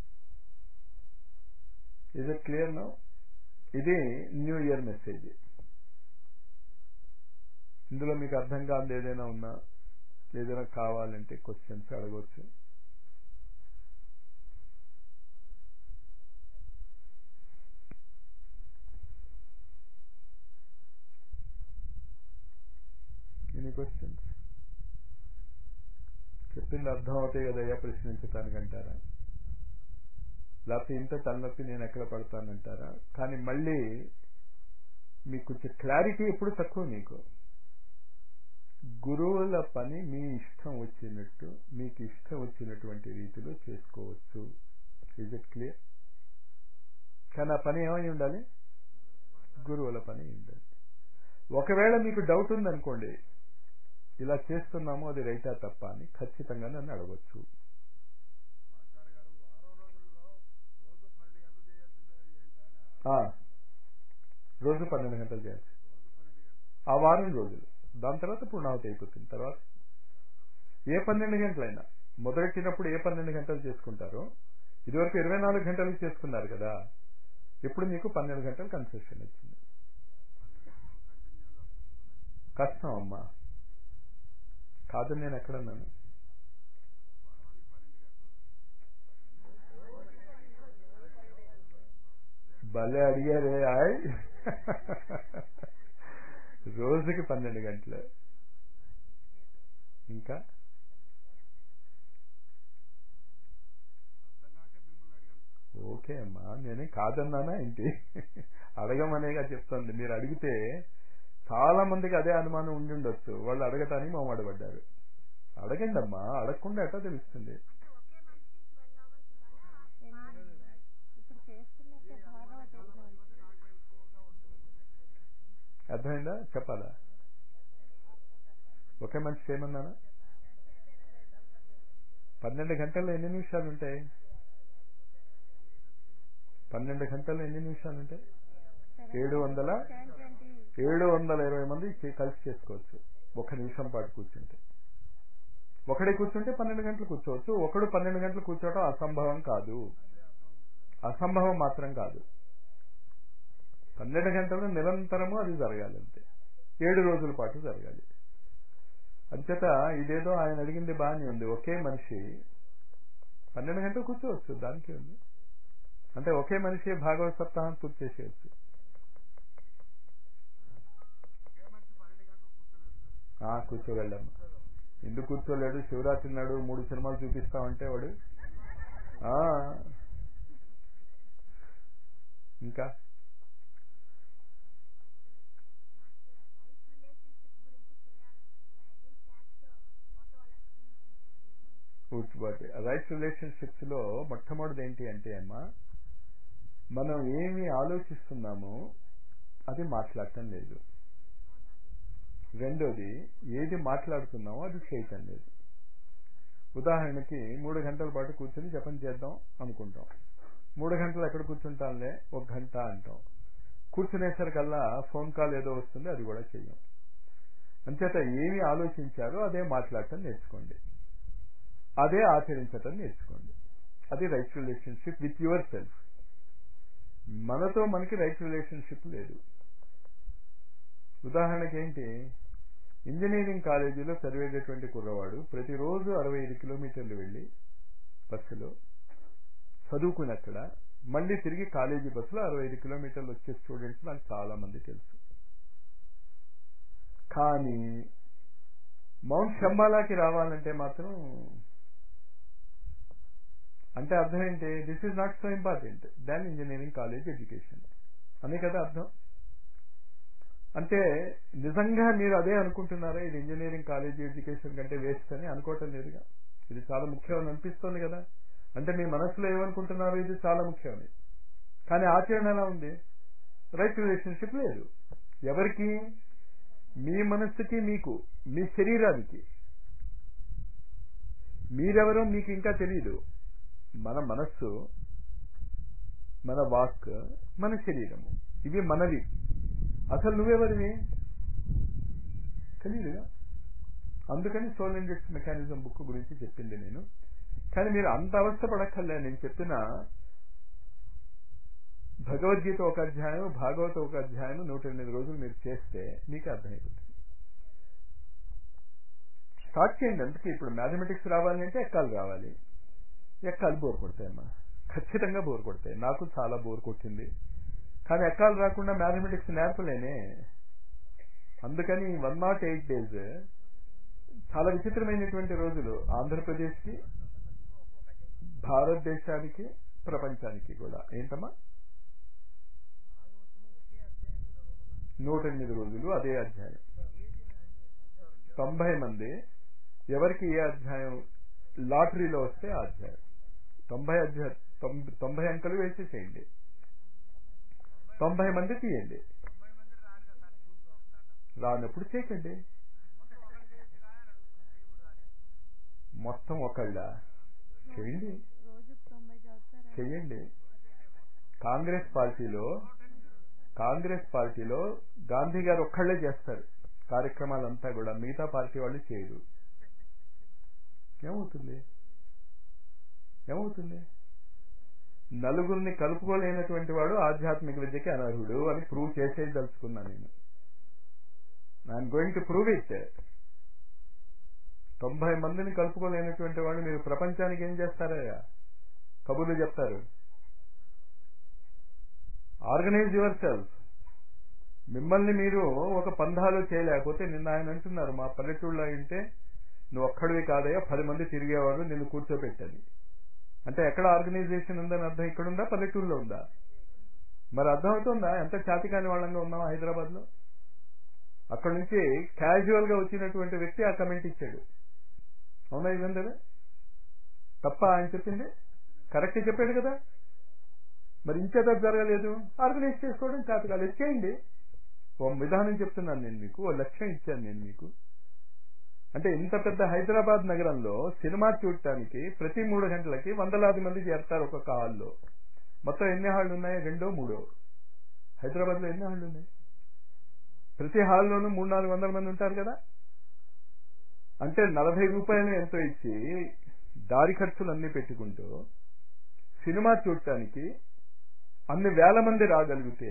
A: ఇజ్ ఇట్ క్లియర్ నో ఇది న్యూ ఇయర్ మెసేజ్ ఇందులో మీకు అర్థం కాదు ఏదైనా ఉన్నా ఏదైనా కావాలంటే క్వశ్చన్స్ అడగవచ్చు ఎనీ క్వశ్చన్స్ చెప్పింది అర్థం అవుతాయి కదయ్యా ప్రశ్నించటానికి అంటారా లేకపోతే ఇంత తలనొప్పి నేను ఎక్కడ పడతానంటారా కానీ మళ్ళీ మీకు కొంచెం క్లారిటీ ఎప్పుడు తక్కువ నీకు గురువుల పని మీ ఇష్టం వచ్చినట్టు మీకు ఇష్టం వచ్చినటువంటి రీతిలో చేసుకోవచ్చు ఇజ్ ఇట్ క్లియర్ కానీ ఆ పని ఏమై ఉండాలి గురువుల పని ఉండాలి ఒకవేళ మీకు డౌట్ ఉందనుకోండి ఇలా చేస్తున్నాము అది రైటా తప్ప అని ఖచ్చితంగా నన్ను అడగచ్చు ఆ, రోజు పన్నెండు గంటలు చేయాలి ఆ వారం రోజులు దాని తర్వాత పూర్ణావతి అయిపోతుంది తర్వాత ఏ పన్నెండు గంటలైనా మొదలెట్టినప్పుడు ఏ పన్నెండు గంటలు చేసుకుంటారో ఇదివరకు ఇరవై నాలుగు గంటలు చేసుకున్నారు కదా ఇప్పుడు మీకు పన్నెండు గంటలు కన్సెషన్ వచ్చింది కష్టం అమ్మా కాదని నేను ఎక్కడన్నాను భలే అడిగారే ఆయ్ రోజుకి పన్నెండు గంటలు ఇంకా ఓకే అమ్మా నేనే కాదన్నానా ఏంటి అడగమనేగా చెప్తుంది మీరు అడిగితే చాలా మందికి అదే అనుమానం ఉండి ఉండొచ్చు వాళ్ళు అడగటానికి మొహమాటపడ్డారు అడగండి అమ్మా అడగకుండా ఎట్లా తెలుస్తుంది
B: ఇప్పుడు చేస్తున్నట్టే భాగవతంలో
A: అర్థమైందా చెప్పాలా ఒకే మనిషి చేయమన్నానా పన్నెండు గంటల్లో ఎన్ని నిమిషాలు ఉంటాయి పన్నెండు గంటల్లో ఎన్ని నిమిషాలు ఉంటాయి ఏడు వందల
B: సెవెన్ ట్వంటీ
A: ఏడు వందల ఇరవై మంది చే- కలిసి చేసుకోవచ్చు ఒక నిమిషం పాటు కూర్చుంటే ఒకడే కూర్చుంటే పన్నెండు గంటలు కూర్చోవచ్చు ఒకడు పన్నెండు గంటలు కూర్చోవడం అసంభవం కాదు అసంభవం మాత్రం కాదు పన్నెండు గంటలు నిరంతరము అది జరగాలి అంతే ఏడు రోజుల పాటు జరగాలి అంచేత ఇదేదో ఆయన అడిగింది బాగానే ఉంది ఒకే మనిషి పన్నెండు గంటలు కూర్చోవచ్చు దానికి ఉంది అంటే ఒకే మనిషి భాగవత సప్తాహం పూర్తి చేసేయచ్చు ఆ, కూర్చోగలమ్మా ఎందుకు కూర్చోలేడు శివరాత్రి నాడు మూడు సినిమాలు చూపిస్తామంటే వాడు ఆ, ఇంకా రైట్ రిలేషన్షిప్స్ లో మొట్టమొదటిది ఏంటి అంటే అమ్మా మనం ఏమి ఆలోచిస్తున్నామో అది మాట్లాడటం లేదు రెండోది ఏది మాట్లాడుతున్నామో అది చేయటం లేదు ఉదాహరణకి మూడు గంటల పాటు కూర్చొని జపం చేద్దాం అనుకుంటాం మూడు గంటలు ఎక్కడ కూర్చుంటాంలే ఒక గంట అంటాం కూర్చునేసరికల్లా ఫోన్ కాల్ ఏదో వస్తుంది అది కూడా చెయ్యం అంచేత ఏమి ఆలోచించారో అదే మాట్లాడటం నేర్చుకోండి అదే ఆచరించటం నేర్చుకోండి అది right relationship with your self మనతో మనకి రైట్ రిలేషన్షిప్ లేదు ఉదాహరణకి ఏంటి ఇంజనీరింగ్ కాలేజీలో చదివేటటువంటి కుర్రవాడు ప్రతిరోజు అరవై ఐదు కిలోమీటర్లు వెళ్ళి బస్సులో చదువుకుని అక్కడ మళ్ళీ తిరిగి కాలేజీ బస్సులో అరవై ఐదు కిలోమీటర్లు వచ్చే స్టూడెంట్స్ నాకు చాలా మంది తెలుసు కానీ మౌంట్ శంబాలాకి రావాలంటే మాత్రం అంటే అర్థం ఏంటి this is not so important than engineering college education అనే కదా అర్థం అంటే నిజంగా మీరు అదే అనుకుంటున్నారా ఇది ఇంజనీరింగ్ కాలేజ్ ఎడ్యుకేషన్ కంటే వేస్ట్ అని అనుకోవటం లేదుగా ఇది చాలా ముఖ్యమని అనిపిస్తుంది కదా అంటే మీ మనసులో ఏమనుకుంటున్నారు ఇది చాలా ముఖ్యమని కానీ ఆచరణ ఎలా ఉంది రైట్ రిలేషన్షిప్ లేదు ఎవరికి మీ మనస్సుకి మీకు మీ శరీరానికి మీరెవరో మీకు ఇంకా తెలియదు మన మనస్సు మన వాక్ మన శరీరము ఇవి మనవి అసలు నువ్వెవరివి తెలియదుగా అందుకని సోల్ ఇండెక్స్ మెకానిజం బుక్ గురించి చెప్పింది నేను కానీ మీరు అంత అవస్థ పడక్కర్లే నేను చెప్పిన భగవద్గీత ఒక అధ్యాయం భాగవత ఒక అధ్యాయం నూట ఎనిమిది రోజులు మీరు చేస్తే మీకు అర్థమైపోతుంది స్టార్ట్ చేయండి అందుకే ఇప్పుడు మ్యాథమెటిక్స్ రావాలి అంటే ఎక్కాలు రావాలి ఎక్కాలు బోర్ కొడతాయమ్మా ఖచ్చితంగా బోర్ కొడతాయి నాకు చాలా బోర్ కొట్టింది కానీ ఎక్కాలు రాకుండా మ్యాథమెటిక్స్ నేర్పలేనే అందుకని వన్ నాట్ ఎయిట్ డేస్ చాలా విచిత్రమైనటువంటి రోజులు ఆంధ్రప్రదేశ్కి భారతదేశానికి ప్రపంచానికి కూడా ఏంటమ్మా నూట ఎనిమిది రోజులు అదే అధ్యాయం తొంభై మంది ఎవరికి ఏ అధ్యాయం లాటరీలో వస్తే ఆ అధ్యాయం తొంభై అధ్యాయం తొంభై అంకెలు వేసేసేయండి తొంభై మంది తీయండి రానప్పుడు చేయకండి మొత్తం ఒకళ్ళ చేయండి
B: రోజుకు తొంభై చదువుతారా
A: చెయ్యండి కాంగ్రెస్ పార్టీలో కాంగ్రెస్ పార్టీలో గాంధీ గారు ఒక్కళ్ళే చేస్తారు కార్యక్రమాలంతా కూడా మిగతా పార్టీ వాళ్ళు చేయరు ఏమవుతుంది ఏమవుతుంది నలుగురిని కలుపుకోలేనటువంటి వాడు ఆధ్యాత్మిక విద్యకి అనర్హుడు అని ప్రూవ్ చేసేది దలుచుకున్నా నేను I'm going to prove it తొంభై మందిని కలుపుకోలేనటువంటి వాడు మీరు ప్రపంచానికి ఏం చేస్తారయ్యా కబుర్లు చెప్తారు ఆర్గనైజ్ యువర్ సెల్ఫ్ మిమ్మల్ని మీరు ఒక పంధాలో చేయలేకపోతే నిన్న ఆయన అంటున్నారు మా పల్లెటూళ్ళలో అంటే నువ్వు ఒక్కడివి కాదయ్యా పది మంది తిరిగేవాడు నిన్ను కూర్చోబెట్టని అంటే ఎక్కడ ఆర్గనైజేషన్ ఉందని అర్థం ఇక్కడ ఉందా పల్లెటూరులో ఉందా మరి అర్థమవుతుందా ఎంత చాతికాని వాళ్ళంగా ఉన్నాం హైదరాబాద్ లో అక్కడ నుంచి క్యాజువల్ గా వచ్చినటువంటి వ్యక్తి ఆ కమెంట్ ఇచ్చాడు అవునా ఇదంతా తప్ప ఆయన చెప్పింది కరెక్ట్ చెప్పాడు కదా మరి ఇంకేదో జరగలేదు ఆర్గనైజ్ చేసుకోవడం చేత కాలేదు చేయండి ఓ విధానం చెప్తున్నాను నేను మీకు ఓ లక్ష్యం ఇచ్చాను నేను మీకు అంటే ఇంత పెద్ద హైదరాబాద్ నగరంలో సినిమా చూడటానికి ప్రతి మూడు గంటలకి వందలాది మంది చేరతారు ఒక్కొక్క హాల్లో మొత్తం ఎన్ని హాళ్ళు ఉన్నాయి రెండో మూడో హైదరాబాద్ లో ఎన్ని హాళ్ళు ఉన్నాయి ప్రతి హాల్లోనూ మూడు నాలుగు వందల మంది ఉంటారు కదా అంటే నలభై రూపాయలు ఎంతో ఇచ్చి దారి ఖర్చులు అన్ని పెట్టుకుంటూ సినిమా చూడటానికి అన్ని వేల మంది రాగలిగితే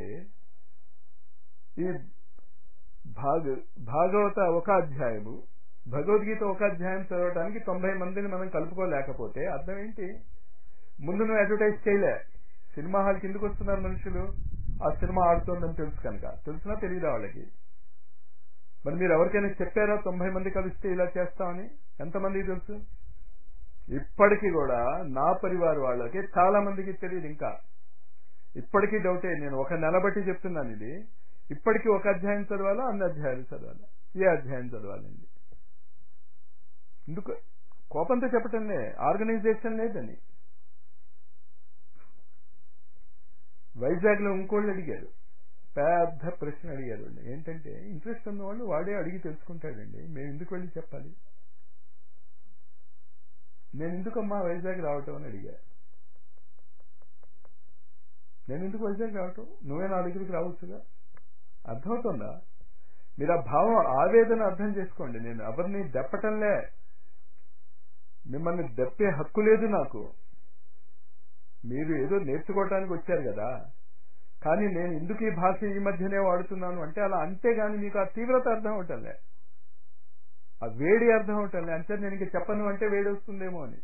A: ఈ భాగ భాగవత ఒక అధ్యాయము భగవద్గీత ఒక అధ్యాయం చదవడానికి తొంభై మందిని మనం కలుపుకోలేకపోతే అర్థం ఏంటి ముందు నువ్వు అడ్వర్టైజ్ చేయలే సినిమా హాల్కి ఎందుకు వస్తున్నారు మనుషులు ఆ సినిమా ఆడుతోందని తెలుసు కనుక తెలిసినా తెలియదా వాళ్ళకి మరి మీరు ఎవరికైనా చెప్పారా తొంభై మంది కలిస్తే ఇలా చేస్తామని ఎంతమందికి తెలుసు ఇప్పటికీ కూడా నా పరివార వాళ్ళకి చాలా మందికి తెలియదు ఇంకా ఇప్పటికీ డౌటే నేను ఒక నెల బట్టి చెప్తున్నాను ఇది ఇప్పటికీ ఒక అధ్యాయం చదవాలా అన్ని అధ్యాయాలు చదవాలా ఏ అధ్యాయం చదవాలండి ఎందుకు కోపంతో చెప్పటంలే ఆర్గనైజేషన్ లేదని వైజాగ్లో ఇంకోళ్ళు అడిగారు పెద్ద ప్రశ్న అడిగారు వాళ్ళు ఏంటంటే ఇంట్రెస్ట్ ఉన్నవాళ్ళు వాడే అడిగి తెలుసుకుంటాడండి మేము ఎందుకు వెళ్ళి చెప్పాలి నేను ఎందుకమ్మా వైజాగ్ రావటం అని అడిగా నేను ఎందుకు వైజాగ్ రావటం నువ్వే నా దగ్గరికి రావచ్చుగా అర్థమవుతుందా మీరు ఆ భావం ఆవేదన అర్థం చేసుకోండి నేను ఎవరిని దెప్పటంలే మిమ్మల్ని దెప్పే హక్కు లేదు నాకు మీరు ఏదో నేర్చుకోవటానికి వచ్చారు కదా కానీ నేను ఎందుకు ఈ భాష ఈ మధ్యనే వాడుతున్నాను అంటే అలా అంతేగాని మీకు ఆ తీవ్రత అర్థం అవటంలే ఆ వేడి అర్థం అవటంలే అంటే నేను ఇంక చెప్పను అంటే వేడి వస్తుందేమో అని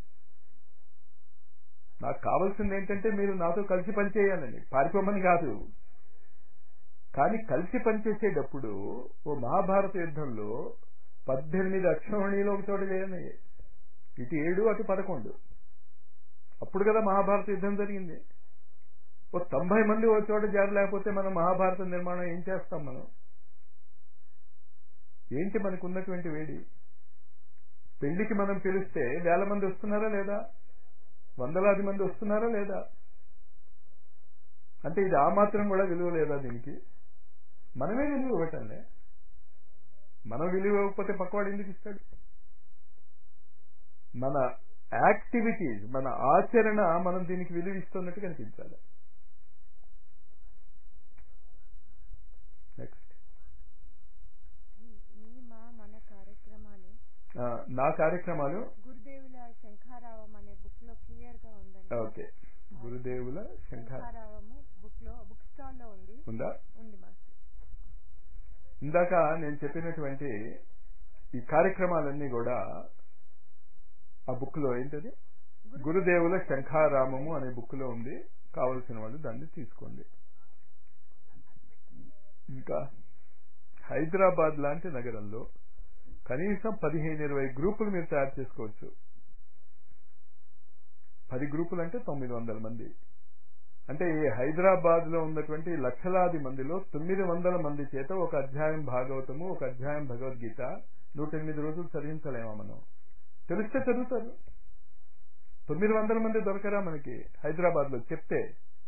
A: నాకు కావాల్సింది ఏంటంటే మీరు నాతో కలిసి పనిచేయాలని పారిపోమని కాదు కానీ కలిసి పనిచేసేటప్పుడు ఓ మహాభారత యుద్ధంలో పద్దెనిమిది అక్షోహిణీలు ఒక చోట చేయనయ్యాయి ఇటు ఏడు అటు పదకొండు అప్పుడు కదా మహాభారత యుద్ధం జరిగింది ఓ తొంభై మంది ఓ చోట చేరలేకపోతే మనం మహాభారత నిర్మాణం ఏం చేస్తాం మనం ఏంటి మనకు ఉన్నటువంటి వేడి పెళ్లికి మనం పిలిస్తే వేల మంది వస్తున్నారా లేదా వందలాది మంది వస్తున్నారా లేదా అంటే ఇది ఆ మాత్రం కూడా విలువ లేదా దీనికి మనమే విలువ ఇవ్వటంలే మనం విలువ ఇవ్వకపోతే పక్కవాడు ఎందుకు ఇస్తాడు మన యాక్టివిటీస్ మన ఆచరణ మనం దీనికి విలువ ఇస్తున్నట్టు కనిపించాలి నెక్స్ట్
B: మీ మా మన కార్యక్రమాలు
A: నా కార్యక్రమాలు
B: గురుదేవుల శంఖారావం అనే బుక్ లో క్లియర్ గా ఉందండి
A: ఓకే గురుదేవుల శంఖ
B: శంఖారావము బుక్ లో బుక్ స్టాల్ లో ఉంది
A: ఉందా
B: ఉంది మాస్టర్
A: ఇందాక నేను చెప్పినటువంటి ఈ కార్యక్రమాలన్నీ కూడా ఆ బుక్ లో ఏంటది గురుదేవుల శంఖారామము అనే బుక్ లో ఉంది కావలసిన వాళ్ళు దాన్ని తీసుకోండి ఇంకా హైదరాబాద్ లాంటి నగరంలో కనీసం పదిహేను ఇరవై గ్రూపులు మీరు తయారు చేసుకోవచ్చు పది గ్రూపులు అంటే తొమ్మిది వందల మంది అంటే ఈ హైదరాబాద్ లో ఉన్నటువంటి లక్షలాది మందిలో తొమ్మిది వందల మంది చేత ఒక అధ్యాయం భాగవతము ఒక అధ్యాయం భగవద్గీత నూట ఎనిమిది రోజులు చదివించలేమా మనం తెలిస్తే చదువుతారు తొమ్మిది వందల మంది దొరకరా మనకి హైదరాబాద్ లో చెప్తే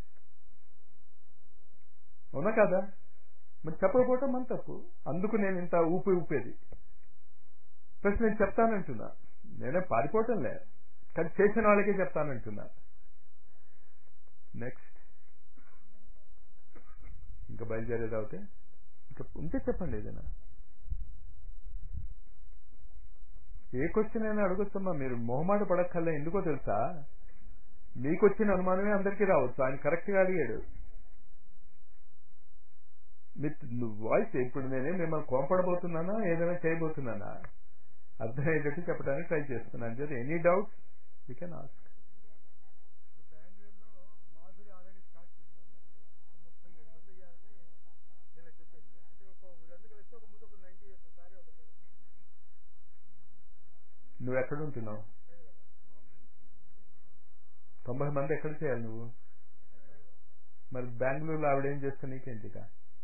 A: అవునా కాదా మరి చెప్పకపోవటం మన తప్పు అందుకు నేను ఇంత ఊపి ఊపేది ప్లస్ నేను చెప్తానంటున్నా నేనే పారిపోవటం లే కానీ చేసిన వాళ్ళకే చెప్తానంటున్నా నెక్స్ట్ ఇంకా బయలుదేరేది అవుతే ఇంకా ఉంటే చెప్పండి ఏదైనా ఏ క్వశ్చన్ అయినా అడగొచ్చమ్మా మీరు మొహమాట పడక్కర్లే ఎందుకో తెలుసా మీకు వచ్చిన అనుమానమే అందరికీ రావచ్చు ఆయన కరెక్ట్ గా అడిగాడు మీ వాయిస్ ఇప్పుడు నేనే మిమ్మల్ని కోపడబోతున్నానా ఏదైనా చేయబోతున్నానా అర్థమయ్యేటట్టు చెప్పడానికి ట్రై చేస్తున్నాను just any doubts you can ask
C: బెంగళూరులో మాధురి ఆల్రెడీ స్టార్ట్ చేశారు ముప్పై ఏడు మంది అయ్యారని నేను చెప్పింది అంటే ఒక రెండు కలిసి ఒక ముందు ఒక నైన్టీ ఇయర్స్ సారీ అవుతారు కదా
A: నువ్వు ఎక్కడ ఉంటున్నావు తొంభై మంది ఎక్కడ చేయాలి నువ్వు మరి బెంగళూరులో ఆవిడేం చేస్తా నీకేంటిక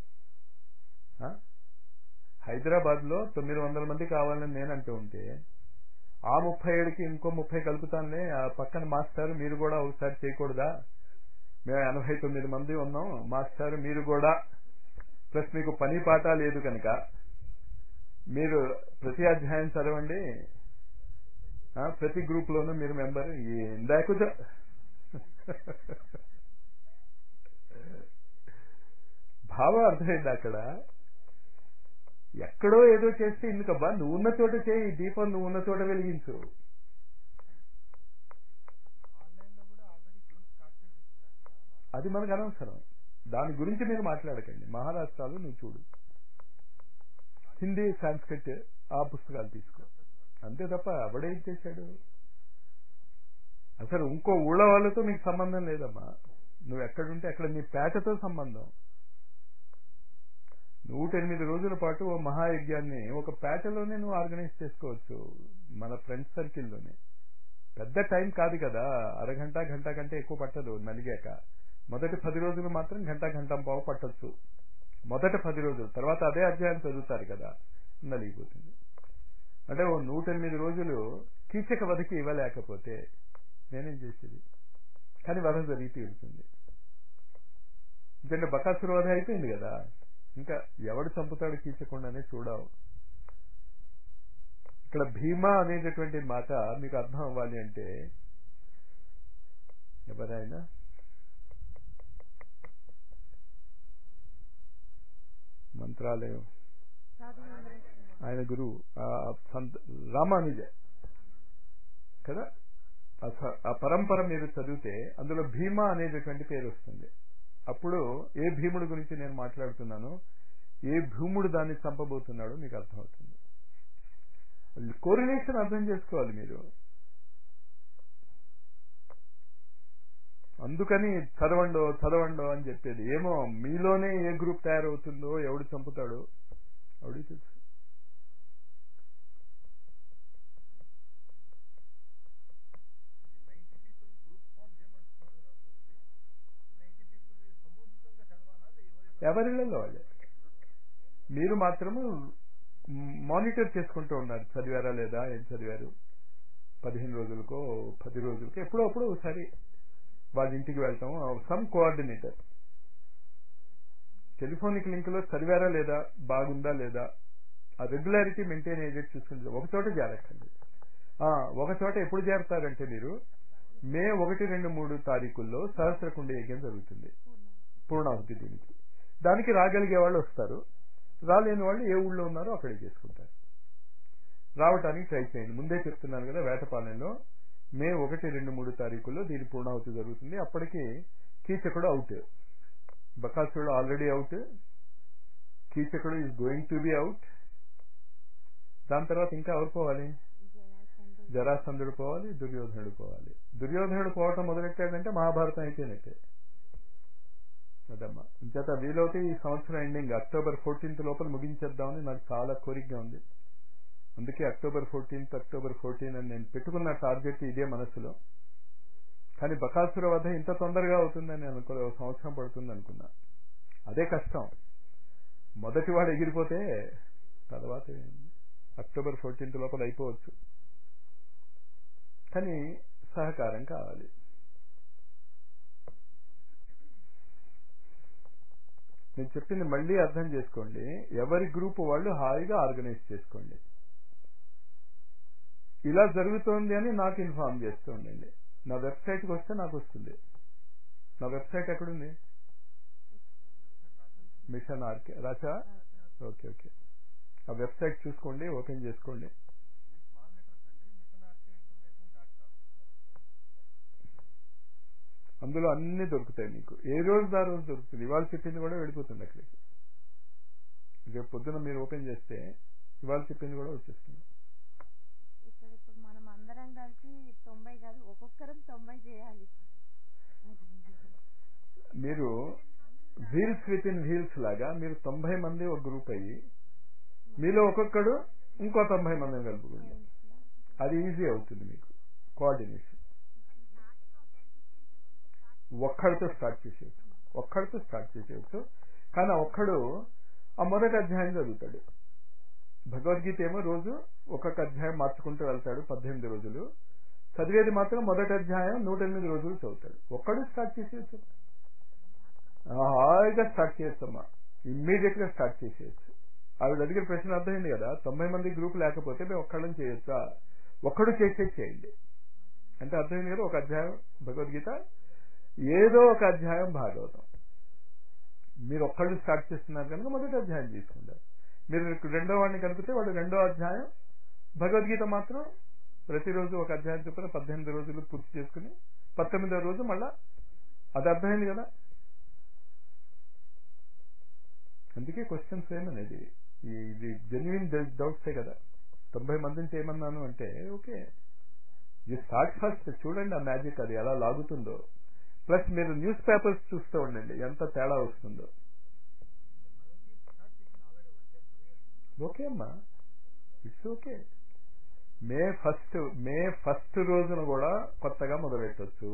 A: హైదరాబాద్ లో తొమ్మిది వందల మంది కావాలని నేను అంటూ ఉంటే ఆ ముప్పై ఏడుకి ఇంకో ముప్పై కలుపుతానులే ఆ పక్కన మాస్టర్ మీరు కూడా ఒకసారి చేయకూడదా మేము ఎనభై తొమ్మిది మంది ఉన్నాం మాస్టర్ మీరు కూడా ప్లస్ మీకు పని పాట లేదు కనుక మీరు ప్రతి అధ్యాయం చదవండి ఆ, ప్రతి గ్రూప్ లోనూ మీరు మెంబర్ ఇందాక భావం అర్థమైంది అక్కడ ఎక్కడో ఏదో చేస్తే ఎందుకబ్బా నువ్వు ఉన్న చోట చేయి దీపం నువ్వు ఉన్న చోట వెలిగించు
C: ఆన్లైన్లో కూడా ఆల్రెడీ గ్రూప్ స్టార్ట్ చేసేసిందండి
A: అది మనకు అనవసరం దాని గురించి మీరు మాట్లాడకండి మహారాష్ట్రలో నువ్వు చూడు హిందీ సాంస్క్రిట్ ఆ పుస్తకాలు తీసుకో అంతే తప్ప ఎవడేం చేశాడు అసలు ఇంకో ఊళ్ళ వాళ్ళతో నీకు సంబంధం లేదమ్మా నువ్వు ఎక్కడుంటే అక్కడ నీ పేటతో సంబంధం నూట ఎనిమిది రోజుల పాటు ఓ మహాయజ్ఞాన్ని ఒక పేటలోనే నువ్వు ఆర్గనైజ్ చేసుకోవచ్చు మన ఫ్రెండ్ సర్కిల్లోనే పెద్ద టైం కాదు కదా అరగంట గంట కంటే ఎక్కువ పట్టదు నలిగాక మొదటి పది రోజులు మాత్రం గంట గంట పావు పట్టొచ్చు మొదటి పది రోజులు తర్వాత అదే అధ్యాయం చదువుతారు కదా నలిగిపోతుంది అంటే ఓ నూట ఎనిమిది రోజులు కీచక వధకి ఇవ్వలేకపోతే నేనేం చేసేది కానీ వధ జరిగి తీరుతుంది ఎందుకంటే బకాసుర వధ అయిపోయింది కదా ఇంకా ఎవడు చంపుతాడు కీచకుండానే చూడవు ఇక్కడ భీమా అనేటటువంటి మాట మీకు అర్థం అవ్వాలి అంటే ఎవరైనా మంత్రాలయం
B: సాధు మంగళేశ్వరం
A: ఆయన గురువు ఆ సంత రామానుజ కదా ఆ స- ఆ పరంపర మీరు చదివితే అందులో భీమా అనేటటువంటి పేరు వస్తుంది అప్పుడు ఏ భీముడి గురించి నేను మాట్లాడుతున్నానో ఏ భీముడు దాన్ని చంపబోతున్నాడో మీకు అర్థమవుతుంది కోరిలేషన్ అర్థం చేసుకోవాలి మీరు అందుకని చదవండో చదవండో అని చెప్పేది ఏమో మీలోనే ఏ గ్రూప్ తయారవుతుందో ఎవడు చంపుతాడో ఎవడికి తెలుసు
C: నైంటీ పీపుల్ గ్రూప్ ఫామ్ చేయమంటున్నారు నైంటీ పీపుల్ సమూహికంగా చదవాలా ఎవరి
A: ఎవరిళ్ళలో వాళ్ళే మీరు మాత్రము మానిటర్ చేసుకుంటూ ఉన్నారు చదివారా లేదా ఏం చదివారు పదిహేను రోజులకో పది రోజులకో ఎప్పుడో అప్పుడు ఒకసారి వాళ్ళ ఇంటికి వెళ్తాం సమ్ కోఆర్డినేటర్ టెలిఫోనిక్ లింక్ లో చదివారా లేదా బాగుందా లేదా ఆ రెగ్యులారిటీ మెయింటైన్ అయ్యేది చూసుకుంటారు ఒక చోట చేరకండి ఆ, ఒక చోట ఎప్పుడు చేరతారంటే మీరు మే ఒకటి రెండు మూడు తారీఖుల్లో సహస్రకుండ యజ్ఞం జరుగుతుంది పూర్ణాహుతి దీనికి దానికి రాగలిగే వాళ్ళు వస్తారు రాలేని వాళ్ళు ఏ ఊళ్ళో ఉన్నారో అక్కడికి చేసుకుంటారు రావటానికి ట్రై చేయండి ముందే చెప్తున్నాను కదా వేటపాలెంలో మే ఒకటి రెండు మూడు తారీఖుల్లో దీని పూర్ణాహుతి జరుగుతుంది అప్పటికి కీచకుడు అవుట్ బకాసుడు ఆల్రెడీ అవుట్ కీచకుడు is going to be out దాని తర్వాత ఇంకా ఎవరు పోవాలి
B: జరాసంధుడు
A: జరాసంధుడు పోవాలి దుర్యోధనుడు పోవాలి దుర్యోధనుడు పోవటం మొదలెట్టాడంటే మహాభారతం అయిపోయినట్టే అదమ్మా ఇంచేత వీలవుతే ఈ సంవత్సరం ఎండింగ్ అక్టోబర్ ఫోర్టీన్త్ లోపల ముగించేద్దామని నాకు చాలా కోరికగా ఉంది అందుకే అక్టోబర్ ఫోర్టీన్త్ అక్టోబర్ ఫోర్టీన్ అని నేను పెట్టుకున్న టార్గెట్ ఇదే మనసులో కానీ బకాసుర వధ ఇంత తొందరగా అవుతుందని నేను అనుకోలే ఒక సంవత్సరం పడుతుంది అనుకున్నా అదే కష్టం మొదటి వాడు ఎగిరిపోతే తర్వాత ఏం- అక్టోబర్ ఫోర్టీన్త్ లోపల అయిపోవచ్చు కానీ సహకారం కావాలి నేను చెప్పింది మళ్ళీ అర్థం చేసుకోండి ఎవరి గ్రూప్ వాళ్ళు హాయిగా ఆర్గనైజ్ చేసుకోండి ఇలా జరుగుతోంది అని నాకు ఇన్ఫార్మ్ చేస్తూ ఉండండి నా వెబ్సైట్కి వస్తే నాకు వస్తుంది నా వెబ్సైట్ ఎక్కడుంది మిషన్ ఆర్కే రాచా ఓకే ఓకే ఆ వెబ్సైట్ చూసుకోండి ఓపెన్ చేసుకోండి
C: స్మాల్ లెటర్స్ అండి mission RK information dot com
A: అందులో అన్ని దొరుకుతాయి మీకు ఏ రోజు ఆ రోజు దొరుకుతుంది ఇవాళ చెప్పింది కూడా వెళ్ళిపోతుంది అక్కడికి రేపు పొద్దున మీరు ఓపెన్ చేస్తే ఇవాళ చెప్పింది కూడా వచ్చేస్తుంది
B: ఇక్కడ ఇప్పుడు మనం అందరం కలిసి తొంభై కాదు ఒక్కొక్కరం తొంభై చేయాలి
A: మీరు వీల్స్ విత్ ఇన్ వీల్స్ లాగా మీరు తొంభై మంది ఒక గ్రూప్ అయ్యి మీలో ఒక్కొక్కడు ఇంకో తొంభై మందిని కలుపుకోండి అది ఈజీ అవుతుంది మీకు కోఆర్డినేషన్ ఒక్కడితో స్టార్ట్ చేసేయచ్చు ఒక్కడితో స్టార్ట్ చేసేయచ్చు కానీ ఆ ఒక్కడు ఆ మొదటి అధ్యాయం చదువుతాడు భగవద్గీత ఏమో రోజు ఒక్కొక్క అధ్యాయం మార్చుకుంటూ వెళ్తాడు పద్దెనిమిది రోజులు చదివేది మాత్రం మొదటి అధ్యాయం నూట ఎనిమిది రోజులు చదువుతాడు ఒక్కడు స్టార్ట్ చేసేయచ్చు హాయిగా స్టార్ట్ చేయొచ్చమ్మా ఇమ్మీడియట్ గా స్టార్ట్ చేసేయచ్చు ఆవిడ అడిగిన ప్రశ్న అర్థమైంది కదా తొంభై మంది గ్రూప్ లేకపోతే మేము ఒక్కళ్ళని చేయొచ్చా ఒక్కడు చేసే చేయండి అంటే అర్థమైంది కదా ఒక అధ్యాయం భగవద్గీత ఏదో ఒక అధ్యాయం భాగవతం మీరు ఒక్కళ్ళు స్టార్ట్ చేస్తున్నారు కనుక మొదటి అధ్యాయం తీసుకుంటారు మీరు రెండో వాడిని కలిపితే వాడు రెండో అధ్యాయం భగవద్గీత మాత్రం ప్రతిరోజు ఒక అధ్యాయం చొప్పున పద్దెనిమిది రోజులు పూర్తి చేసుకుని పంతొమ్మిదో రోజు మళ్ళా అది అర్థమైంది కదా అందుకే క్వశ్చన్స్ ఏమనేది ఈ ఇది జెన్యున్ డౌట్సే కదా తొంభై మందిని చేయమన్నాను అంటే ఓకే యూ స్టార్ట్ ఫస్ట్ చూడండి ఆ మ్యాజిక్ అది ఎలా లాగుతుందో ప్లస్ మీరు న్యూస్ పేపర్స్ చూస్తూ ఉండండి ఎంత తేడా వస్తుందో ఓకే అమ్మా it's okay May first May first రోజున కూడా కొత్తగా మొదలెట్టచ్చు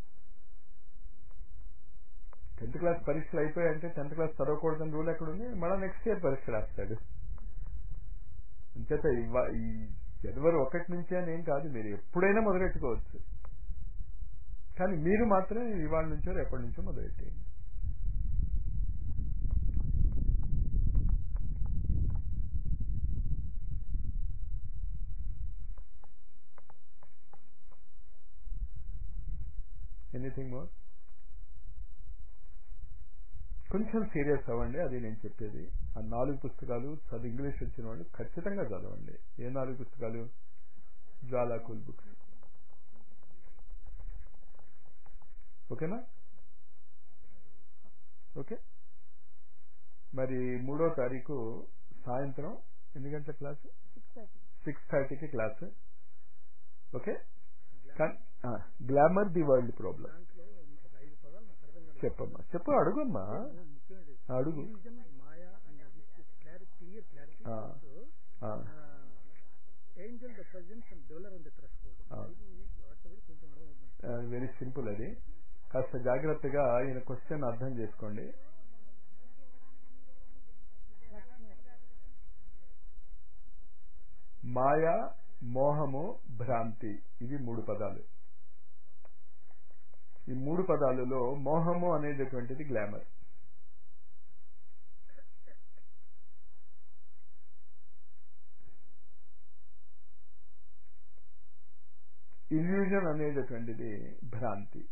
A: టెన్త్ క్లాస్ పరీక్షలు అయిపోయాయంటే టెన్త్ క్లాస్ చదవకూడదని రూల్ ఎక్కడుంది మళ్ళీ నెక్స్ట్ ఇయర్ పరీక్ష రాస్తాడు అంచేత ఇవ్వ- ఈ జనవరి ఒకటి నుంచి అని ఏం కాదు మీరు ఎప్పుడైనా మొదలెట్టుకోవచ్చు కానీ మీరు మాత్రం ఇవాళ నుంచో రేపటి నుంచో మొదలెట్టేయండి ఎనీథింగ్ మోర్ కొంచెం సీరియస్ అవ్వండి అది నేను చెప్పేది ఆ నాలుగు పుస్తకాలు చదువు ఇంగ్లీష్ వచ్చిన వాళ్ళు ఖచ్చితంగా చదవండి ఏ నాలుగు పుస్తకాలు జ్వాలా కూల్ బుక్స్ ఓకేనా ఓకే మరి మూడో తారీఖు సాయంత్రం ఎన్ని గంటల క్లాసు
B: సిక్స్ థర్టీ
A: సిక్స్ థర్టీకి class okay glamour the world problem
C: దాంట్లో ఒక ఐదు పదాలు నాకు అర్థం కాదు
A: చెప్పమ్మా చెప్పు అడుగమ్మా
C: ముఖ్యమైనది
A: అడుగు
C: illusion, మాయా అండ్ అది క్లారిటీ క్లియర్ క్లారిటీ
A: ఆ. ఆ,
C: angel the presence and dweller and the threshold
A: ఆ.
C: ఇది వాటి కొంచెం అర్థమవుతుంది
A: వెరీ సింపుల్ అది కాస్త జాగ్రత్తగా ఈయన క్వశ్చన్ అర్థం చేసుకోండి
B: లక్ష్మి
A: మాయ మోహము భ్రాంతి ఇవి మూడు పదాలు ఈ మూడు పదాలలో మోహము అనేటటువంటిది గ్లామర్ ఇల్యూజన్ అనేటటువంటిది భ్రాంతి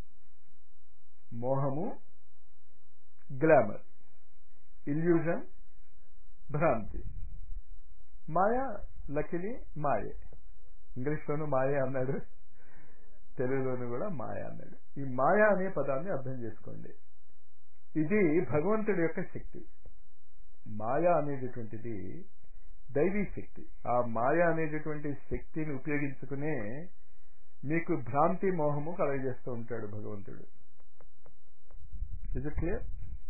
A: మోహము గ్లామర్ ఇల్యూజన్ భ్రాంతి మాయ లకిలి మాయే ఇంగ్లీష్లోను మాయే అన్నాడు తెలుగులోను కూడా మాయ అన్నాడు ఈ మాయ అనే పదాన్ని అర్థం చేసుకోండి ఇది భగవంతుడి యొక్క శక్తి మాయ అనేటటువంటిది దైవీ శక్తి ఆ మాయ అనేటటువంటి శక్తిని ఉపయోగించుకునే మీకు భ్రాంతి మోహము కలగజేస్తూ ఉంటాడు భగవంతుడు ఇజ్ ఇట్ క్లియర్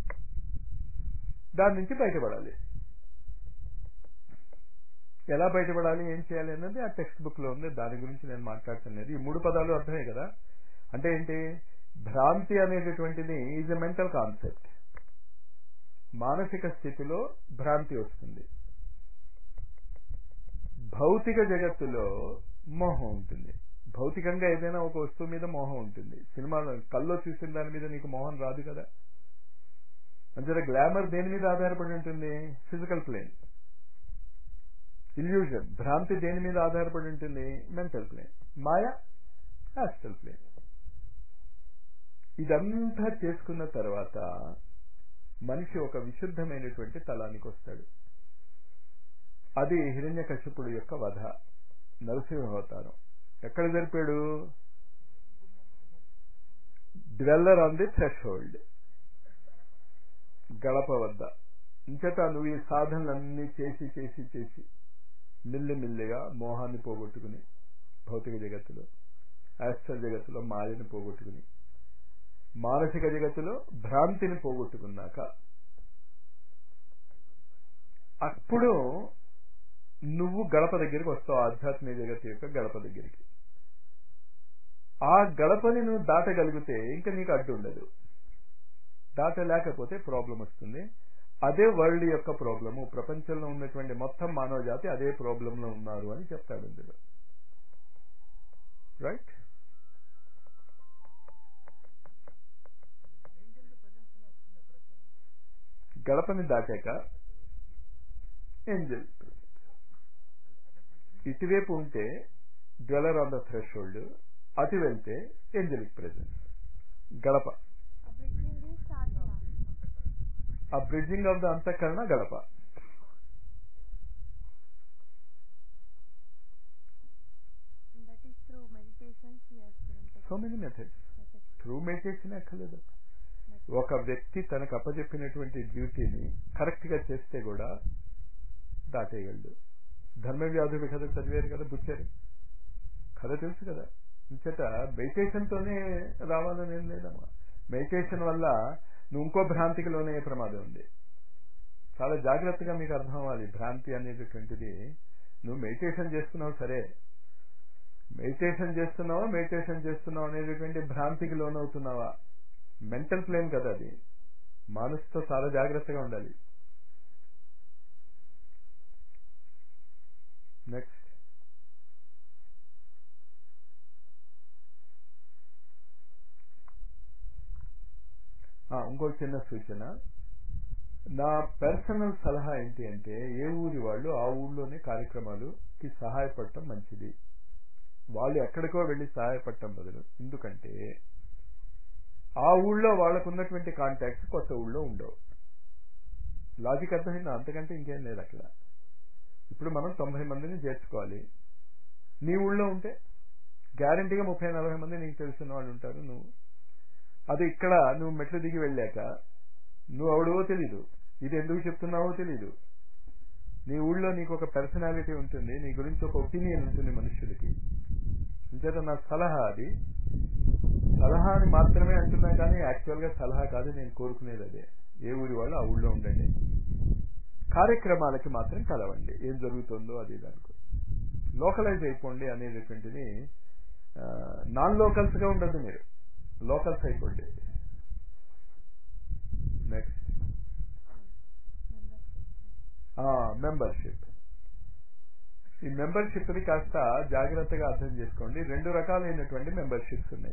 A: దాని నుంచి బయటపడాలి ఎలా బయటపడాలి ఏం చేయాలి అన్నది ఆ టెక్స్ట్ బుక్ లో ఉంది దాని గురించి నేను మాట్లాడుతున్నది ఈ మూడు పదాలు అర్థమే కదా అంటే ఏంటి భ్రాంతి అనేటటువంటిది ఈజ్ ఎ మెంటల్ కాన్సెప్ట్ మానసిక స్థితిలో భ్రాంతి వస్తుంది భౌతిక జగత్తులో మోహం ఉంటుంది భౌతికంగా ఏదైనా ఒక వస్తువు మీద మోహం ఉంటుంది సినిమాలో కల్లో చూసిన దాని మీద నీకు మోహం రాదు కదా అంతే గ్లామర్ దేని మీద ఆధారపడి ఉంటుంది ఫిజికల్ ప్లేన్ ఇల్యూజన్ భ్రాంతి దేని మీద ఆధారపడి ఉంటుంది మెంటల్ ప్లేన్ మాయ హాస్టల్ ప్లేన్ ఇదంతా చేసుకున్న తర్వాత మనిషి ఒక విశుద్ధమైనటువంటి తలానికి వస్తాడు అది హిరణ్యకశిపుడు యొక్క వధ నరసింహావతారం ఎక్కడ జరిపాడు dweller on the threshold గడప వద్ద ఇంచేత నువ్వు ఈ సాధనలన్నీ చేసి చేసి చేసి మిల్లిమిల్లిగా మోహాన్ని పోగొట్టుకుని భౌతిక జగత్తులో ఆస్ట్రల్ జగత్తులో మాయని పోగొట్టుకుని మానసిక జగత్తులో భ్రాంతిని పోగొట్టుకున్నాక అప్పుడు నువ్వు గడప దగ్గరికి వస్తావు ఆధ్యాత్మిక జగత్తు యొక్క గడప దగ్గరికి ఆ గడపని నువ్వు దాటగలిగితే ఇంకా నీకు అడ్డు ఉండదు దాటలేకపోతే ప్రాబ్లం వస్తుంది అదే వరల్డ్ యొక్క ప్రాబ్లము ప్రపంచంలో ఉన్నటువంటి మొత్తం మానవ జాతి అదే ప్రాబ్లంలో ఉన్నారు అని చెప్తాడు ఇందులో రైట్ గడపని దాటాక ఏంజల్ ఇటువైపు ఉంటే dweller on the threshold అటు వెళ్తే ఏంజలిక్ ప్రెజెన్స్ గడప
B: బ్రిడ్జింగ్ ది సాధన
A: ఆ బ్రిడ్జింగ్ ఆఫ్ ద అంతఃకరణ గడప
B: that is through meditations you have given
A: so many methods through meditation అక్కర్లేదు ఒక వ్యక్తి తనకు అప్పచెప్పినటువంటి డ్యూటీని కరెక్ట్ గా చేస్తే కూడా దాటేయగలడు ధర్మవ్యాధుడి కథ చదివారు కదా బుచ్చారు కథ తెలుసు కదా ఇంచేత మెడిటేషన్ తోనే రావాలని ఏం లేదమ్మా మెడిటేషన్ వల్ల నువ్వు ఇంకో భ్రాంతికి లోనయ్యే ప్రమాదం ఉంది చాలా జాగ్రత్తగా మీకు అర్థం అవ్వాలి భ్రాంతి అనేటటువంటిది నువ్వు మెడిటేషన్ చేస్తున్నావు సరే మెడిటేషన్ చేస్తున్నావా మెడిటేషన్ చేస్తున్నావు అనేటటువంటి భ్రాంతికి లోనవుతున్నావా మెంటల్ ప్లేన్ కదా అది మనసుతో చాలా జాగ్రత్తగా ఉండాలి నెక్స్ట్ ఇంకో చిన్న సూచన నా పర్సనల్ సలహా ఏంటి అంటే ఏ ఊరి వాళ్ళు ఆ ఊళ్ళోనే కార్యక్రమాలుకి సహాయపడటం మంచిది వాళ్ళు ఎక్కడికో వెళ్ళి సహాయపడటం బదులు ఎందుకంటే ఆ ఊళ్ళో వాళ్ళకు ఉన్నటువంటి కాంటాక్ట్స్ కొత్త ఊళ్ళో ఉండవు లాజిక్ అర్థమైందా అంతకంటే ఇంకేం లేదు అక్కడ ఇప్పుడు మనం తొంభై మందిని చేర్చుకోవాలి నీ ఊళ్ళో ఉంటే గ్యారంటీగా ముప్పై నలభై మంది నీకు తెలిసిన వాళ్ళు ఉంటారు నువ్వు అది ఇక్కడ నువ్వు మెట్లు దిగి వెళ్ళాక నువ్వు ఎవడవో తెలీదు ఇది ఎందుకు చెప్తున్నావో తెలీదు నీ ఊళ్ళో నీకు ఒక పర్సనాలిటీ ఉంటుంది నీ గురించి ఒక ఒపీనియన్ ఉంటుంది మనుషులకి అంచేత నా సలహా అది సలహా అని మాత్రమే అంటున్నా కానీ యాక్చువల్గా సలహా కాదు నేను కోరుకునేది అదే ఏ ఊరి వాళ్ళు ఆ ఊళ్ళో ఉండండి కార్యక్రమాలకి మాత్రం కలవండి ఏం జరుగుతుందో అది దానికి లోకలైజ్ అయిపోండి అనేటటువంటిది నాన్ లోకల్స్ గా ఉండదు మీరు లోకల్స్ అయిపోండి నెక్స్ట్ మెంబర్షిప్ ఈ మెంబర్షిప్ ని కాస్త జాగ్రత్తగా అర్థం చేసుకోండి రెండు రకాలైనటువంటి మెంబర్షిప్స్ ఉన్నాయి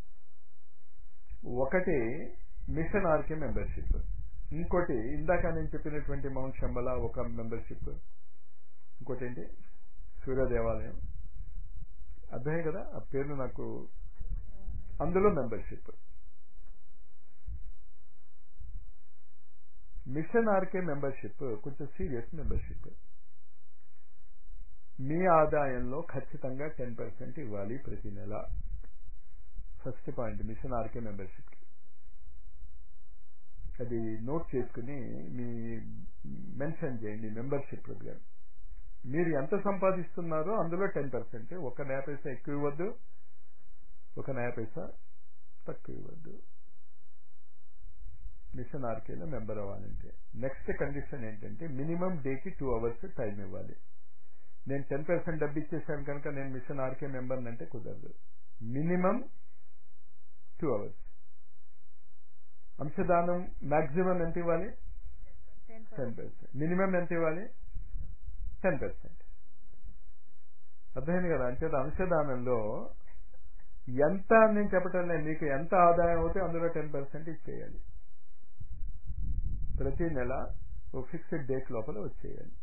A: ఒకటి మిషన్ ఆర్కే మెంబర్షిప్ ఇంకోటి ఇందాక నేను చెప్పినటువంటి మౌంట్ శంబల ఒక మెంబర్షిప్ ఇంకోటి ఏంటి సూర్య దేవాలయం అర్థమే కదా ఆ పేరు నాకు అందులో మెంబర్షిప్ మిషన్ ఆర్కే మెంబర్షిప్ కొంచెం సీరియస్ మెంబర్షిప్ మీ ఆదాయంలో ఖచ్చితంగా టెన్ పర్సెంట్ ఇవ్వాలి ప్రతి నెల first point mission RK membership అది నోట్ చేసుకుని మీ మెన్షన్ చేయండి మెంబర్షిప్ ప్రోగ్రామ్ మీరు ఎంత సంపాదిస్తున్నారో అందులో టెన్ పర్సెంట్ ఒక నయా పైసా ఎక్కువ ఇవ్వద్దు ఒక నయా పైసా తక్కువ ఇవ్వద్దు మిషన్ ఆర్కేలో మెంబర్ అవ్వాలంటే నెక్స్ట్ కండిషన్ ఏంటంటే మినిమం డేకి టూ అవర్స్ టైం ఇవ్వాలి నేను టెన్ పర్సెంట్ డబ్బు ఇచ్చేసాను కనుక నేను మిషన్ ఆర్కే మెంబర్ అంటే కుదరదు మినిమం టూ అవర్స్ అంశదానం మాక్సిమం ఎంత ఇవ్వాలి
B: టెన్
A: టెన్ పర్సెంట్ మినిమం ఎంత ఇవ్వాలి టెన్ పర్సెంట్ అర్థమైంది కదా అంటే అంశదానంలో ఎంత నేను చెప్పటం లేదు మీకు ఎంత ఆదాయం అవుతే అందులో టెన్ పర్సెంట్ ఇచ్చేయాలి ప్రతి నెల ఓ ఫిక్స్డ్ డేట్ లోపల వచ్చేయాలి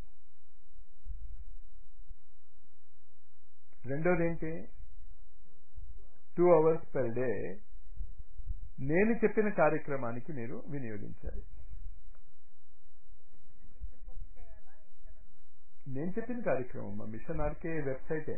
A: రెండోది ఏంటి టూ అవర్స్ పర్ డే నేను చెప్పిన కార్యక్రమానికి మీరు వినియోగించాలి నేను చెప్పిన కార్యక్రమం మా మిషన్ ఆర్కే వెబ్సైటే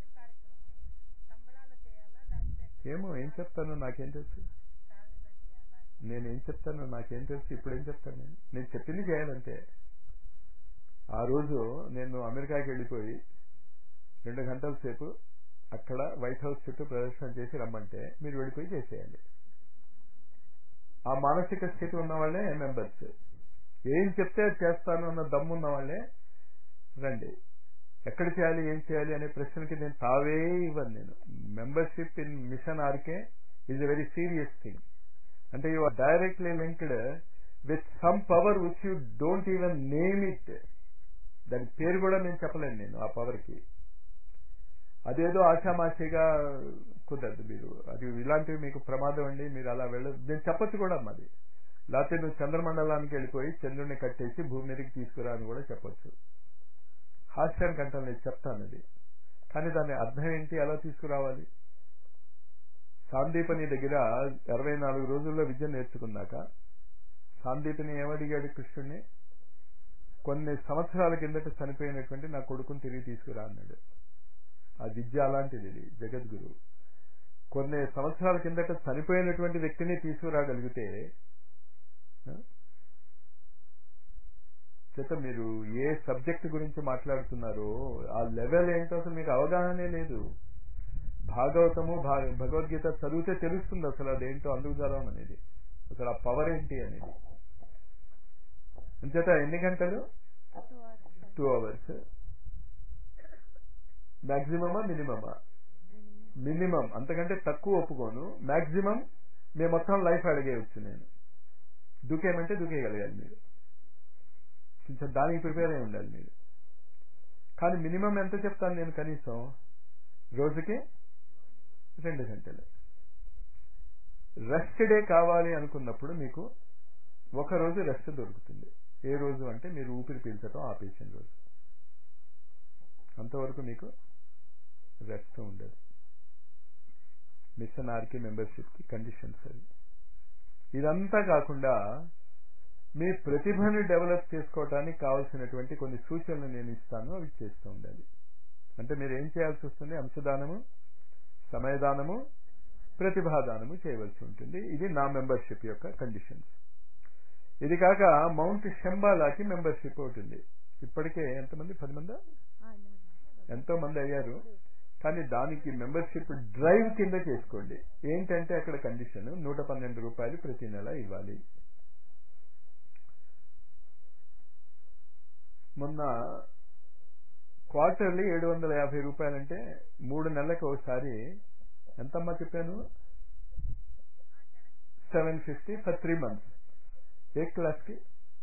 A: ఏమో ఏం చెప్తానో నాకేం తెలుసు నేనేం చెప్తానో నాకేం తెలుసు ఇప్పుడు ఏం చెప్తాను నేను నేను చెప్పింది చేయాలంటే ఆ రోజు నేను అమెరికాకి వెళ్ళిపోయి రెండు గంటల సేపు అక్కడ వైట్ హౌస్ చుట్టూ ప్రదర్శన చేసి రమ్మంటే మీరు వెళ్ళిపోయి చేసేయాలి ఆ మానసిక స్థితి ఉన్న వాళ్ళే మెంబర్స్ ఏం చెప్తే అది చేస్తాను అన్న దమ్ము ఉన్న వాళ్ళే రండి ఎక్కడ చేయాలి ఏం చేయాలి అనే ప్రశ్నకి నేను తావే ఇవ్వను నేను membership in mission RK is a very serious thing అంటే you are directly linked with some power which you don't even name it దాని పేరు కూడా నేను చెప్పలేను నేను ఆ పవర్కి అదేదో ఆషామాషిగా కుదరదు మీరు అది ఇలాంటివి మీకు ప్రమాదం అండి మీరు అలా వెళ్ళదు నేను చెప్పొచ్చు కూడా మరి లేకపోతే నువ్వు చంద్రమండలానికి వెళ్ళిపోయి చంద్రుడిని కట్టేసి భూమి మీదకి తీసుకురా అని కూడా చెప్పొచ్చు హాస్యానికి అంటాను నేను చెప్తాను అది కానీ దాని అర్థం ఏంటి ఎలా తీసుకురావాలి సాందీపని దగ్గర ఇరవై నాలుగు రోజుల్లో విద్య నేర్చుకున్నాక సాందీపని ఏమడిగాడు కృష్ణుడిని కొన్ని సంవత్సరాల కిందట చనిపోయినటువంటి నా కొడుకుని తిరిగి తీసుకురా అన్నాడు ఆ విద్య అలాంటిది ఇది జగద్గురు కొన్ని సంవత్సరాల కిందట చనిపోయినటువంటి వ్యక్తిని తీసుకురాగలిగితే ఆ? చేత మీరు ఏ సబ్జెక్ట్ గురించి మాట్లాడుతున్నారో ఆ లెవెల్ ఏంటో అసలు మీకు అవగాహనే లేదు భాగవతము భా- భగవద్గీత చదివితే తెలుస్తుంది అసలు అదేంటో అందుకు చదవం అనేది అసలు ఆ పవర్ ఏంటి అనేది అంచేత ఎన్ని గంటలు
B: టూ అవర్స్
A: టూ అవర్స్ మాక్సిమమా మినిమమా మినిమం అంతకంటే తక్కువ ఒప్పుకోను మాక్సిమం మీ మొత్తం లైఫ్ అడిగేయచ్చు నేను దూకేయమంటే దూకేయగలగాలి మీరు కొంచెం దానికి ప్రిపేర్ అయి ఉండాలి మీరు కానీ మినిమం ఎంత చెప్తాను నేను కనీసం రోజుకి రెండు గంటలు రెస్ట్ డే కావాలి అనుకున్నప్పుడు మీకు ఒక రోజు రెస్ట్ దొరుకుతుంది ఏ రోజు అంటే మీరు ఊపిరి పీల్చడం ఆపేసిన రోజు అంతవరకు మీకు రెస్ట్ ఉండదు మిషన్ ఆర్కి మెంబర్షిప్కి కండిషన్స్ అవి ఇదంతా కాకుండా మీ ప్రతిభని డెవలప్ చేసుకోవడానికి కావాల్సినటువంటి కొన్ని సూచనలు నేను ఇస్తాను అవి చేస్తూ ఉండాలి అంటే మీరు ఏం చేయాల్సి వస్తుంది అంశదానము సమయదానము ప్రతిభాదానము చేయవలసి ఉంటుంది ఇది నా మెంబర్షిప్ యొక్క కండిషన్స్ ఇది కాక మౌంట్ షంబాలాకి మెంబర్షిప్ ఒకటి ఉంది ఇప్పటికే ఎంతమంది పది మంది ఎంతో మంది అయ్యారు కానీ దానికి మెంబర్షిప్ డ్రైవ్ కింద చేసుకోండి ఏంటంటే అక్కడ కండిషన్ నూట పన్నెండు రూపాయలు ప్రతి నెల ఇవ్వాలి మొన్న క్వార్టర్లీ ఏడు వందల యాభై రూపాయలంటే మూడు నెలలకు ఒకసారి ఎంతమ్మా చెప్పాను seven fifty for three months ఏ క్లాస్కి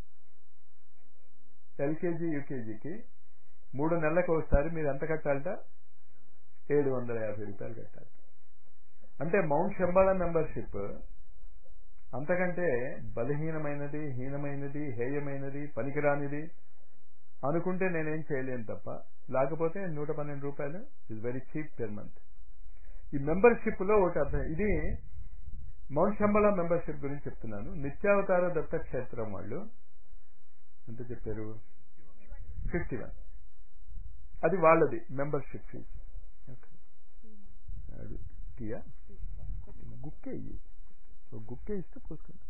A: ఎల్కేజీ యూకేజీకి మూడు నెలలకు ఒకసారి మీరు ఎంత కట్టాలట ఏడు వందల యాభై రూపాయలు కట్టాలి అంటే మౌంట్ శంబాళ మెంబర్షిప్ అంతకంటే బలహీనమైనది హీనమైనది హేయమైనది పనికిరానిది అనుకుంటే నేనేం చేయలేను తప్ప లేకపోతే నూట పన్నెండు రూపాయలు is very cheap per month ఈ మెంబర్షిప్ లో ఒకటి అర్థం ఇది మౌంట్ శంబళ మెంబర్షిప్ గురించి చెప్తున్నాను నిత్యావతార దత్త క్షేత్రం వాళ్ళు ఎంత చెప్పారు ఫిఫ్టీ వన్ అది వాళ్ళది మెంబర్షిప్ ఫీజు టీయా గుక్కే ఇయ్యి ఒక గుక్కే ఇస్తే పోసుకోండి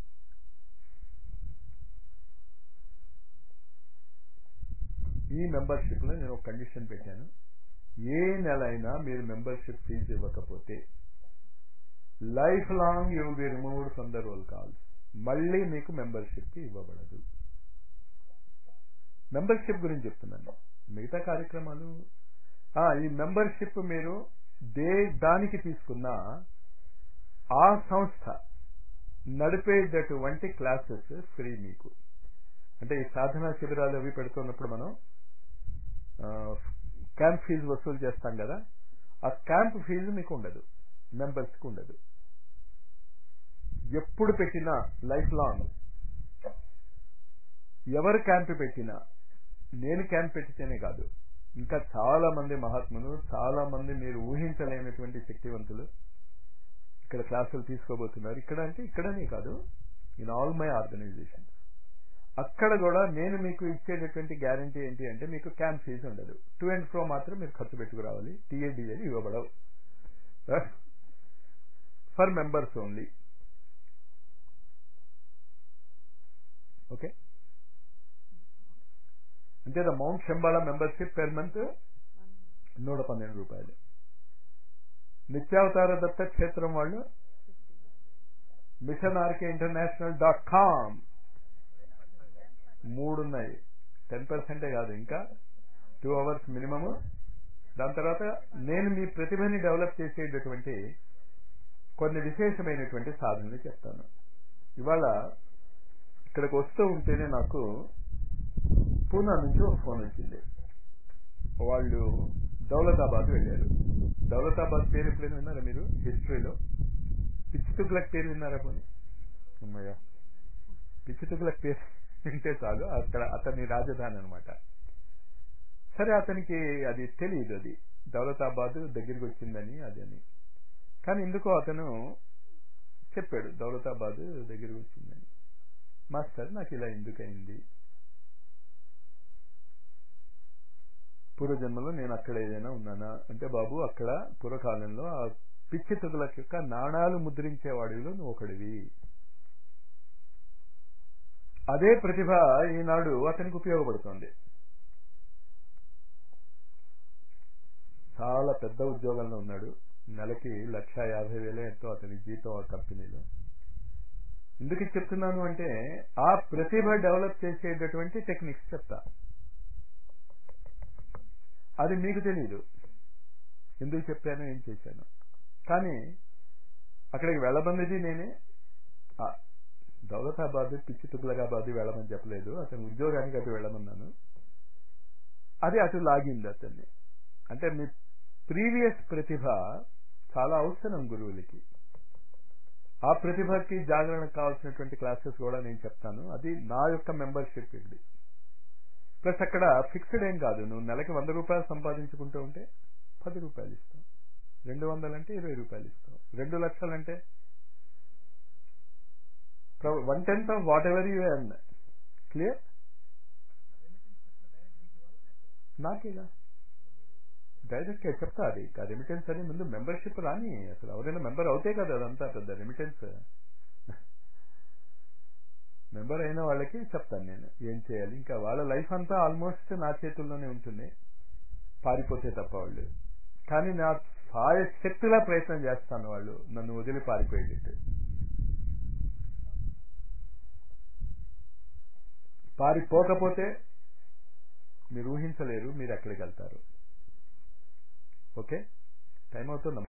A: ఈ మెంబర్షిప్ లో నేను ఒక కండిషన్ పెట్టాను ఏ నెల అయినా మీరు మెంబర్షిప్ ఫీజు ఇవ్వకపోతే life long you be removed from the roll calls మళ్ళీ మీకు మెంబర్షిప్ ఇవ్వబడదు మెంబర్షిప్ గురించి చెప్తున్నాను మిగతా కార్యక్రమాలు ఈ మెంబర్షిప్ మీరు దే దానికి తీసుకున్న ఆ సంస్థ నడిపేటటువంటి క్లాసెస్ ఫ్రీ మీకు అంటే ఈ సాధనా శిబిరాలు అవి పెడుతున్నప్పుడు మనం క్యాంప్ ఫీజు వసూలు చేస్తాం కదా ఆ క్యాంప్ ఫీజు మీకు ఉండదు మెంబర్స్కి ఉండదు ఎప్పుడు పెట్టినా లైఫ్ లాంగ్ ఎవరు క్యాంప్ పెట్టినా నేను క్యాంప్ పెట్టితేనే కాదు ఇంకా చాలా మంది మహాత్ములు చాలా మంది మీరు ఊహించలేనటువంటి శక్తివంతులు ఇక్కడ క్లాసులు తీసుకోబోతున్నారు ఇక్కడ అంటే ఇక్కడనే కాదు ఇన్ ఆల్ మై ఆర్గనైజేషన్ అక్కడ కూడా నేను మీకు ఇచ్చేటటువంటి గ్యారంటీ ఏంటి అంటే మీకు క్యాంప్ ఫీజు ఉండదు టు అండ్ ఫ్రో మాత్రం మీరు ఖర్చు పెట్టుకురావాలి టీఏడిఏలు ఇవ్వబడవు ఫర్ మెంబర్స్ ఓన్లీ ఓకే అంటే the mount Shambhala membership per month నూట పన్నెండు రూపాయలు నిత్యావతార దత్త క్షేత్రం వాళ్ళు mission RK international dot com మూడున్నాయి టెన్ పర్సెంటే కాదు ఇంకా టూ అవర్స్ మినిమము దాని తర్వాత నేను మీ ప్రతిభని డెవలప్ చేసేటటువంటి కొన్ని విశేషమైనటువంటి సాధనలు చెప్తాను ఇవాళ ఇక్కడికి వస్తూ ఉంటేనే నాకు పూనా నుంచి ఒక ఫోన్ వచ్చింది వాళ్ళు దౌలతాబాద్ వెళ్ళారు దౌలతాబాద్ పేరు ఎప్పుడైనా విన్నారా మీరు హిస్టరీలో పిచ్చి తుగ్లక్ పేరు విన్నారా పోనీ అమ్మయ్య పిచ్చి తుగ్లక్ పేరు వింటే చాలు అక్కడ అతని రాజధాని అనమాట సరే అతనికి అది తెలియదు అది దౌలతాబాద్ దగ్గరికి వచ్చిందని అది అని కానీ ఎందుకో అతను చెప్పాడు దౌలతాబాద్ దగ్గరికి వచ్చిందని మాస్టర్ నాకు ఇలా ఎందుకైంది పూర్వజన్మలో నేను అక్కడ ఏదైనా ఉన్నానా అంటే బాబు అక్కడ పూర్వకాలంలో ఆ పిచ్చి తుగులక్ యొక్క నాణాలు ముద్రించేవాడిలో నువ్వు ఒకడివి అదే ప్రతిభ ఈనాడు అతనికి ఉపయోగపడుతుంది చాలా పెద్ద ఉద్యోగంలో ఉన్నాడు నెలకి లక్ష యాభై వేలే ఎంతో అతని జీతం ఆ కంపెనీలో ఎందుకు చెప్తున్నాను అంటే ఆ ప్రతిభ డెవలప్ చేసేటటువంటి టెక్నిక్స్ చెప్తా అది మీకు తెలియదు ఎందుకు చెప్పాను ఏం చేశాను కానీ అక్కడికి వెళ్ళమన్నది నేనే దౌలతాబాద్ పిచ్చి తుగ్లగాబాద్ వెళ్ళమని చెప్పలేదు అతని ఉద్యోగానికి అటు వెళ్ళమన్నాను అది అటు లాగింది అతన్ని అంటే మీ ప్రీవియస్ ప్రతిభ చాలా అవసరం గురువులకి ఆ ప్రతిభకి జాగరణకు కావాల్సినటువంటి క్లాసెస్ కూడా నేను చెప్తాను అది నా యొక్క మెంబర్షిప్ ఇది ప్లస్ అక్కడ ఫిక్స్డ్ ఏం కాదు నువ్వు నెలకి వంద రూపాయలు సంపాదించుకుంటూ ఉంటే పది రూపాయలు ఇస్తావు రెండు వందలంటే ఇరవై రూపాయలు ఇస్తావు రెండు లక్షలంటే one tenth of whatever you earn clear నాకేగా డైరెక్ట్ గా చెప్తా అది ఆ రెమిటెన్స్ అని ముందు మెంబర్షిప్ రాని అసలు ఎవరైనా మెంబర్ అవుతే కదా అదంతా పెద్ద రెమిటెన్స్ మెంబర్ అయిన వాళ్ళకి చెప్తాను నేను ఏం చేయాలి ఇంకా వాళ్ళ లైఫ్ అంతా ఆల్మోస్ట్ నా చేతుల్లోనే ఉంటుంది పారిపోతే తప్ప వాళ్ళు కానీ నా సాయ శక్తిలా ప్రయత్నం చేస్తాను వాళ్ళు నన్ను వదిలి పారిపోయేటట్టు పారిపోకపోతే మీరు ఊహించలేరు మీరు ఎక్కడికి వెళ్తారు ఓకే టైం అవుతుంది